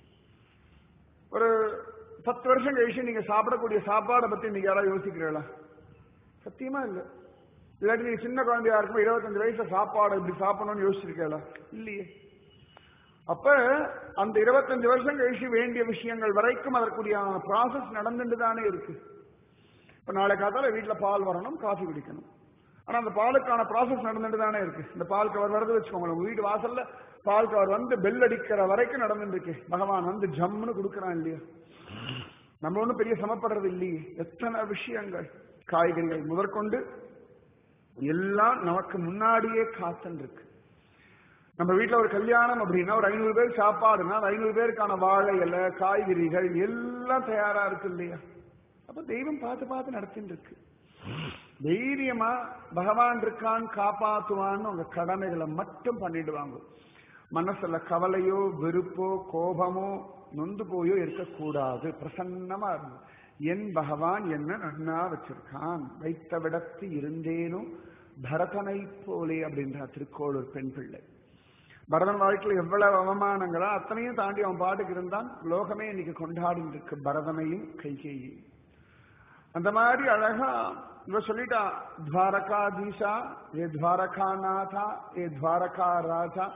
S1: ஒரு பத்து வருஷம் கழிச்சு நீங்க சாப்பிடக்கூடிய சாப்பாடை பத்தி நீங்க யாராவது யோசிக்கிறீங்களா சத்தியமா இல்ல இல்லாட்டி நீங்க சின்ன குழந்தையா இருக்கும் இருபத்தஞ்சு வயசுல சாப்பாடு இப்படி சாப்பிடணும்னு யோசிச்சிருக்கீங்களா இல்லையே அப்ப அந்த இருபத்தஞ்சு வருஷம் கழிச்சு வேண்டிய விஷயங்கள் வரைக்கும் அதற்குரிய ப்ராசஸ் நடந்துட்டு தானே இருக்கு இப்ப நாளை காத்தால வீட்டுல பால் வரணும் காஃபி குடிக்கணும் ஆனா அந்த பாலுக்கான ப்ராசஸ் நடந்துட்டு தானே இருக்கு இந்த பால் கவர் வருது வச்சுக்கோங்க உங்க வீட்டு வாசல்ல பால் கவர் வந்து பெல் அடிக்கிற வரைக்கும் நடந்துட்டு இருக்கு பகவான் வந்து ஜம்முன்னு கொடுக்கறான் இல்லையா நம்ம ஒண்ணும் பெரிய சமப்படுறது இல்லையே எத்தனை விஷயங்கள் காய்கறிகள் முதற்கொண்டு எல்லாம் நமக்கு முன்னாடியே காத்துன்னு இருக்கு நம்ம வீட்டுல ஒரு கல்யாணம் அப்படின்னா ஒரு ஐநூறு பேர் சாப்பாடுனா அந்த ஐநூறு பேருக்கான வாழை இலை காய்கறிகள் எல்லாம் தயாரா இருக்கு இல்லையா அப்ப தெய்வம் பார்த்து பார்த்து நடத்தின்னு இருக்கு தைரியமா பகவான் இருக்கான் காப்பாத்துவான்னு உங்க கடமைகளை மட்டும் பண்ணிடுவாங்க மனசுல கவலையோ வெறுப்போ கோபமோ நொந்து போயோ இருக்கக்கூடாது பிரசன்னமா இருக்கும் என் பகவான் என்ன நன்னா வச்சிருக்கான் வைத்த விடத்து இருந்தேனும் பரதனை போலே அப்படின்ற திருக்கோளூர் பெண் பிள்ளை பரதன் வாழ்க்கையில் எவ்வளவு அவமானங்களோ அத்தனையும் தாண்டி அவன் பாட்டுக்கு இருந்தான் லோகமே இன்னைக்கு கொண்டாடிட்டு இருக்கு பரதனையும் கைகேயும் அந்த மாதிரி அழகா இவ சொல்லிட்டா துவாரகாதீஷா ஏ துவாரகாநாதா ஏ துவாரகா ராஜா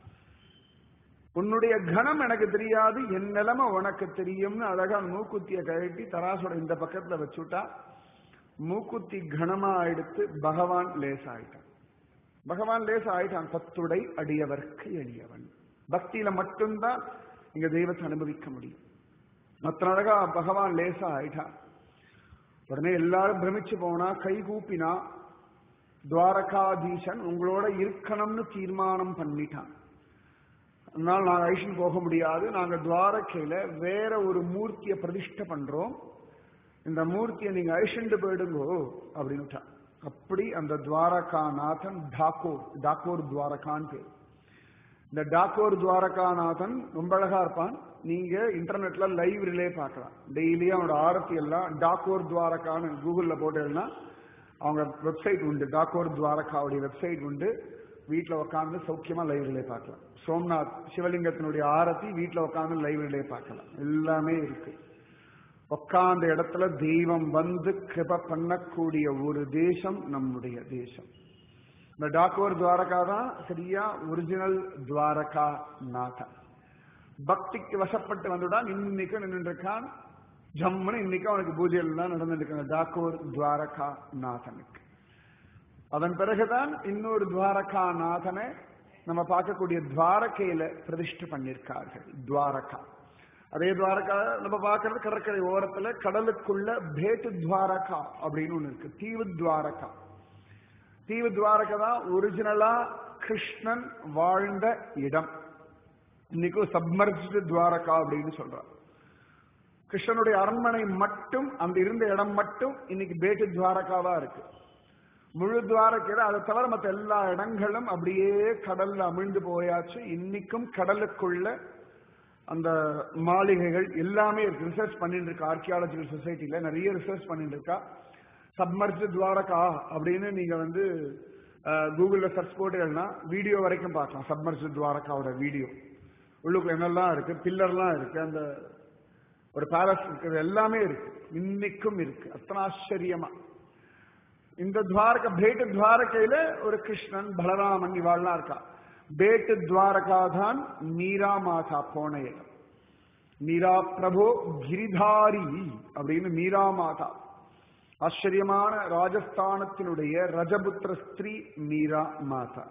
S1: உன்னுடைய கணம் எனக்கு தெரியாது என் நிலைமை உனக்கு தெரியும்னு அழகா மூக்குத்திய கழட்டி தராசோட இந்த பக்கத்துல வச்சுட்டா மூக்குத்தி கனமா எடுத்து பகவான் லேஸ் ஆயிட்டான் பகவான் லேஸ் ஆயிட்டான் பத்துடை அடியவர்க்கு எளியவன் பக்தியில மட்டும்தான் இங்க தெய்வத்தை அனுபவிக்க முடியும் மற்ற அழகா பகவான் லேசா ஆயிட்டான் உடனே எல்லாரும் பிரமிச்சு போனா கை கூப்பினா துவாரகாதீசன் உங்களோட இருக்கணும்னு தீர்மானம் பண்ணிட்டான் அதனால நாங்க ஐஷன் போக முடியாது நாங்க துவாரக்கையில வேற ஒரு மூர்த்தியை பிரதிஷ்டை பண்றோம் இந்த மூர்த்தியை நீங்க ஐஷண்டு போயிடுங்கோ அப்படின்னுட்டான் அப்படி அந்த துவாரகாநாதன் டாக்கோர் டாக்கோர் துவாரகான் பேர் இந்த டாக்கோர் துவாரகாநாதன் ரொம்ப அழகா இருப்பான் நீங்க இன்டர்நெட்ல லைவ் ரிலே பார்க்கலாம் டெய்லியும் அவனோட ஆரத்தி எல்லாம் டாக்கோர் துவாரகான்னு கூகுள்ல போட்டேன்னா அவங்க வெப்சைட் உண்டு டாக்கோர் துவாரகாவுடைய வெப்சைட் உண்டு வீட்டுல உட்காந்து சௌக்கியமா லைவ் ரிலே பார்க்கலாம் சோம்நாத் சிவலிங்கத்தினுடைய ஆரத்தி வீட்டுல உட்காந்து லைவ் ரிலே பார்க்கலாம் எல்லாமே இருக்கு உட்கார்ந்த இடத்துல தெய்வம் வந்து கிருப பண்ணக்கூடிய ஒரு தேசம் நம்முடைய தேசம் இந்த டாக்கோர் துவாரகா தான் சரியா ஒரிஜினல் துவாரகா நாதன் பக்திக்கு வசப்பட்டு வந்துட்டான் இன்னைக்கு நின்று இருக்கான் ஜம்முன்னு இன்னைக்கு அவனுக்கு பூஜை எல்லாம் நடந்துட்டு டாக்கோர் துவாரகா நாதனுக்கு அதன் பிறகுதான் இன்னொரு துவாரகா நாதனை நம்ம பார்க்கக்கூடிய துவாரகையில பிரதிஷ்டை பண்ணியிருக்கார்கள் துவாரகா அதே துவாரகா நம்ம பார்க்கறது கடற்கரை ஓரத்துல கடலுக்குள்ள பேட்டு துவாரகா அப்படின்னு ஒண்ணு இருக்கு தீவு துவாரகா தீவு துவாரகா தான் ஒரிஜினலா கிருஷ்ணன் வாழ்ந்த இடம் இன்னைக்கு சப்மர்ஜ்டு துவாரகா அப்படின்னு சொல்றான் கிருஷ்ணனுடைய அரண்மனை மட்டும் அந்த இருந்த இடம் மட்டும் இன்னைக்கு பேட்டு துவாரகாவா இருக்கு முழு துவாரக்கையில அதை தவிர மற்ற எல்லா இடங்களும் அப்படியே கடல்ல அமிழ்ந்து போயாச்சு இன்னைக்கும் கடலுக்குள்ள அந்த மாளிகைகள் எல்லாமே இருக்கு ரிசர்ச் பண்ணிட்டு இருக்கா ஆர்கியாலஜிக்கல் சொசைட்டில நிறைய ரிசர்ச் பண்ணிட்டு இருக்கா சப்மர்ஜ் துவாரகா அப்படின்னு நீங்க வந்து கூகுள்ல சர்ச் போட்டீங்கன்னா வீடியோ வரைக்கும் பார்க்கலாம் சப்மர்ஜ் துவாரகாவோட வீடியோ உள்ளுக்கு என்னெல்லாம் இருக்கு பில்லர்லாம் இருக்கு அந்த ஒரு பேலஸ் இருக்குது எல்லாமே இருக்கு இன்னைக்கும் இருக்கு அத்தனை ஆச்சரியமா இந்த துவாரக பேட்டு துவாரகையில ஒரு கிருஷ்ணன் பலராமன் இவாள்லாம் இருக்கா பேட்டு துவாரகா தான் மீரா மாதா போன இடம் மீரா பிரபோ கிரிதாரி அப்படின்னு மீரா மாதா ஆச்சரியமான ராஜஸ்தானத்தினுடைய ரஜபுத்திர ஸ்திரீ மீரா மாதா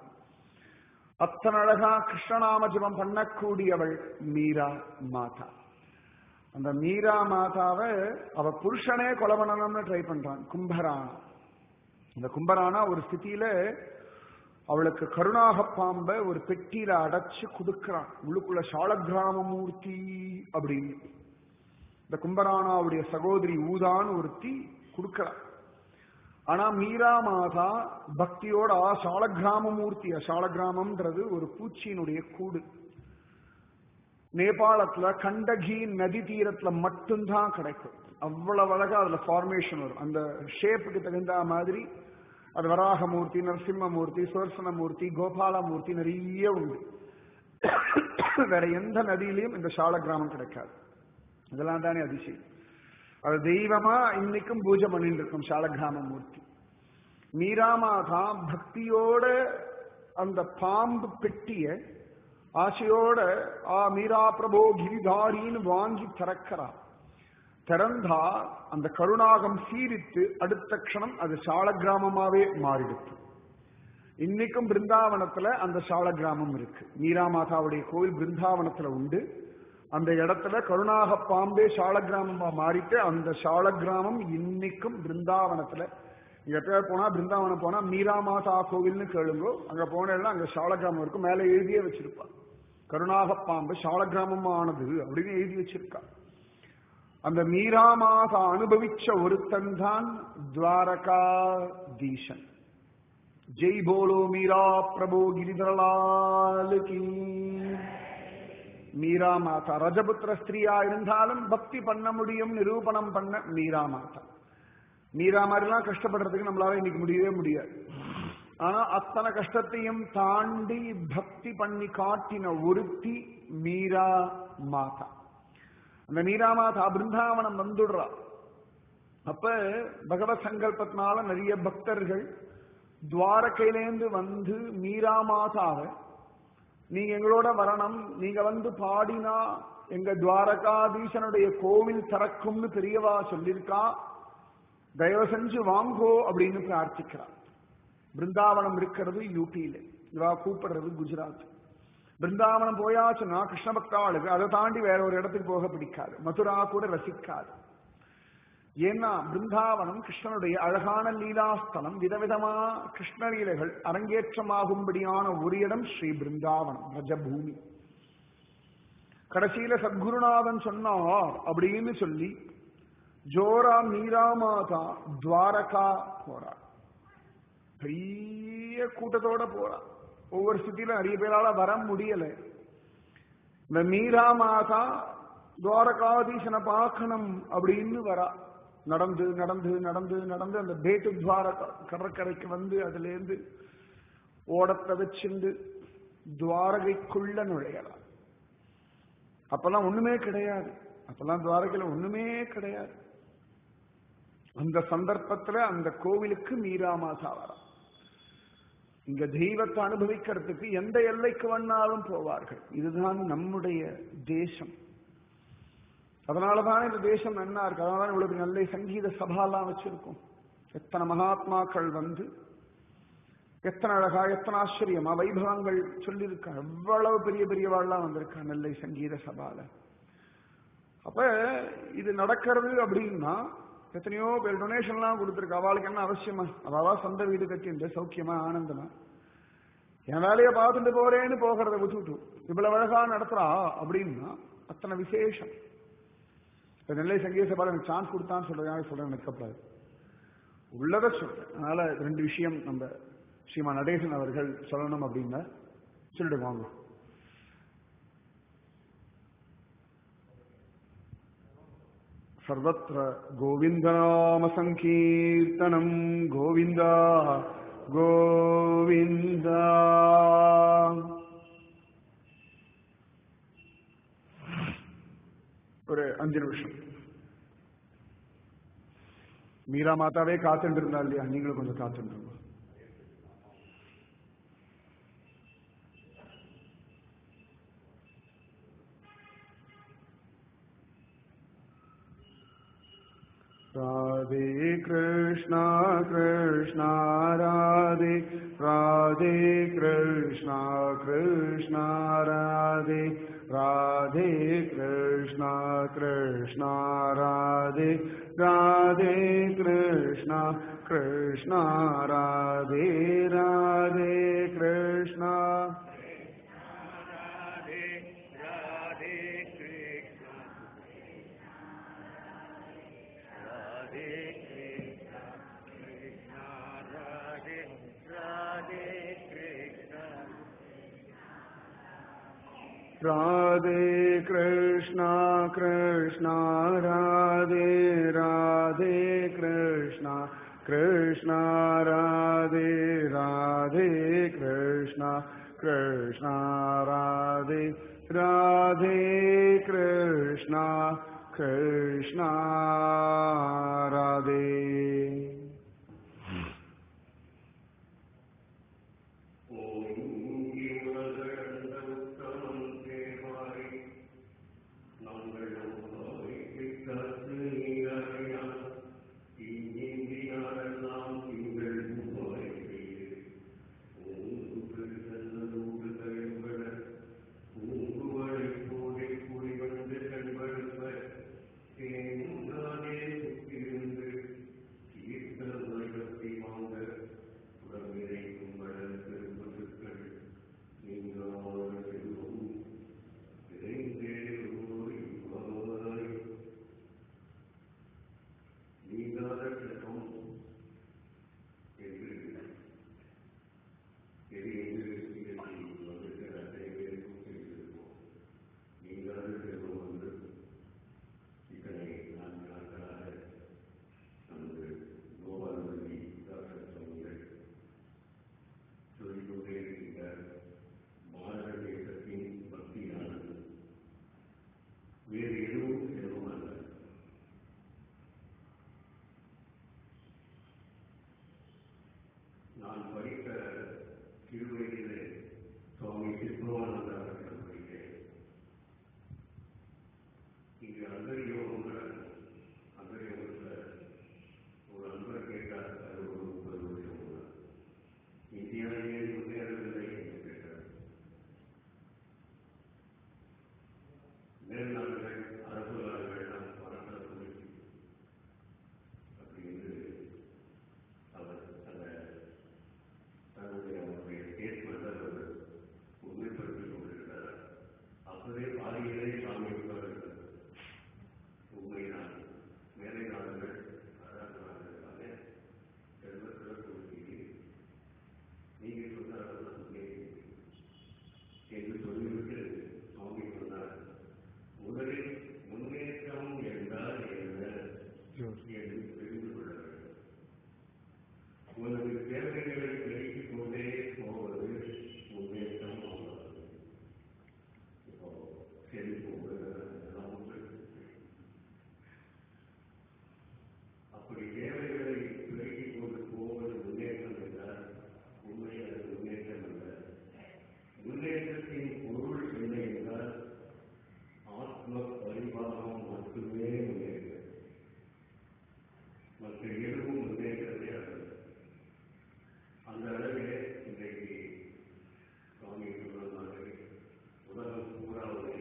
S1: அத்தனை அழகா கிருஷ்ணநாம ஜபம் பண்ணக்கூடியவள் மீரா மாதா அந்த மீரா மாதாவை அவ புருஷனே கொலை பண்ணணும்னு ட்ரை பண்றான் கும்பரானா இந்த கும்பரானா ஒரு ஸ்திதியில அவளுக்கு கருணாக பாம்ப ஒரு பெட்டியில அடைச்சு குடுக்கிறான் உள்ளுக்குள்ள சாலக்கிராம மூர்த்தி அப்படின்னு இந்த கும்பரானாவுடைய சகோதரி ஊதான்னு ஒருத்தி கொடுக்கிறான் ஆனா மீரா மாதா பக்தியோட ஆ சாலக்கிராம மூர்த்தி சாலக்கிராமம்ன்றது ஒரு பூச்சியினுடைய கூடு நேபாளத்துல கண்டகி நதி தீரத்துல மட்டும்தான் கிடைக்கும் அவ்வளவு அழகா அதுல ஃபார்மேஷன் வரும் அந்த ஷேப்புக்கு தகுந்த மாதிரி அது வராகமூர்த்தி நரசிம்மமூர்த்தி சுவர்சனமூர்த்தி கோபாலமூர்த்தி நிறைய உண்டு வேற எந்த நதியிலையும் இந்த சால கிராமம் கிடைக்காது இதெல்லாம் தானே அதிசயம் அது தெய்வமா இன்னைக்கும் பூஜை பண்ணிட்டு இருக்கும் சாலகிராம மூர்த்தி மீராமாதா பக்தியோட அந்த பாம்பு பெட்டிய ஆசையோட ஆ மீரா பிரபோ கிரிதாரின்னு வாங்கி திறக்கிறா திறந்தா அந்த கருணாகம் சீரித்து அடுத்த க்ஷணம் அது சால கிராமமாவே மாறிடுச்சு இன்னைக்கும் பிருந்தாவனத்துல அந்த சால கிராமம் இருக்கு மீரா மாதாவுடைய கோவில் பிருந்தாவனத்துல உண்டு அந்த இடத்துல கருணாக பாம்பே சால கிராமமா மாறிட்டு அந்த சால கிராமம் இன்னைக்கும் பிருந்தாவனத்துல நீங்க எப்பயாவது போனா பிருந்தாவனம் போனா மீரா மாதா கோவில்னு கேளுங்கோ அங்க போனேன்னா அங்க சால கிராமம் இருக்கும் மேல எழுதியே வச்சிருப்பா கருணாக பாம்பு சால கிராமமானது அப்படின்னு எழுதி வச்சிருக்கா அந்த மீரா மாதா அனுபவிச்ச ஒருத்தன் தான் துவாரகாதீசன் ஜெய் போலோ மீரா பிரபு கிரிதரலால் கீ மீரா மாதா ரஜபுத்திர ஸ்திரீயா இருந்தாலும் பக்தி பண்ண முடியும் நிரூபணம் பண்ண மீரா மாதா மீரா மாதிரிலாம் கஷ்டப்படுறதுக்கு நம்மளால இன்னைக்கு முடியவே முடியாது ஆனா அத்தனை கஷ்டத்தையும் தாண்டி பக்தி பண்ணி காட்டின ஒருத்தி மீரா மாதா அந்த மீரா மாதா பிருந்தாவனம் வந்துடுறா அப்ப பகவத் சங்கல்பத்தினால நிறைய பக்தர்கள் துவாரகையிலேந்து வந்து மீரா மாதாவை நீங்க எங்களோட வரணும் நீங்க வந்து பாடினா எங்க துவாரகாதீசனுடைய கோவில் திறக்கும்னு பெரியவா சொல்லியிருக்கா தயவு செஞ்சு வாங்கோ அப்படின்னு பிரார்த்திக்கிறார் பிருந்தாவனம் இருக்கிறது யூபியில இவா கூப்பிடுறது குஜராத் பிருந்தாவனம் போயாச்சுன்னா கிருஷ்ண பக்தாளுக்கு அதை தாண்டி வேற ஒரு இடத்துக்கு போக பிடிக்காது மதுரா கூட ரசிக்காது ஏன்னா பிருந்தாவனம் கிருஷ்ணனுடைய அழகான லீலாஸ்தலம் விதவிதமா கிருஷ்ண லீலைகள் அரங்கேற்றமாகும்படியான ஒரு இடம் ஸ்ரீ பிருந்தாவனம் ரஜபூமி கடைசியில சத்குருநாதன் சொன்னார் அப்படின்னு சொல்லி ஜோரா மீரா மாதா துவாரகா போறா பெரிய கூட்டத்தோட போறா ஒவ்வொரு சிட்டியில நிறைய பேரால வர முடியல இந்த மீரா மாதா துவாரகாதீசனை பார்க்கணும் அப்படின்னு வரா நடந்து நடந்து நடந்து நடந்து அந்த பேட்டு துவாரகா கடற்கரைக்கு வந்து அதுல இருந்து ஓடத்தை வச்சுண்டு துவாரகைக்குள்ள நுழையலாம் அப்பெல்லாம் ஒண்ணுமே கிடையாது அப்பெல்லாம் துவாரகையில ஒண்ணுமே கிடையாது அந்த சந்தர்ப்பத்துல அந்த கோவிலுக்கு மீரா மாசா வரா இங்க தெய்வத்தை அனுபவிக்கிறதுக்கு எந்த எல்லைக்கு வேணாலும் போவார்கள் இதுதான் நம்முடைய தேசம் அதனாலதான் இந்த தேசம் நன்னா இருக்கு அதனால இவ்வளவு நல்ல சங்கீத சபாலாம் வச்சிருக்கோம் எத்தனை மகாத்மாக்கள் வந்து எத்தனை அழகா எத்தனை ஆச்சரியமா வைபவங்கள் சொல்லியிருக்கா எவ்வளவு பெரிய பெரியவாள்லாம் வந்திருக்கா நெல்லை சங்கீத சபால அப்ப இது நடக்கிறது அப்படின்னா எத்தனையோ பேர் டொனேஷன்லாம் கொடுத்துருக்கா அவளுக்கு என்ன அவசியமா அவளா சொந்த வீடு கட்டிண்டு சௌக்கியமா ஆனந்தமா என் வேலையை பார்த்துட்டு போறேன்னு போகிறத விட்டுட்டு இவ்வளவு அழகா நடத்துறா அப்படின்னா அத்தனை விசேஷம் இப்ப நெல்லை சங்கீத சபால எனக்கு சான்ஸ் கொடுத்தான்னு சொல்றது யாரும் சொல்றேன் நிற்கப்படாது உள்ளதை சொல்றேன் அதனால ரெண்டு விஷயம் நம்ம ஸ்ரீமா நடேசன் அவர்கள் சொல்லணும் அப்படின்னா சொல்லிட்டு வாங்க सर्वत्र गोविन्दनामसङ्कीर्तनम् गोविन्द गोविन्द ஒரு அஞ்சு நிமிஷம் மீரா மாதாவே காத்துட்டு இருந்தா இல்லையா நீங்களும் கொஞ்சம் காத்துட்டு இருங்க राधे कृष्णा कृष्णा राधे राधे कृष्णा कृष्णा राधे राधे कृष्णा कृष्णा राधे राधे कृष्णा कृष्णा राधे राधे कृष्णा राधे कृष्णा कृष्णा राधे राधे कृष्णा कृष्णा राधे राधे कृष्णा कृष्णा राधे राधे कृष्णा कृष्णा राधे
S2: ஓம் நான் படித்த திருவயிலே சுவாமி சித்மானந்த அவர்கள் படித்தேன் இங்கு அந்தரி யோகம்ங்கிற அந்தரி யோகத்தில் ஒரு அன்பர் கேட்டார் அது ஒரு முப்பது வருஷம் முன்னாள். இந்தியாவிலே முன்னேறவில்லை என்று கேட்டார் மேல்நாடுகள் அரபு நாடுகள் நாம் வளர்ந்த அப்படின்னு அவர் அந்த தன்னுடைய அவருடைய ஸ்டேட்மெண்ட் அவர் உண்மைப்படுத்திக் கொண்டிருக்கிறார் அப்பவே பாதியிலே சாமி உட்கார்ந்திருக்கிறார் உண்மைதான் மேலை நாடுகள் அரபு நாடுகளாக செல்வத்தில் கொடுத்தீங்க நீங்கள் சொன்னார்கள் என்று சொல்லிவிட்டு சுவாமி சொன்னார் முதலில் முன்னேற்றம் என்றால் என்ன என்று தெரிந்து கொள்ள வேண்டும் உனது தேவைகளை பெருக்கிக் கொண்டே போவது முன்னேற்றம் ஆகாது இப்போ செழிப்பு எல்லாம் உண்டு. அப்படி தேவைகளை பெருக்கிக் கொண்டு போவது முன்னேற்றம் என்றால் உண்மை அது முன்னேற்றம் அல்ல முன்னேற்றத்தின் பொருள் என்ன என்றால் ஆத்ம பரிபாகம் மட்டுமே முன்னேற்றம் மற்ற எதுவும் முன்னேற்றமே அல்ல அந்த அளவிலே இன்றைக்கு சுவாமி சொன்ன மாதிரி உலகம் பூராவுமே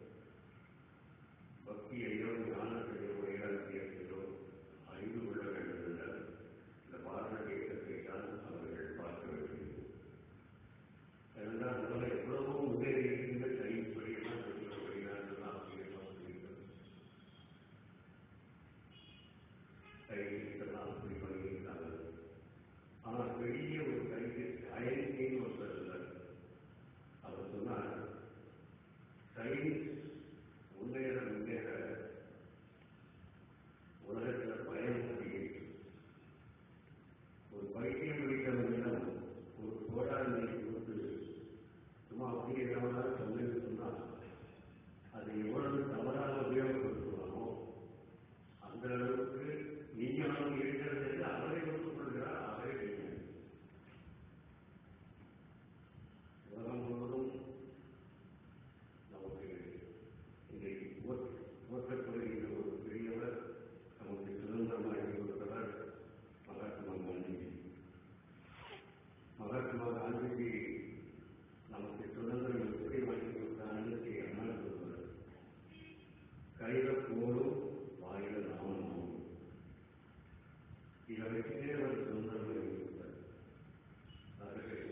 S2: பக்தியையோ ஞானத்தையோ வைராக்கியத்தையோ அறிந்து கொள்ள வேண்டும் என்றால் இந்த பாரத தேசத்தை தான் அவர்கள் பார்க்க வேண்டும் ஏனென்றால் முதல்ல எவ்வளவோ முன்னேறி இருக்கின்ற கைப்படியெல்லாம் சொல்ல வெளிநாடுகள் ஆசிரியெல்லாம் சொல்லியிருக்கிறது கையெழுத்தெல்லாம் அப்படி பண்ணியிருக்காங்க ஆனால் பெரிய ஒரு கைது அயற்கைன்னு ஒருத்தர் இருந்தார் அவர் சொன்னார் சயின்ஸ் முன்னேற முன்னேற உலகத்தில் பயம் அதிகரிக்கும் ஒரு பைத்தியம் பிடித்தவர்களிடம் ஒரு கோடாங்களை கொடுத்து சும்மா அப்படியே எவ்வளவு சொன்னது சொன்னால் அதை எவ்வளவு தவறாக உபயோகப்படுத்துவானோ அந்த அளவுக்கு விஞ்ஞானம் இருக்கிறது என்று அவரை ஒத்துக்கொள்கிறார் அவரே விஞ்ஞானி உலகம் முழுவதும் நமக்கு இன்றைக்கு போற்ற- போற்றப்படுகின்ற ஒரு பெரியவர் நமக்கு சுதந்திரமாக கொடுத்தவர் மகாத்மா காந்திஜி மகாத்மா காந்திஜி நமக்கு சுதந்திரம் எப்படி வாங்கி கொடுத்தான்னு அண்ணா சொல்வார் கையில போடும் வாயில நாமம் இதை வச்சுட்டே அவர் சுதந்திரம் வாங்கி கொடுத்தார் அதற்கு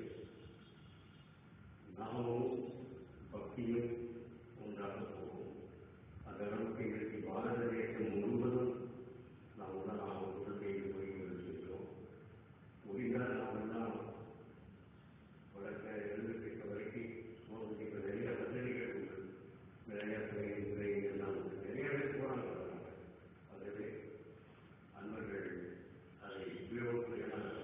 S2: நாமும் பக்தியும் உண்டாக போகும் அந்த அளவுக்கு இன்றைக்கு பாரத தேசம் முழுவதும் நாம் தான் நாம் உடல்களை போய் கொண்டிருக்கிறோம் முடிந்தால் நாம் எல்லாம் வளர்க்க எழுந்திருக்க வரைக்கும் உங்களுக்கு இப்போ நிறைய வசதிகள் உண்டு நிறைய துறை துறை எல்லாம் உண்டு நிறைய பேர் போனாங்க வராங்க ஆகவே அன்பர்கள் அதை உபயோகப்படுத்தினால்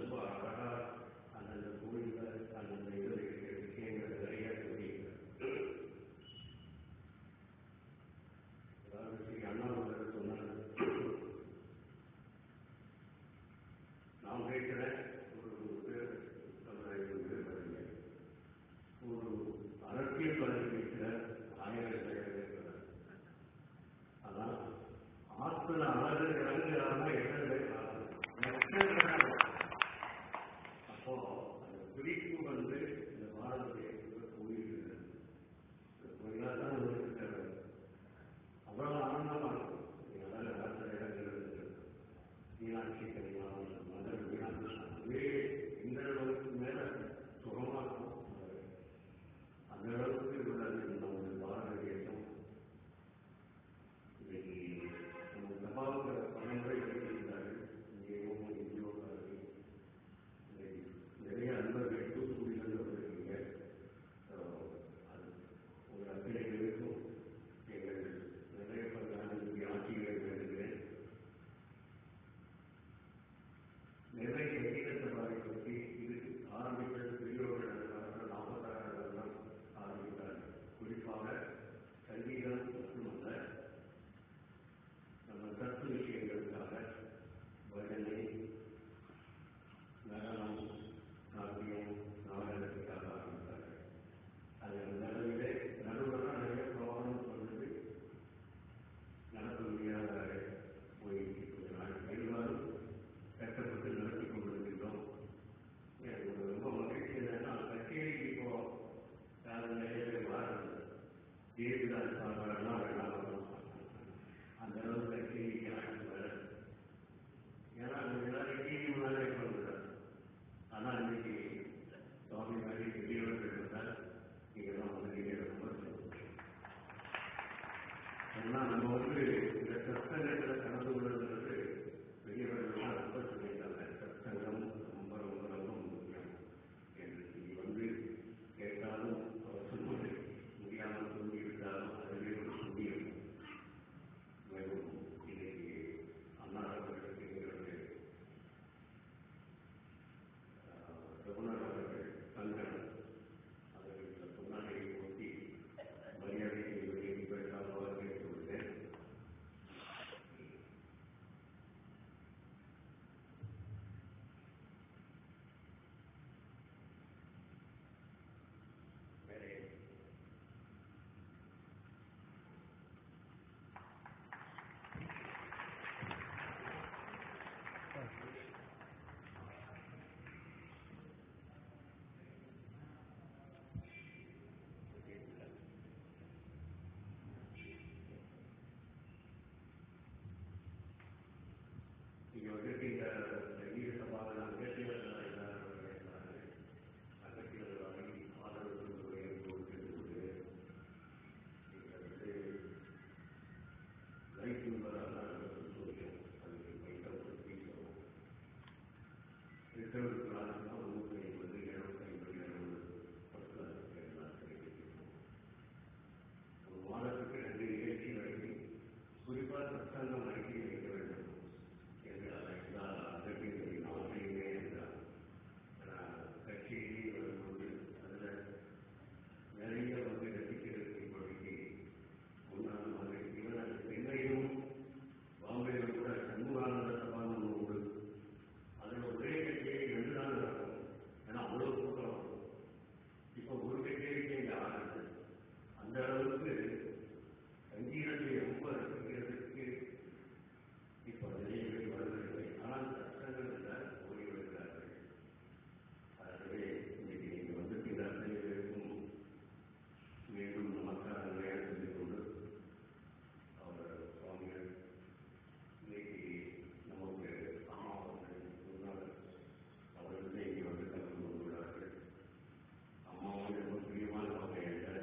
S2: இருக்கிறது கிளாஸ்னா நூற்றி ஐம்பது எழுபத்தி ஐம்பது எழுபது ஃபஸ்ட் கிளாஸுக்கு எல்லாம் கிடைக்கும் ஒரு மாதத்துக்கு ரெண்டு நிகழ்ச்சி நடத்தி குறிப்பாக சத்சங்கம் நடத்தி வைக்க வேண்டும் என்று எல்லா அதற்கு நாட்டையுமே என்றார் கட்சியிலே வரும்போது அதில் நிறைய வந்து ரசிக்கிறதுக்கு இப்போதைக்கு முன்னாள் வந்து இவன் சென்னையிலும் பாம்பேயிலும் கூட சண்முகானந்த சபான்னு ஒன்று உண்டு அதில் ஒரே கட்சியை ரெண்டு நாள் நடக்கும் ஏன்னா அவ்வளோ கூட்டம் வரும் இப்போ ஒரு கட்சியை இங்கே ஆனது அந்த அளவுக்கு சங்கீதத்தை ரொம்ப ரசிக்கிறதுக்கு இப்போ நிறைய பேர் வருவதில்லை ஆனால் சட்டங்கள் ஓடி வருகிறார்கள் ஆகவே இன்னைக்கு நீங்கள் வந்து இந்த அத்தனை பேருக்கும் மீண்டும் நமக்காக நிறைய சொல்லிக் கொண்டு அவர் சுவாமிகள் இன்னைக்கு நமக்கு அம்மா அவர்கள் முன்னாள் அவர்களே இங்கே வந்து கலந்து கொண்டுள்ளார்கள் அம்மா வந்து ரொம்ப பிரியமான அவங்க என்ற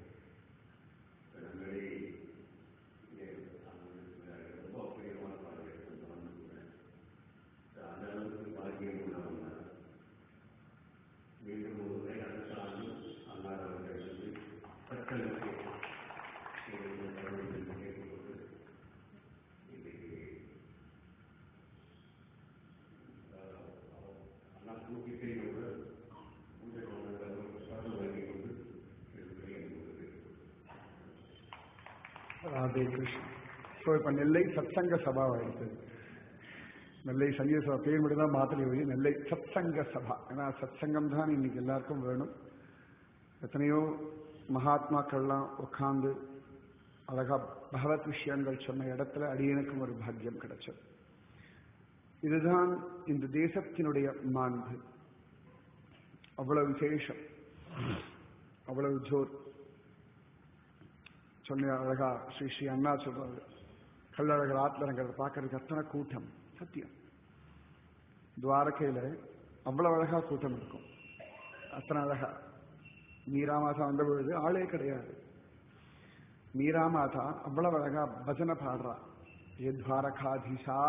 S2: நம்மளே இங்கே அவங்களுக்கு ரொம்ப பிரியமான பாடல்கள் வந்து வந்துள்ளேன் அந்த அளவுக்கு பாக்கியம் உள்ளவங்க மீண்டும் ஒரு முறை அடுத்த ஆண்டு அன்னார் அவர்கள் வந்து சட்டங்களுக்கு கேட்டுக்கொண்டு இன்றைக்கு அண்ணா கூட்டிட்டே கூட பூஜை கொண்டு பிரசாதம் வாங்கி கொண்டு திருப்பதி அனுப்புவது
S1: ராதே கிருஷ்ணன் ஸோ இப்போ நெல்லை சத்சங்க சபாவாயிடுது நெல்லை சங்கீத சபா பேர் மட்டும் தான் மாத்திரை வழி நெல்லை சத்சங்க சபா ஏன்னா சத்சங்கம் தான் இன்னைக்கு எல்லாருக்கும் வேணும் எத்தனையோ மகாத்மாக்கள்லாம் உட்கார்ந்து அழகா பகவத் விஷயங்கள் சொன்ன இடத்துல அடியனுக்கும் ஒரு பாக்கியம் கிடைச்சது இதுதான் இந்த தேசத்தினுடைய மாண்பு அவ்வளவு விசேஷம் அவ்வளவு ஜோர் சொன்ன அழகா ஸ்ரீ ஸ்ரீ அண்ணா சொல்றாரு கல்லழகர் ஆத்திரங்கிறத பார்க்கறதுக்கு அத்தனை கூட்டம் சத்தியம் துவாரகையில அவ்வளவு அழகா கூட்டம் இருக்கும் அத்தனை அழகா மீரா மாதா வந்த பொழுது ஆளே கிடையாது மீரா மாதா அவ்வளவு அழகா பஜனை பாடுறா ஏ துவாரகாதீசா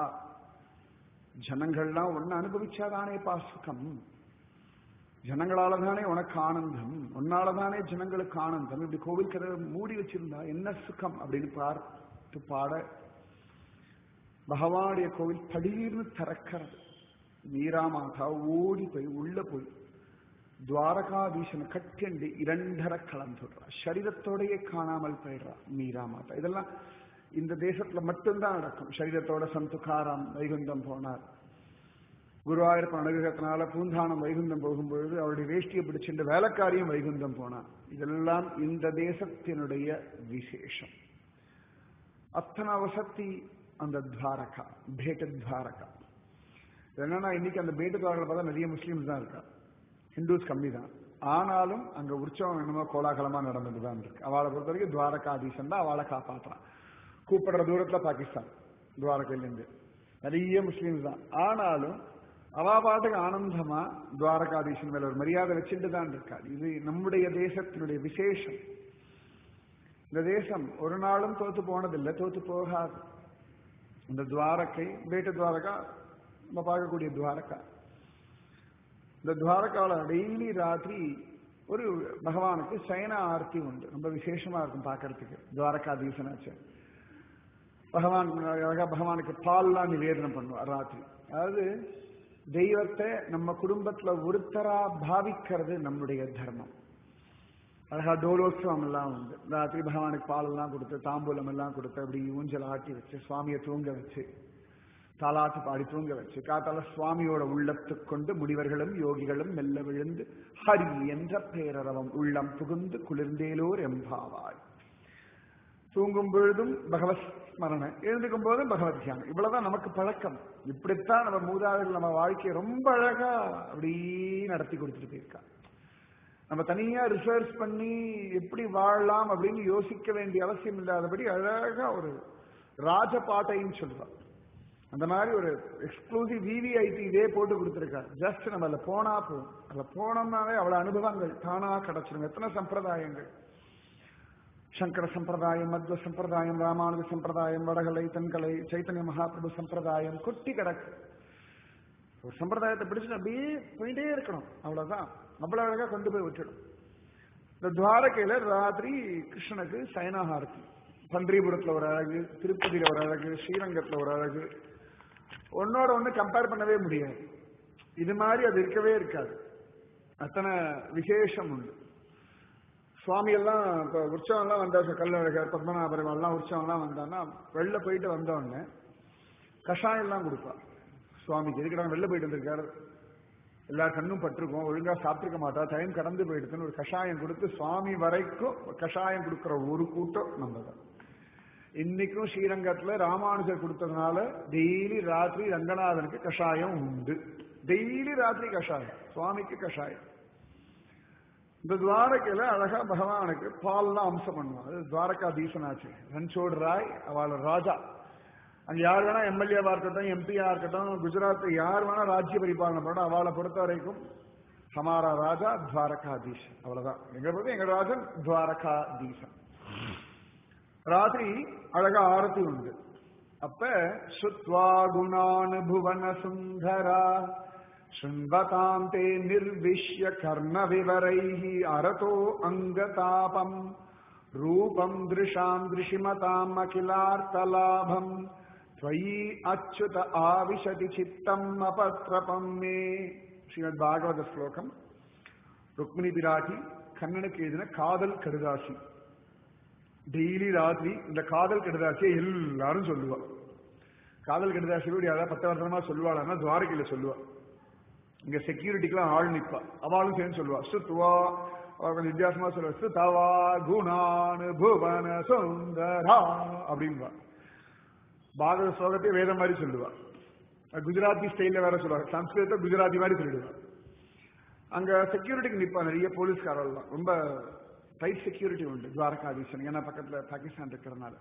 S1: ஜனங்கள்லாம் ஒன்னு அனுபவிச்சாதானே பாசுகம் ஜனங்களால தானே உனக்கு ஆனந்தம் உன்னால தானே ஜனங்களுக்கு ஆனந்தம் இப்படி கோவில் கதவை மூடி வச்சிருந்தா என்ன சுகம் அப்படின்னு பார்த்து பாட பகவானுடைய கோவில் திடீர்னு திறக்கிறது மீரா மாதா ஓடி போய் உள்ள போய் துவாரகாதீசனை கட்டிண்டு இரண்டரை கலந்துடுறா சரீரத்தோடையே காணாமல் போயிடுறா மீரா மாதா இதெல்லாம் இந்த தேசத்துல மட்டும்தான் நடக்கும் சரீரத்தோட சந்துகாராம் வைகுந்தம் போனார் குருவாயூரப்பன் அனுகிரகத்தினால பூந்தானம் வைகுந்தம் போகும்பொழுது அவருடைய வேஷ்டியை பிடிச்சிட்டு வேலைக்காரியும் வைகுந்தம் போனார் இதெல்லாம் இந்த தேசத்தினுடைய விசேஷம் அத்தனை வசதி அந்த துவாரகா பேட்ட துவாரகா என்னன்னா இன்னைக்கு அந்த பேட்டு துவாரகா பார்த்தா நிறைய முஸ்லீம்ஸ் தான் இருக்கா ஹிந்துஸ் கம்மி தான் ஆனாலும் அங்க உற்சவம் என்னமோ கோலாகலமா நடந்துட்டு தான் இருக்கு அவளை பொறுத்த வரைக்கும் துவாரகாதீசன் தான் அவளை காப்பாற்றுறான் கூப்பிடுற தூரத்துல பாகிஸ்தான் துவாரகையிலேருந்து நிறைய முஸ்லீம்ஸ் தான் ஆனாலும் அவா பாட்டுக்கு ஆனந்தமா துவாரகாதீசன் மேல ஒரு மரியாதை வச்சுட்டு தான் இருக்காது இது நம்முடைய தேசத்தினுடைய விசேஷம் இந்த தேசம் ஒரு நாளும் தோத்து போனதில்லை தோத்து போகாது இந்த துவாரகை பேட்டு துவாரகா நம்ம பார்க்கக்கூடிய துவாரகா இந்த துவாரகாவில் டெய்லி ராத்திரி ஒரு பகவானுக்கு சயன ஆர்த்தி உண்டு ரொம்ப விசேஷமா இருக்கும் பார்க்கறதுக்கு துவாரகாதீசனாச்சு பகவான் அழகா பகவானுக்கு பால்லாம் நிவேதனம் பண்ணுவார் ராத்திரி அதாவது தெய்வத்தை நம்ம குடும்பத்துல ஒருத்தரா பாவிக்கிறது நம்முடைய தர்மம் அழகா டோலோத்சவம் எல்லாம் உண்டு ராத்திரி பகவானுக்கு பால் எல்லாம் கொடுத்து தாம்பூலம் எல்லாம் கொடுத்து அப்படி ஊஞ்சல் ஆட்டி வச்சு சுவாமியை தூங்க வச்சு தாலாட்டு பாடி தூங்க வச்சு காத்தால சுவாமியோட உள்ளத்துக் கொண்டு முனிவர்களும் யோகிகளும் மெல்ல விழுந்து ஹரி என்ற பேரரவம் உள்ளம் புகுந்து குளிர்ந்தேலோர் எம்பாவாய் தூங்கும் பொழுதும் பகவத் ஸ்மரணை எழுந்துக்கும் போதும் பகவத் தியானம் இவ்வளவுதான் நமக்கு பழக்கம் இப்படித்தான் நம்ம மூதாதைகள் நம்ம வாழ்க்கையை ரொம்ப அழகா அப்படி நடத்தி கொடுத்துட்டு போயிருக்கா நம்ம தனியா ரிசர்ச் பண்ணி எப்படி வாழலாம் அப்படின்னு யோசிக்க வேண்டிய அவசியம் இல்லாதபடி அழகா ஒரு ராஜபாட்டைன்னு சொல்லுவாள் அந்த மாதிரி ஒரு எக்ஸ்க்ளூசிவ் விவிஐடி இதே போட்டு கொடுத்துருக்கா ஜஸ்ட் நம்ம அதில் போனா போதும் அதில் போனோம்னாலே அவ்வளவு அனுபவங்கள் தானா கிடைச்சிடும் எத்தனை சம்பிரதாயங்கள் சங்கர சம்பிரதாயம் மத்வ சம்பிரதாயம் ராமானுஜ சம்பிரதாயம் வடகலை தென்கலை சைத்தன்ய மகாபிரபு சம்பிரதாயம் கொட்டி கிடக்கு ஒரு சம்பிரதாயத்தை பிடிச்சு அப்படியே போயிட்டே இருக்கணும் அவ்வளவுதான் அவ்வளவு அழகா கொண்டு போய் விட்டுடும் இந்த துவாரகையில ராத்திரி கிருஷ்ணனுக்கு சயனாகாரத்தி பன்றிபுரத்துல ஒரு அழகு திருப்பதியில ஒரு அழகு ஸ்ரீரங்கத்துல ஒரு அழகு ஒன்னோட ஒண்ணு கம்பேர் பண்ணவே முடியாது இது மாதிரி அது இருக்கவே இருக்காது அத்தனை விசேஷம் உண்டு சுவாமி எல்லாம் இப்ப உற்சவம் எல்லாம் வந்தா கல்லழகர் பத்மநாபரம் எல்லாம் உற்சவம் எல்லாம் வந்தான்னா வெளில போயிட்டு வந்த உடனே கஷாயம் எல்லாம் கொடுப்பா சுவாமிக்கு எதுக்கு வெளில போயிட்டு வந்திருக்காரு எல்லா கண்ணும் பட்டிருக்கோம் ஒழுங்கா சாப்பிட்டுக்க மாட்டா டைம் கடந்து போயிடுதுன்னு ஒரு கஷாயம் கொடுத்து சுவாமி வரைக்கும் கஷாயம் கொடுக்கிற ஒரு கூட்டம் நம்ம தான் இன்னைக்கும் ஸ்ரீரங்கத்துல ராமானுஜர் கொடுத்ததுனால டெய்லி ராத்திரி ரங்கநாதனுக்கு கஷாயம் உண்டு டெய்லி ராத்திரி கஷாயம் சுவாமிக்கு கஷாயம் இந்த துவாரகையில அழகா பகவானுக்கு பால்லாம் அம்சம் பண்ணுவான் அது துவாரகா தீசனாச்சு ரன்சோடு ராய் அவள ராஜா அங்க யார் வேணா எம்எல்ஏவா இருக்கட்டும் எம்பியா இருக்கட்டும் குஜராத் யார் வேணா ராஜ்ய பரிபாலனை பண்ணணும் அவளை பொறுத்த வரைக்கும் ஹமாரா ராஜா துவாரகாதீஷ் அவ்வளவுதான் எங்க பொறுத்த எங்க ராஜன் துவாரகாதீசன் ராத்திரி அழகா ஆரத்தி உண்டு அப்ப சுத்வா குணானுபுவன சுந்தரா शृण्वताम् ते निर्विश्य कर्णविवरैः अरतो अङ्गतापम् रूपम् दृशाम् दृशिमताम् अखिलार्तलाभम् त्वयि अच्युत आविशति चित्तम् अपत्रपम् मे ஸ்ரீமத் பாகவத ஸ்லோகம் ருக்மிணி பிராட்டி கண்ணனுக்கு எழுதின காதல் கடுதாசி டெய்லி ராத்திரி இந்த காதல் கடுதாசியை எல்லாரும் சொல்லுவா காதல் கடுதாசி கூட யாராவது பத்து வருஷமா சொல்லுவாளான்னா துவாரகையில சொல்லுவா இங்க செக்யூரிட்டிக்கெல்லாம் ஆள் நிப்பா அவளும் சேர்ந்து சொல்லுவா சுத்துவா அவ கொஞ்சம் வித்தியாசமா சொல்லுவா சுதவா குணானு புவன சுந்தரா அப்படின்பா பாகவத ஸ்லோகத்தை வேதம் மாதிரி சொல்லுவா குஜராத்தி ஸ்டைல்ல வேற சொல்லுவா சம்ஸ்கிருதத்தை குஜராத்தி மாதிரி சொல்லிடுவா அங்க செக்யூரிட்டிக்கு நிப்பா நிறைய போலீஸ்காரெல்லாம் ரொம்ப டைட் செக்யூரிட்டி உண்டு துவாரகாதீசன் ஏன்னா பக்கத்துல பாகிஸ்தான் இருக்கிறதுனால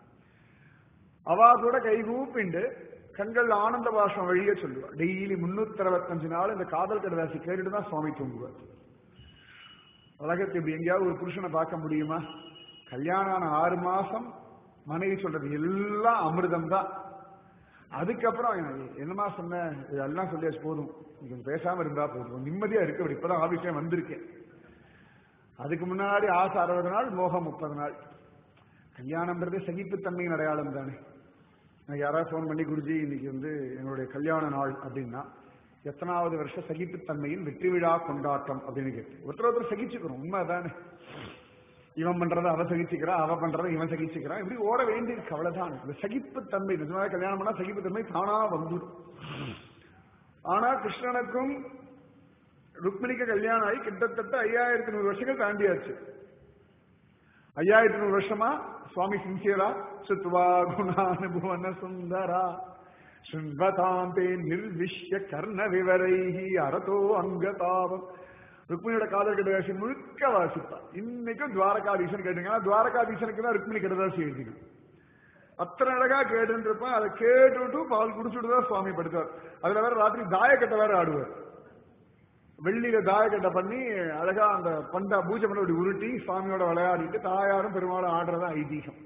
S1: அவா கூட கைகூப்பிண்டு கண்கள் ஆனந்த பாஷம் வழியே சொல்லுவா டெய்லி முன்னூத்தி அறுபத்தஞ்சு நாள் இந்த காதல் கடதாசி கேட்டுட்டு தான் சுவாமி தூங்குவார் உலகத்தை இப்படி எங்கேயாவது ஒரு புருஷனை பார்க்க முடியுமா கல்யாணம் ஆன ஆறு மாசம் மனைவி சொல்றது எல்லாம் அமிர்தம் தான் அதுக்கப்புறம் என்னமா சொன்ன இதெல்லாம் சொல்லியாச்சு போதும் நீங்க பேசாம இருந்தா போதும் நிம்மதியா இருக்க இப்பதான் ஆபீஸ்ல வந்திருக்கேன் அதுக்கு முன்னாடி ஆசை அறுபது நாள் மோகம் முப்பது நாள் கல்யாணம்ன்றது சகிப்புத்தன்மையின் அடையாளம் தானே எனக்கு யாராவது ஃபோன் பண்ணி குருஜி இன்னைக்கு வந்து என்னுடைய கல்யாண நாள் அப்படின்னா எத்தனாவது வருஷ சகிப்புத்தன்மையின் வெற்றி விழா கொண்டாட்டம் அப்படின்னு கேட்டு ஒருத்தர் ஒருத்தர் சகிச்சுக்கிறோம் உண்மை தானே இவன் பண்றதை அவ சகிச்சுக்கிறா அவ பண்றதை இவன் சகிச்சுக்கிறான் இப்படி ஓட வேண்டியிருக்கு அவ்வளவுதான் இந்த சகிப்புத்தன்மை நிஜமாக கல்யாணம் பண்ணா சகிப்புத்தன்மை தானா வந்துடும் ஆனா கிருஷ்ணனுக்கும் ருக்மிணிக்கு கல்யாணம் ஆகி கிட்டத்தட்ட ஐயாயிரத்தி நூறு வருஷங்கள் தாண்டியாச்சு ஐயாயிரத்தி நூறு வருஷமா சுவாமி சின்சியரா சுத்வா குணானுபவன சுந்தரா சுண்வதாந்தே நிர்விஷ்ய கர்ண விவரைஹி அரதோ அங்கதாவம் ருக்மிணியோட காதல் கெடுதாசி முழுக்க வாசிப்பா இன்னைக்கும் துவாரகாதீசன் கேட்டுங்க துவாரகாதீசனுக்கு தான் ருக்மிணி கெடுதாசி எழுதிக்கணும் அத்தனை அழகா கேட்டுருப்பான் அதை கேட்டுட்டு பால் குடிச்சுட்டு தான் சுவாமி படுத்தார் அதுல வேற ராத்திரி தாயக்கட்டை வேற ஆடுவார் வெள்ளியில தாயக்கட்டை பண்ணி அழகா அந்த பண்டா பூஜை பண்ண அப்படி உருட்டி சுவாமியோட விளையாடிட்டு தாயாரும் பெருமாளும் ஆடுறதா ஐதீகம்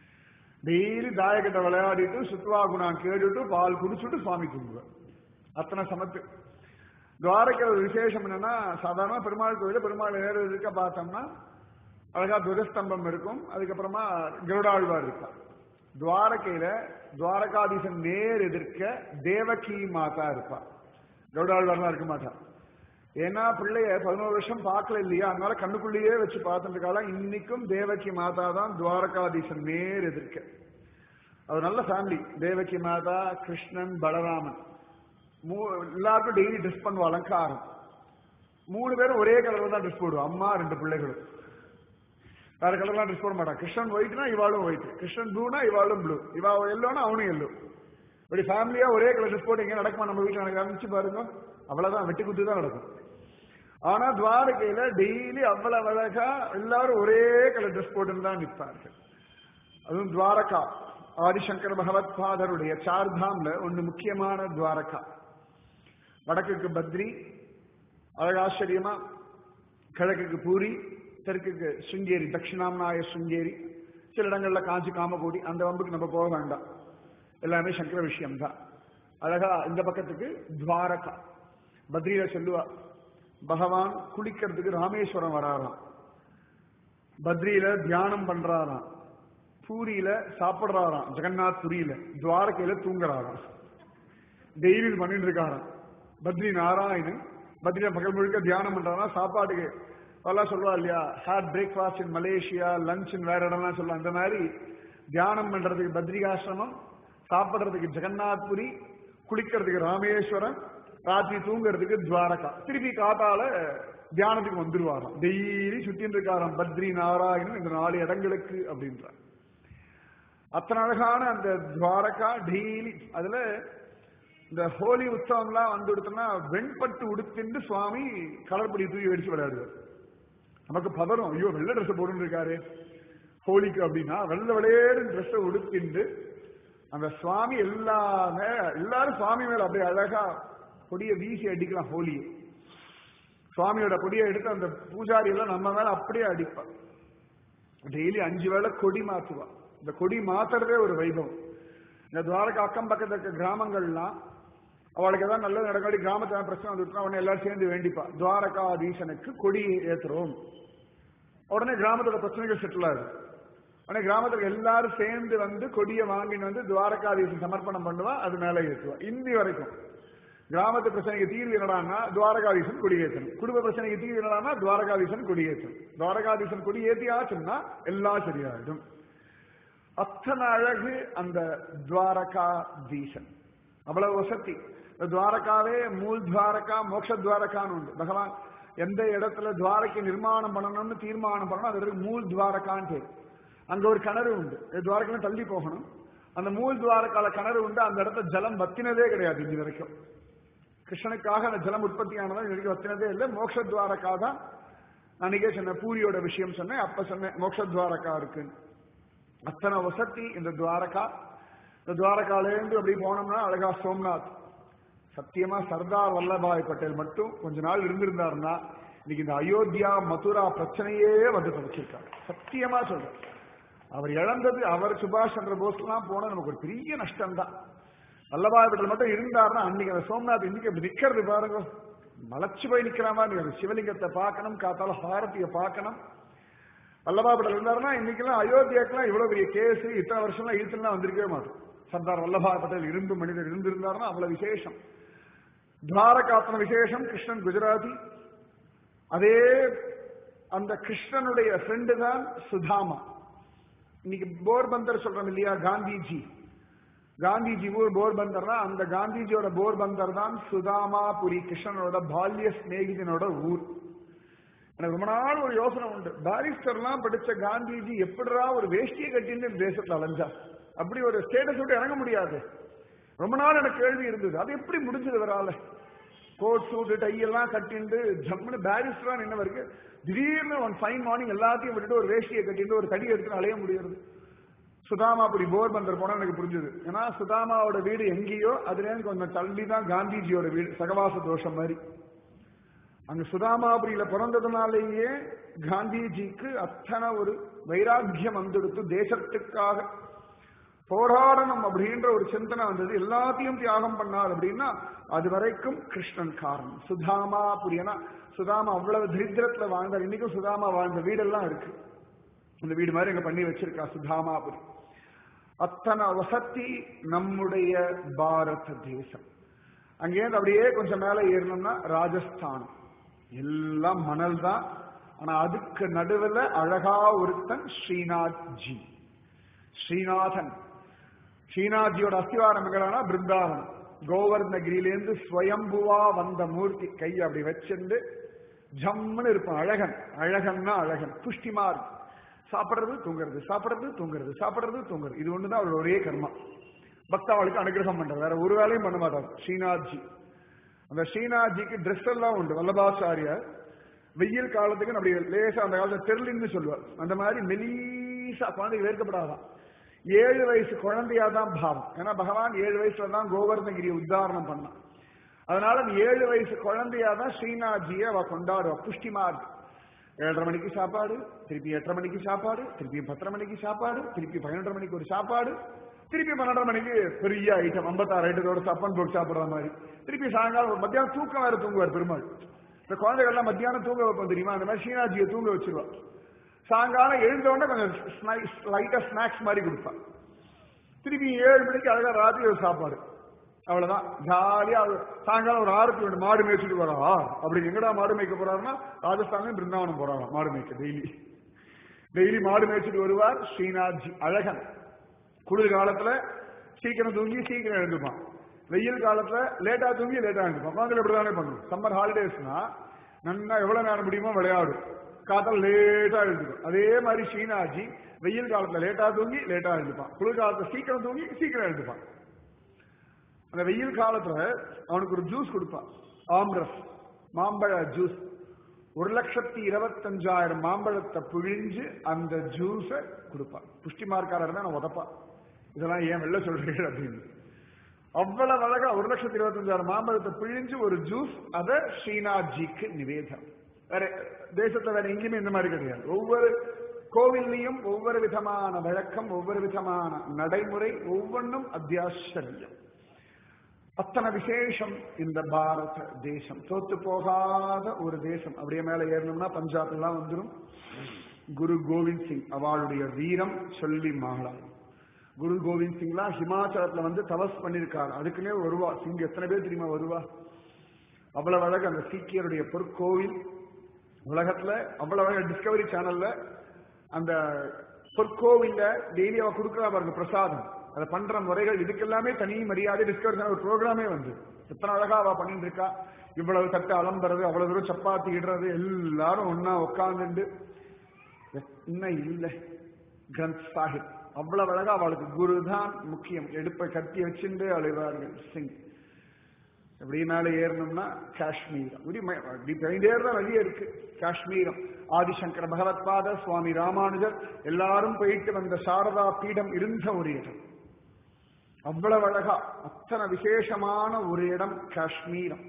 S1: டெய்லி தாயக்கட்டை விளையாடிட்டு சுத்துவா குணம் கேட்டுட்டு பால் குடிச்சுட்டு சுவாமி தூங்குவார் அத்தனை சமத்து துவாரக்க ஒரு விசேஷம் என்னன்னா சாதாரண பெருமாள் கோயில பெருமாள் நேரம் இருக்க பார்த்தோம்னா அழகா துரஸ்தம்பம் இருக்கும் அதுக்கப்புறமா கருடாழ்வார் இருப்பார் துவாரகையில துவாரகாதீசன் நேர் எதிர்க்க தேவகி மாதா இருப்பா கருடாழ்வார்லாம் இருக்க மாட்டா ஏன்னா பிள்ளைய பதினோரு வருஷம் பார்க்கல இல்லையா அதனால கண்ணுக்குள்ளேயே வச்சு பார்த்துட்டு காலம் இன்னைக்கும் தேவகி மாதா தான் துவாரகாதீசன் நேர் எதிர்க்க அது நல்ல ஃபேமிலி தேவகி மாதா கிருஷ்ணன் பலராமன் எல்லாருக்கும் டெய்லி ட்ரெஸ் பண்ணுவோம் அலங்காரம் மூணு பேரும் ஒரே கலர்ல தான் ட்ரெஸ் போடுவோம் அம்மா ரெண்டு பிள்ளைகளும் வேற கலர்லாம் ட்ரெஸ் போட மாட்டான் கிருஷ்ணன் ஒயிட்னா இவாளும் ஒயிட் கிருஷ்ணன் ப்ளூனா இவாளும் ப்ளூ இவா எல்லோனா அவனும் எல்லோ இப்படி ஃபேமிலியா ஒரே கலர் ட்ரெஸ் போட்டு எங்க நடக்குமா நம்ம வீட்டுல எனக்கு ஆரம்பிச்சு பாருங்க அவ்வளவுதான் வெட்டி குத்து தான் நடக்கும் ஆனா துவாரகையில டெய்லி அவ்வளவு அழகா எல்லாரும் ஒரே கலர் ட்ரெஸ் போட்டு தான் நிற்பார்கள் அதுவும் துவாரகா ஆதிசங்கர பகவத் பாதருடைய சார்தாம்ல ஒன்று முக்கியமான துவாரகா வடக்குக்கு பத்ரி அழகாச்சரியமா கிழக்குக்கு பூரி தெற்குக்கு சுங்கேரி தட்சிணாம்நாய சுங்கேரி சில இடங்கள்ல காஞ்சி காமகோடி அந்த வம்புக்கு நம்ம போக வேண்டாம் எல்லாமே சங்கர விஷயம் தான் அழகா இந்த பக்கத்துக்கு துவாரகா பத்ரியில சொல்லுவா பகவான் குளிக்கிறதுக்கு ராமேஸ்வரம் வராராம் பத்ரியில தியானம் பண்றாராம் பூரியில சாப்பிடுறாராம் ஜெகநாத் புரியில துவாரகையில தூங்குறாராம் டெய்லி இது பண்ணிட்டு இருக்காராம் பத்ரி நாராயணன் பத்ரியில பகல் முழுக்க தியானம் பண்றாராம் சாப்பாட்டுக்கு அதெல்லாம் சொல்லுவா இல்லையா had breakfast in Malaysia lunch in வேற இடம்லாம் சொல்லுவாங்க அந்த மாதிரி தியானம் பண்றதுக்கு பத்ரிகாசிரமம் சாப்பிடுறதுக்கு ஜெகநாத்புரி குளிக்கிறதுக்கு ராமேஸ்வரம் ராத்திரி தூங்குறதுக்கு துவாரகா திருப்பி காத்தால தியானத்துக்கு வந்துருவாராம் டெய்லி சுத்தின்னு இருக்காராம் பத்ரி நாராயணன் இந்த நாலு இடங்களுக்கு அப்படின்றார் அத்தனை அழகான அந்த துவாரகா டெய்லி அதுல இந்த ஹோலி உற்சவம்லாம் வந்து கொடுத்தோம்னா வெண்பட்டு உடுத்திண்டு சுவாமி கலர்படி தூக்கி வெடிச்சு விளையாடுவார் நமக்கு பதறும் ஐயோ வெள்ளை ட்ரெஸ் போட்டுன்னு இருக்காரு ஹோலிக்கு அப்படின்னா வெள்ளை விளையாடு ட்ரெஸ்ஸை உடுத்திண்டு அந்த சுவாமி எல்லாமே எல்லாரும் சுவாமி மேல அப்படியே அழகா கொடியை வீசி அடிக்கலாம் ஹோலியை சுவாமியோட கொடியை எடுத்து அந்த பூஜாரி எல்லாம் நம்ம மேல அப்படியே அடிப்பா டெய்லி அஞ்சு வேளை கொடி மாத்துவா இந்த கொடி மாத்துறதே ஒரு வைபவம் இந்த துவாரகா அக்கம் பக்கத்துல இருக்க கிராமங்கள்லாம் அவளுக்கு ஏதாவது நல்லது நடக்காடி கிராமத்துல பிரச்சனை வந்துட்டுனா உடனே எல்லாரும் சேர்ந்து வேண்டிப்பா துவாரகாதீசனுக்கு கொடி ஏத்துறோம் உடனே கிராமத்தோட பிரச்சனைகள் செட்டில் ஆகுது உடனே கிராமத்துல எல்லாரும் சேர்ந்து வந்து கொடியை வாங்கிட்டு வந்து துவாரகாதீசன் சமர்ப்பணம் பண்ணுவா அது மேலே ஏற்றுவா இன்னி வரைக்கும் கிராமத்து பிரச்சனைக்கு தீர்வு என்னடான்னா துவாரகாதீசன் கொடியேற்றணும் குடும்ப பிரச்சனைக்கு தீர்வு என்னடான்னா துவாரகாதீசன் கொடியேற்றணும் துவாரகாதீசன் கொடி ஏத்தியாச்சுன்னா எல்லாம் சரியாயிடும் அத்தனை அழகு அந்த துவாரகாதீசன் அவ்வளவு வசதி இந்த துவாரகாவே மூல் துவாரகா மோட்ச துவாரகான்னு உண்டு பகவான் எந்த இடத்துல துவாரகை நிர்மாணம் பண்ணணும்னு தீர்மானம் பண்ணணும் அது இருக்கு மூல் துவாரகான்னு பேர் அங்க ஒரு கிணறு உண்டு துவாரகையில தள்ளி போகணும் அந்த மூல் துவாரகால கிணறு உண்டு அந்த இடத்துல ஜலம் வத்தினதே கிடையாது இன்னி வரைக்கும் கிருஷ்ணனுக்காக அந்த ஜலம் உற்பத்தி ஆனதா இது வரைக்கும் வத்தினதே இல்லை மோட்ச துவாரகா தான் அன்னைக்கே சொன்னேன் பூரியோட விஷயம் சொன்னேன் அப்ப சொன்னேன் மோட்ச துவாரகா இருக்குன்னு அத்தனை வசதி இந்த துவாரகா இந்த துவாரகாலேருந்து அப்படி போனோம்னா அழகா சோம்நாத் சத்தியமா சர்தார் வல்லபாய் பட்டேல் மட்டும் கொஞ்ச நாள் இருந்திருந்தாருன்னா இன்னைக்கு இந்த அயோத்தியா மதுரா பிரச்சனையே வந்து தொலைச்சிருக்காரு சத்தியமா சொல்றேன் அவர் இழந்தது அவர் சுபாஷ் சந்திர போஸ்லாம் போன நமக்கு ஒரு பெரிய நஷ்டம் தான் வல்லபாய் பட்டேல் மட்டும் இருந்தாருன்னா அன்னைக்கு அந்த சோம்நாத் இன்னைக்கு அப்படி நிக்கிறது பாருங்க மலைச்சு போய் நிக்கிற மாதிரி ஒரு சிவலிங்கத்தை பார்க்கணும் காத்தால ஹாரதியை பார்க்கணும் வல்லபா பட்டேல் இருந்தாருன்னா இன்னைக்கெல்லாம் அயோத்தியாக்கெல்லாம் இவ்வளவு பெரிய கேஸ் இத்தனை வருஷம்லாம் இழுத்துலாம் வந்திருக்கவே மாட்டோம் சர்தார் வல்லபாய் பட்டேல் இரும்பு மனிதர் இருந்திருந்தாருன்னா அவ்வளவு விசேஷம் துவாரகாத்தன விசேஷம் கிருஷ்ணன் குஜராதி அதே அந்த கிருஷ்ணனுடைய ஃப்ரெண்டு தான் சுதாமா இன்னைக்கு போர்பந்தர் சொல்றோம் இல்லையா காந்திஜி காந்திஜி ஊர் போர்பந்தர்னா அந்த காந்திஜியோட போர்பந்தர் தான் சுதாமாபுரி கிருஷ்ணனோட பால்ய சிநேகிதனோட ஊர் எனக்கு ரொம்ப நாள் ஒரு யோசனை உண்டு பாரிஸ்டர்லாம் படிச்ச காந்திஜி எப்படிடா ஒரு வேஷ்டியை கட்டின்னு தேசத்துல அலைஞ்சா அப்படி ஒரு ஸ்டேட்டஸ் விட்டு இறங்க முடியாது ரொம்ப நாள் எனக்கு கேள்வி இருந்தது அது எப்படி முடிஞ்சது வரால கோட் சூட் டை எல்லாம் கட்டிண்டு ஜம்முன்னு பாரிஸ்டரா நின்னவருக்கு திடீர்னு ஒன் ஃபைன் மார்னிங் எல்லாத்தையும் விட்டுட்டு ஒரு வேஷ்டியை கட்டிட்டு ஒரு தடி எடுத்து அலைய முடியாது சுதாமாபுரி போர்பந்தர் போனா எனக்கு புரிஞ்சது ஏன்னா சுதாமாவோட வீடு எங்கேயோ அதுல கொஞ்சம் தள்ளி தான் காந்திஜியோட வீடு சகவாச தோஷம் மாதிரி அங்க சுதாமாபுரியில பிறந்ததுனாலேயே காந்திஜிக்கு அத்தனை ஒரு வைராக்கியம் வந்துடுத்து தேசத்துக்காக போராடணும் அப்படின்ற ஒரு சிந்தனை வந்தது எல்லாத்தையும் தியாகம் பண்ணார் அப்படின்னா அது வரைக்கும் கிருஷ்ணன் காரணம் சுதாமாபுரி ஏன்னா சுதாமா அவ்வளவு தரித்திரத்துல வாழ்ந்தார் இன்னைக்கும் சுதாமா வாழ்ந்த வீடெல்லாம் இருக்கு அந்த வீடு மாதிரி எங்க பண்ணி வச்சிருக்கா சுதாமாபுரி அத்தனை வசதி நம்முடைய பாரத தேசம் அங்கேருந்து அப்படியே கொஞ்சம் மேல ஏறணும்னா ராஜஸ்தானம் எல்லாம் மணல் தான் ஆனா அதுக்கு நடுவில் அழகா ஒருத்தன் ஸ்ரீநாத் ஜி ஸ்ரீநாதன் ஸ்ரீநாத்ஜியோட அஸ்திவாரம் எங்கடானா பிருந்தாவனம் கோவர்ணகிரியிலேருந்து ஸ்வயம்புவா வந்த மூர்த்தி கை அப்படி வச்சிருந்து ஜம்முன்னு இருப்பான் அழகன் அழகன்னா அழகன் புஷ்டிமா இருக்கும் சாப்பிடுறது தூங்குறது சாப்பிடுறது தூங்குறது சாப்பிடுறது தூங்குறது இது ஒண்ணுதான் அவரோட ஒரே கர்மா பக்தாவளுக்கு அனுகிரகம் பண்றாரு வேற ஒரு வேலையும் பண்ண மாட்டார் ஸ்ரீநாத்ஜி அந்த ஸ்ரீநாத்ஜிக்கு ட்ரெஸ் எல்லாம் உண்டு வல்லபாச்சாரியார் வெயில் காலத்துக்கு அப்படி லேசா அந்த காலத்துல தெருளின்னு சொல்லுவார் அந்த மாதிரி மெலீசா குழந்தைக்கு வேர்க்கப்படாதான் ஏழு வயசு குழந்தையா தான் பாவம் ஏன்னா பகவான் ஏழு வயசுல தான் கோவர்தகிரி உத்தாரணம் பண்ணான் அதனால அந்த ஏழு வயசு குழந்தையா தான் ஸ்ரீநாத்ஜியை அவ கொண்டாடுவா புஷ்டிமா இருக்கு ஏழரை மணிக்கு சாப்பாடு திருப்பி எட்டரை மணிக்கு சாப்பாடு திருப்பி பத்தரை மணிக்கு சாப்பாடு திருப்பி பதினொன்றரை மணிக்கு ஒரு சாப்பாடு திருப்பி பன்னெண்டரை மணிக்கு பெரிய ஐட்டம் ஐம்பத்தாறு ஐட்டத்தோட சப்பன் போட்டு சாப்பிடுற மாதிரி திருப்பி சாயங்காலம் ஒரு மத்தியானம் தூக்கம் வேற தூங்குவார் பெருமாள் இந்த குழந்தைகள்லாம் மத்தியானம் தூங்க வைப்போம் தெரியுமா அந்த மாதிரி ஸ்ரீநாத்ஜியை தூங்க வச்சிருவா சாயங்காலம் எழுந்த உடனே கொஞ்சம் லைட்டா ஸ்நாக்ஸ் மாதிரி கொடுப்பா திருப்பி ஏழு மணிக்கு அழகா ராத்திரி ஒரு சாப்பாடு அவ்வளவுதான் ஜாலியா அவர் சாயங்காலம் ஒரு ஆறுக்கு ரெண்டு மாடு மேய்ச்சிட்டு வரா அப்படி எங்கடா மாடு மேய்க்க போறாருன்னா ராஜஸ்தான்லயும் பிருந்தாவனம் போறாராம் மாடு மேய்க்க டெய்லி டெய்லி மாடு மேய்ச்சிட்டு வருவார் ஸ்ரீநாத்ஜி அழகன் குளிர் காலத்துல சீக்கிரம் தூங்கி சீக்கிரம் எழுந்துப்பான் வெயில் காலத்துல லேட்டா தூங்கி லேட்டா எழுந்துப்பான் குழந்தைகள் இப்படிதானே பண்ணும் சம்மர் ஹாலிடேஸ்னா நன்னா எவ்வளவு நேரம் முடியுமோ விளையாடும் காத்தால லேட்டா எழுந்துக்கும் அதே மாதிரி ஸ்ரீநாத்ஜி வெயில் காலத்துல லேட்டா தூங்கி லேட்டா எழுந்துப்பான் குளிர் காலத்துல சீக்கிரம் தூங்கி சீக்கிரம் எழுந்துப்பான் அந்த வெயில் காலத்துல அவனுக்கு ஒரு ஜூஸ் கொடுப்பான் ஆம்ரஸ் மாம்பழ ஜூஸ் ஒரு லட்சத்தி இருபத்தஞ்சாயிரம் மாம்பழத்தை பிழிஞ்சு அந்த ஜூஸ கொடுப்பான் புஷ்டி மார்க்காரர் தான் நான் உதப்பான் இதெல்லாம் ஏன் வெளில சொல்றீங்க அப்படின்னு அவ்வளவு அழகா ஒரு லட்சத்தி இருபத்தஞ்சாயிரம் மாம்பழத்தை பிழிஞ்சு ஒரு ஜூஸ் அதை ஸ்ரீநாத்ஜிக்கு நிவேதம் வேற தேசத்துல வேற எங்கேயுமே இந்த மாதிரி கிடையாது ஒவ்வொரு கோவில்லையும் ஒவ்வொரு விதமான வழக்கம் ஒவ்வொரு விதமான நடைமுறை ஒவ்வொன்றும் அத்தியாச்சரியம் அத்தனை விசேஷம் இந்த பாரத தேசம் தோத்து போகாத ஒரு தேசம் அப்படியே மேல ஏறணும்னா பஞ்சாப் எல்லாம் வந்துடும் குரு கோவிந்த் சிங் அவளுடைய வீரம் சொல்லி மாகலாம் குரு கோவிந்த் சிங்லாம் ஹிமாச்சலத்துல வந்து தபஸ் பண்ணிருக்காரு அதுக்குன்னே வருவா சிங் எத்தனை பேர் தெரியுமா வருவா அவ்வளவு அழகு அந்த சீக்கியருடைய பொற்கோவில் உலகத்துல அவ்வளவு அழகு டிஸ்கவரி சேனல்ல அந்த பொற்கோவில்ல டெய்லி அவ கொடுக்குறா பாருங்க பிரசாதம் அதை பண்ற முறைகள் இதுக்கெல்லாமே தனி மரியாதை டிஸ்கவரி சேனல் ஒரு ப்ரோக்ராமே வந்து எத்தனை அழகா அவ பண்ணிட்டு இருக்கா இவ்வளவு தட்டு அலம்புறது அவ்வளவு தூரம் சப்பாத்தி இடுறது எல்லாரும் ஒன்னா உட்காந்துண்டு என்ன இல்லை கிரந்த் சாஹிப் அவ்வளவு அழகா அவளுக்கு குரு தான் முக்கியம் எடுப்பை கட்டி வச்சுட்டு அழுவார்கள் சிங் இப்படி மேல ஏறணும்னா காஷ்மீரம் இப்படி ம- இப்படி பெய்தே இருந்தா நிறைய இருக்கு காஷ்மீரம் ஆதிசங்கர பகவத்பாத சுவாமி ராமானுஜர் எல்லாரும் போயிட்டு வந்த சாரதா பீடம் இருந்த ஒரு இடம் அவ்வளவு அழகா அத்தனை விசேஷமான ஒரு இடம் காஷ்மீரம்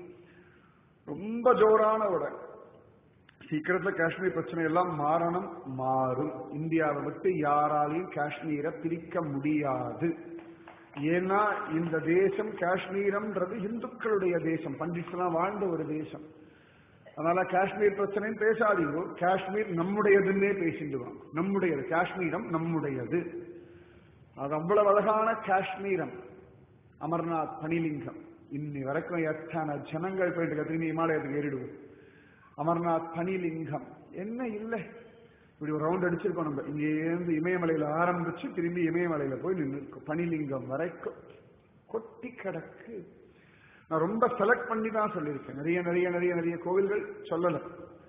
S1: ரொம்ப ஜோரான ஒரு இடம் சீக்கிரத்துல காஷ்மீர் பிரச்சனை எல்லாம் மாறணும் மாறும் இந்தியாவை விட்டு யாராலையும் காஷ்மீரை பிரிக்க முடியாது ஏன்னா இந்த தேசம் காஷ்மீரம்ன்றது இந்துக்களுடைய தேசம் பண்டிட்ஸ்லாம் வாழ்ந்த ஒரு தேசம் அதனால காஷ்மீர் பிரச்சனைன்னு பேசாதீங்க காஷ்மீர் நம்முடையதுன்னே பேசிடுவாங்க நம்முடையது காஷ்மீரம் நம்முடையது அது அவ்வளவு அழகான காஷ்மீரம் அமர்நாத் பனிலிங்கம் இன்னி வரைக்கும் எத்தனை ஜனங்கள் போயிட்டு இருக்க, திரும்பி இமாலயத்துக்கு ஏறிடுவோம் அமர்நாத் பனிலிங்கம் என்ன இல்லை இப்படி ஒரு ரவுண்ட் அடிச்சிருக்கோம் நம்ம இங்கேருந்து இமயமலையில ஆரம்பிச்சு திரும்பி இமயமலையில போய் நின்று இருக்கோம் பனிலிங்கம் வரைக்கும் கொட்டி கிடக்கு நான் ரொம்ப செலக்ட் பண்ணி தான் சொல்லியிருக்கேன் நிறைய நிறைய நிறைய நிறைய கோவில்கள் சொல்லல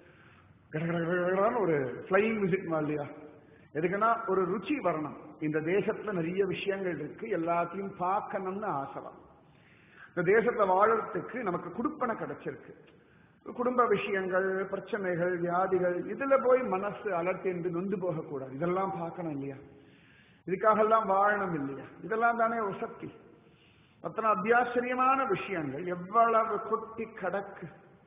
S1: கட கட கட கடன்னு ஒரு ஃப்ளையிங் விசிட் இல்லையா எதுக்குன்னா ஒரு ருச்சி வரணும் இந்த தேசத்துல நிறைய விஷயங்கள் இருக்கு எல்லாத்தையும் பார்க்கணும்னு ஆசைதான் இந்த தேசத்தை வாழறதுக்கு நமக்கு குடுப்பனை கிடைச்சிருக்கு குடும்ப விஷயங்கள் பிரச்சனைகள் வியாதிகள் இதுல போய் மனசு அலர்த்தி நொந்து போகக்கூடாது இதெல்லாம் பார்க்கணும் இல்லையா இதுக்காகலாம் வாழணும் இல்லையா இதெல்லாம் தானே ஒரு சக்தி அத்தனை அத்தியாச்சரியமான விஷயங்கள் எவ்வளவு கொட்டி கடக்கு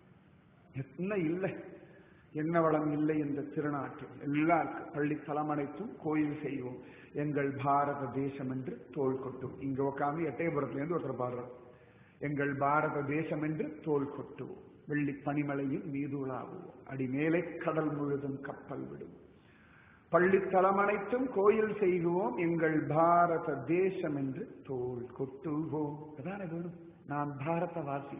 S1: என்ன இல்லை என்ன வளம் இல்லை இந்த திருநாட்டில் எல்லாருக்கும் பள்ளி தலமனைத்தும் கோயில் செய்வோம் எங்கள் பாரத தேசம் என்று தோள் கொட்டும் இங்க உட்காந்து எட்டயபுரத்துல இருந்து ஒருத்தர் பாடுறோம் எங்கள் பாரத தேசம் என்று தோள் கொட்டுவோம் வெள்ளி பனிமலையில் மீதுளாவுவோம் அடி மேலே கடல் முழுதும் கப்பல் விடுவோம் பள்ளி தலமனைத்தும் கோயில் செய்குவோம் எங்கள் பாரத தேசம் என்று தோள் கொட்டுவோம் அதானே வேணும் நான் பாரதவாசி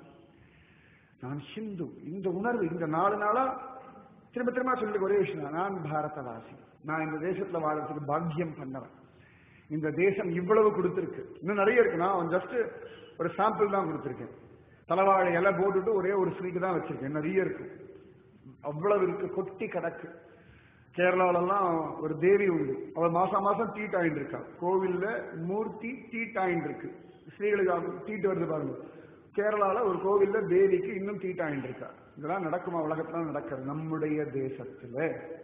S1: நான் ஹிந்து இந்த உணர்வு இந்த நாலு நாளா திரும்ப திரும்ப சொல்லி ஒரே விஷயம் தான். நான் பாரதவாசி நான் இந்த தேசத்துல வாழறதுக்கு பாக்கியம் பண்ணவன் இந்த தேசம் இவ்வளவு கொடுத்திருக்கு இன்னும் நிறைய இருக்கு நான் ஜஸ்ட் ஒரு சாம்பிள் தான் கொடுத்திருக்கேன் தலைவாழை இலை போட்டுட்டு ஒரே ஒரு ஸ்வீட் தான் வச்சிருக்கேன் நிறைய இருக்கு அவ்வளவு இருக்கு கொட்டி கிடக்கு கேரளால எல்லாம் ஒரு தேவி உண்டு அவள் மாசம் மாசம் தீட் ஆயிட்டு இருக்கா கோவில்ல மூர்த்தி தீட் ஆயிட்டு இருக்கு ஸ்ரீகளுக்கு தீட்டு வருது பாருங்க கேரளால ஒரு கோவில்ல தேவிக்கு இன்னும் தீட் ஆயிட்டு இருக்கா இதெல்லாம் நடக்குமா உலகத்துல நடக்கிறது நம்முடைய தேசத்துல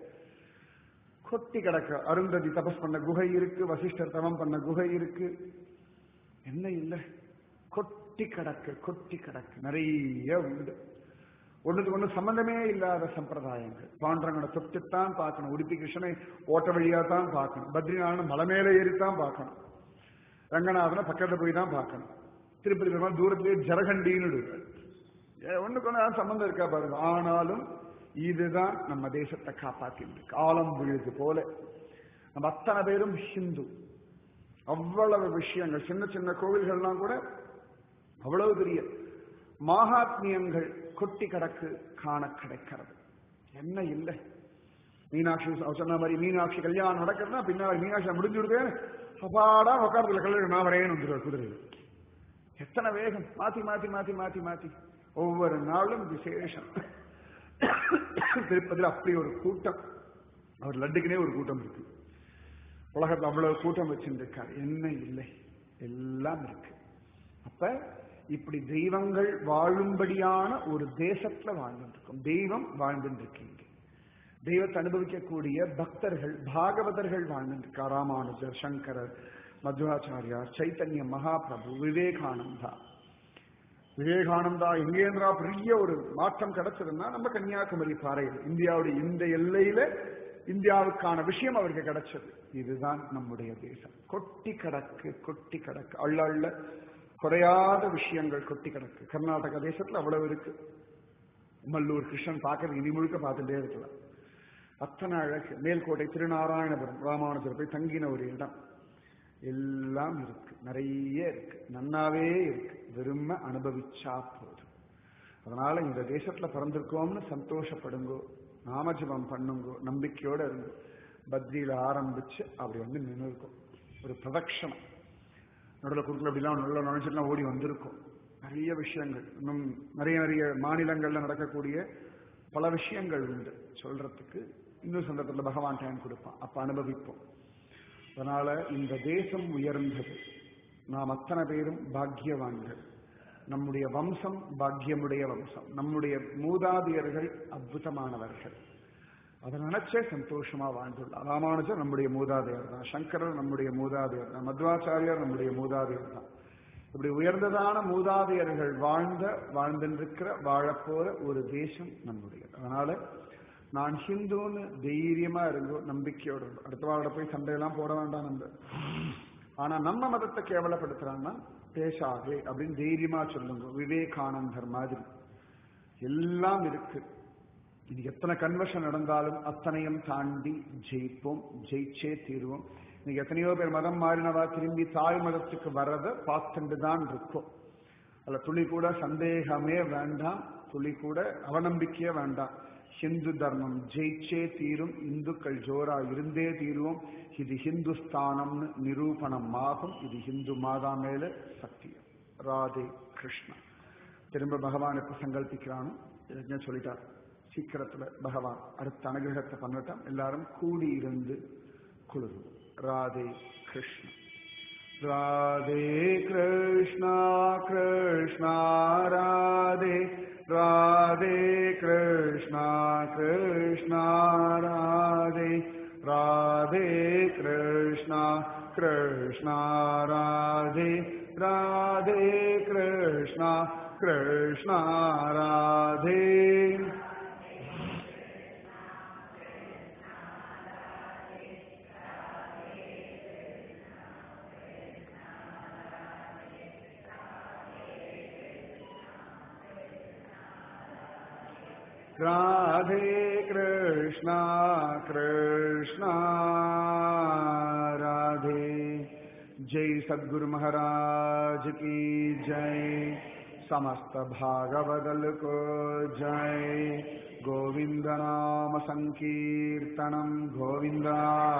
S1: கொட்டி கிடக்க அருந்ததி தபஸ் பண்ண குகை இருக்கு வசிஷ்டர் தவம் பண்ண குகை இருக்கு என்ன இல்ல கொட்டி கிடக்கு கொட்டி கிடக்கு நிறைய உண்டு ஒண்ணுக்கு ஒண்ணு சம்பந்தமே இல்லாத சம்பிரதாயங்கள் பாண்டரங்கனை தொட்டுத்தான் பார்க்கணும் உடுப்பி கிருஷ்ணனை ஓட்ட வழியா தான் பார்க்கணும் பத்ரிநாராயணன் மலை மேலே ஏறித்தான் பார்க்கணும் ரங்கநாதனை பக்கத்துல போய் தான் பார்க்கணும் திருப்பதி பெருமாள் தூரத்திலே ஜரகண்டின்னு இருக்காரு ஒண்ணுக்கு ஒன்று சம்பந்தம் இருக்கா பாருங்க ஆனாலும் இதுதான் நம்ம தேசத்தை காப்பாத்தி காலம் விழுது போல நம்ம அத்தனை பேரும் ஹிந்து அவ்வளவு விஷயங்கள் சின்ன சின்ன கோவில்கள்லாம் கூட அவ்வளவு பெரிய மகாத்மியங்கள் கொட்டி கடக்கு காண கிடைக்கிறது என்ன இல்லை மீனாட்சி சொன்ன மாதிரி மீனாட்சி கல்யாணம் நடக்கிறதுனா பின்னாடி மீனாட்சி முடிஞ்சு விடுவேன் அப்பாடா உட்காரத்துல கல்யாணம் நான் வரேன்னு வந்துடுவார் குதிரையில் எத்தனை வேகம் மாத்தி மாத்தி மாத்தி மாத்தி மாத்தி ஒவ்வொரு நாளும் விசேஷம் திருப்பதியில் அப்படி ஒரு கூட்டம் அவர் லட்டுக்குனே ஒரு கூட்டம் இருக்கு உலகத்தில் அவ்வளவு கூட்டம் வச்சிருக்காரு என்ன இல்லை எல்லாம் இருக்கு அப்ப இப்படி தெய்வங்கள் வாழும்படியான ஒரு தேசத்துல வாழ்ந்துருக்கும் தெய்வம் வாழ்ந்துருக்கீங்க தெய்வத்தை அனுபவிக்கக்கூடிய பக்தர்கள் பாகவதர்கள் வாழ்ந்துருக்கா ராமானுஜர் சங்கரர் மத்வாச்சாரியார் சைத்தன்ய மகாபிரபு விவேகானந்தா விவேகானந்தா எங்கேந்திரா பெரிய ஒரு மாற்றம் கிடைச்சதுன்னா நம்ம கன்னியாகுமரி பாறையில் இந்தியாவுடைய இந்த எல்லையில இந்தியாவுக்கான விஷயம் அவருக்கு கிடைச்சது இதுதான் நம்முடைய தேசம் கொட்டி கடக்கு கொட்டி கடக்கு அள்ள அள்ள குறையாத விஷயங்கள் கொட்டி கிடக்கு கர்நாடக தேசத்துல அவ்வளவு இருக்கு மல்லூர் கிருஷ்ணன் பார்க்கறது இனி முழுக்க பார்த்துட்டே இருக்கலாம் அத்தனை அழகு மேல்கோட்டை திருநாராயணபுரம் ராமானுஜர் போய் தங்கின ஒரு இடம் எல்லாம் இருக்கு நிறைய இருக்கு நன்னாவே இருக்கு வெறும அனுபவிச்சா போதும் அதனால இந்த தேசத்துல பிறந்திருக்கோம்னு சந்தோஷப்படுங்கோ நாமஜபம் பண்ணுங்கோ நம்பிக்கையோட இருங்கோ பத்ரியில ஆரம்பிச்சு அப்படி வந்து நின்று இருக்கும் ஒரு பிரதட்சணம் நடுவில் குறுக்கில் அப்படிலாம் நல்ல நினைச்சிட்டுலாம் ஓடி வந்திருக்கும் நிறைய விஷயங்கள் இன்னும் நிறைய நிறைய மாநிலங்கள்ல நடக்கக்கூடிய பல விஷயங்கள் உண்டு சொல்றதுக்கு இன்னும் சந்தர்ப்பத்தில் பகவான் டைம் கொடுப்பான் அப்ப அனுபவிப்போம் அதனால இந்த தேசம் உயர்ந்தது நாம் அத்தனை பேரும் பாக்கியவான்கள் நம்முடைய வம்சம் பாக்கியமுடைய வம்சம் நம்முடைய மூதாதையர்கள் அற்புதமானவர்கள் அதை நினைச்சே சந்தோஷமா வாழ்ந்துள்ளார் ராமானுஜர் நம்முடைய மூதாதையர் தான் சங்கரர் நம்முடைய மூதாதையர் தான் மத்வாச்சாரியார் நம்முடைய மூதாதையர் தான் இப்படி உயர்ந்ததான மூதாதையர்கள் வாழ்ந்த வாழ்ந்திருக்கிற வாழப்போற ஒரு தேசம் நம்முடையது அதனால நான் ஹிந்துன்னு தைரியமா இருங்கோ நம்பிக்கையோட இருங்கோ அடுத்த வாரோட போய் சண்டையெல்லாம் போட வேண்டாம் நம்ம ஆனா நம்ம மதத்தை கேவலப்படுத்துறான்னா பேசாதே அப்படின்னு தைரியமா சொல்லுங்க விவேகானந்தர் மாதிரி எல்லாம் இருக்கு இது எத்தனை கன்வர்ஷன் நடந்தாலும் அத்தனையும் தாண்டி ஜெயிப்போம் ஜெயிச்சே தீருவோம் இன்னைக்கு எத்தனையோ பேர் மதம் மாறினவா திரும்பி தாய் மதத்துக்கு வர்றதை பார்த்துட்டு தான் இருக்கும் அதுல துளி கூட சந்தேகமே வேண்டாம் துளி கூட அவநம்பிக்கையே வேண்டாம் ஹிந்து தர்மம் ஜெயிச்சே தீரும் இந்துக்கள் ஜோரா இருந்தே தீருவோம் இது ஹிந்துஸ்தானம்னு நிரூபணம் ஆகும் இது ஹிந்து மாதா மேல சத்தியம் ராதே கிருஷ்ணா திரும்ப பகவானுக்கு சங்கல்பிக்கிறானு யஜ்ஞம் சொல்லிட்டார் சீக்கிரத்துல பகவான் அடுத்த அனுகிரகத்தை பண்ணட்டும் எல்லாரும் கூடி இருந்து குளிரும் ராதே கிருஷ்ணா ராதே கிருஷ்ணா கிருஷ்ணா ராதே ராதே கிருஷ்ணா கிருஷ்ணா ராதே ராதே கிருஷ்ணா கிருஷ்ணா ராதே ராதே கிருஷ்ணா கிருஷ்ணா ராதே राधे कृष्णा कृष्णा राधे जय सद्गुरु महाराज की जय समस्त भागवदल को जय गोविंद नाम संकीर्तनम गोविंदा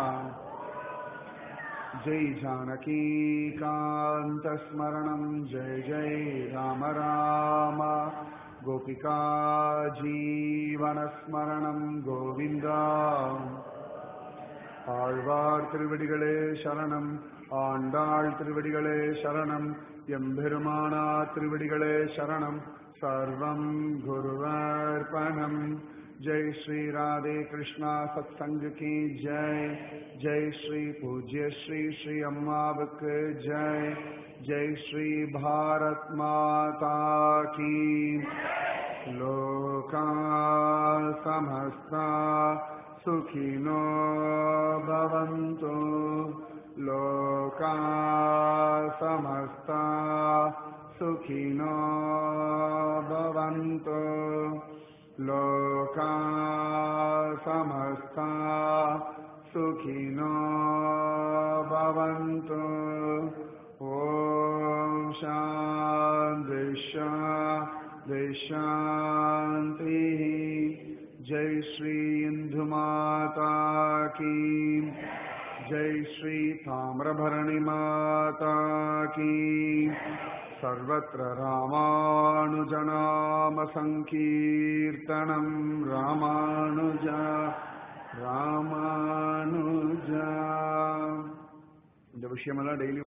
S1: जय जानकी कांत स्मरणम जय जय राम राम गोपिका ஜீவனஸ்மரணம் கோவிந்தா ஆழ்வார் திருவடிகளே சரணம் ஆண்டாள் திருவடிகளே சரணம் எம்பெருமானா திருவடிகளே சரணம் சர்வம் குருவர்ப்பணம் जय श्री राधे कृष्णा सत्संग की जय जय श्री पूज्य श्री श्री अम्मावक जय जय श्री भारत माता की लोका समस्ता सुखिनो भवन्तु लोका समस्ता सुखिनो भवन्तु लोका समस्ता सुखिनो भवन्तु ॐ शान्ति शान्ति शान्तिः जय श्री इंदु माता की जय श्री ताम्रभरणि माता की सर्वत्र रामानुजनाम सङ्कीर्तनम् रामानुजा ராமானுஜா இந்த விஷயமெல்லாம் டெய்லி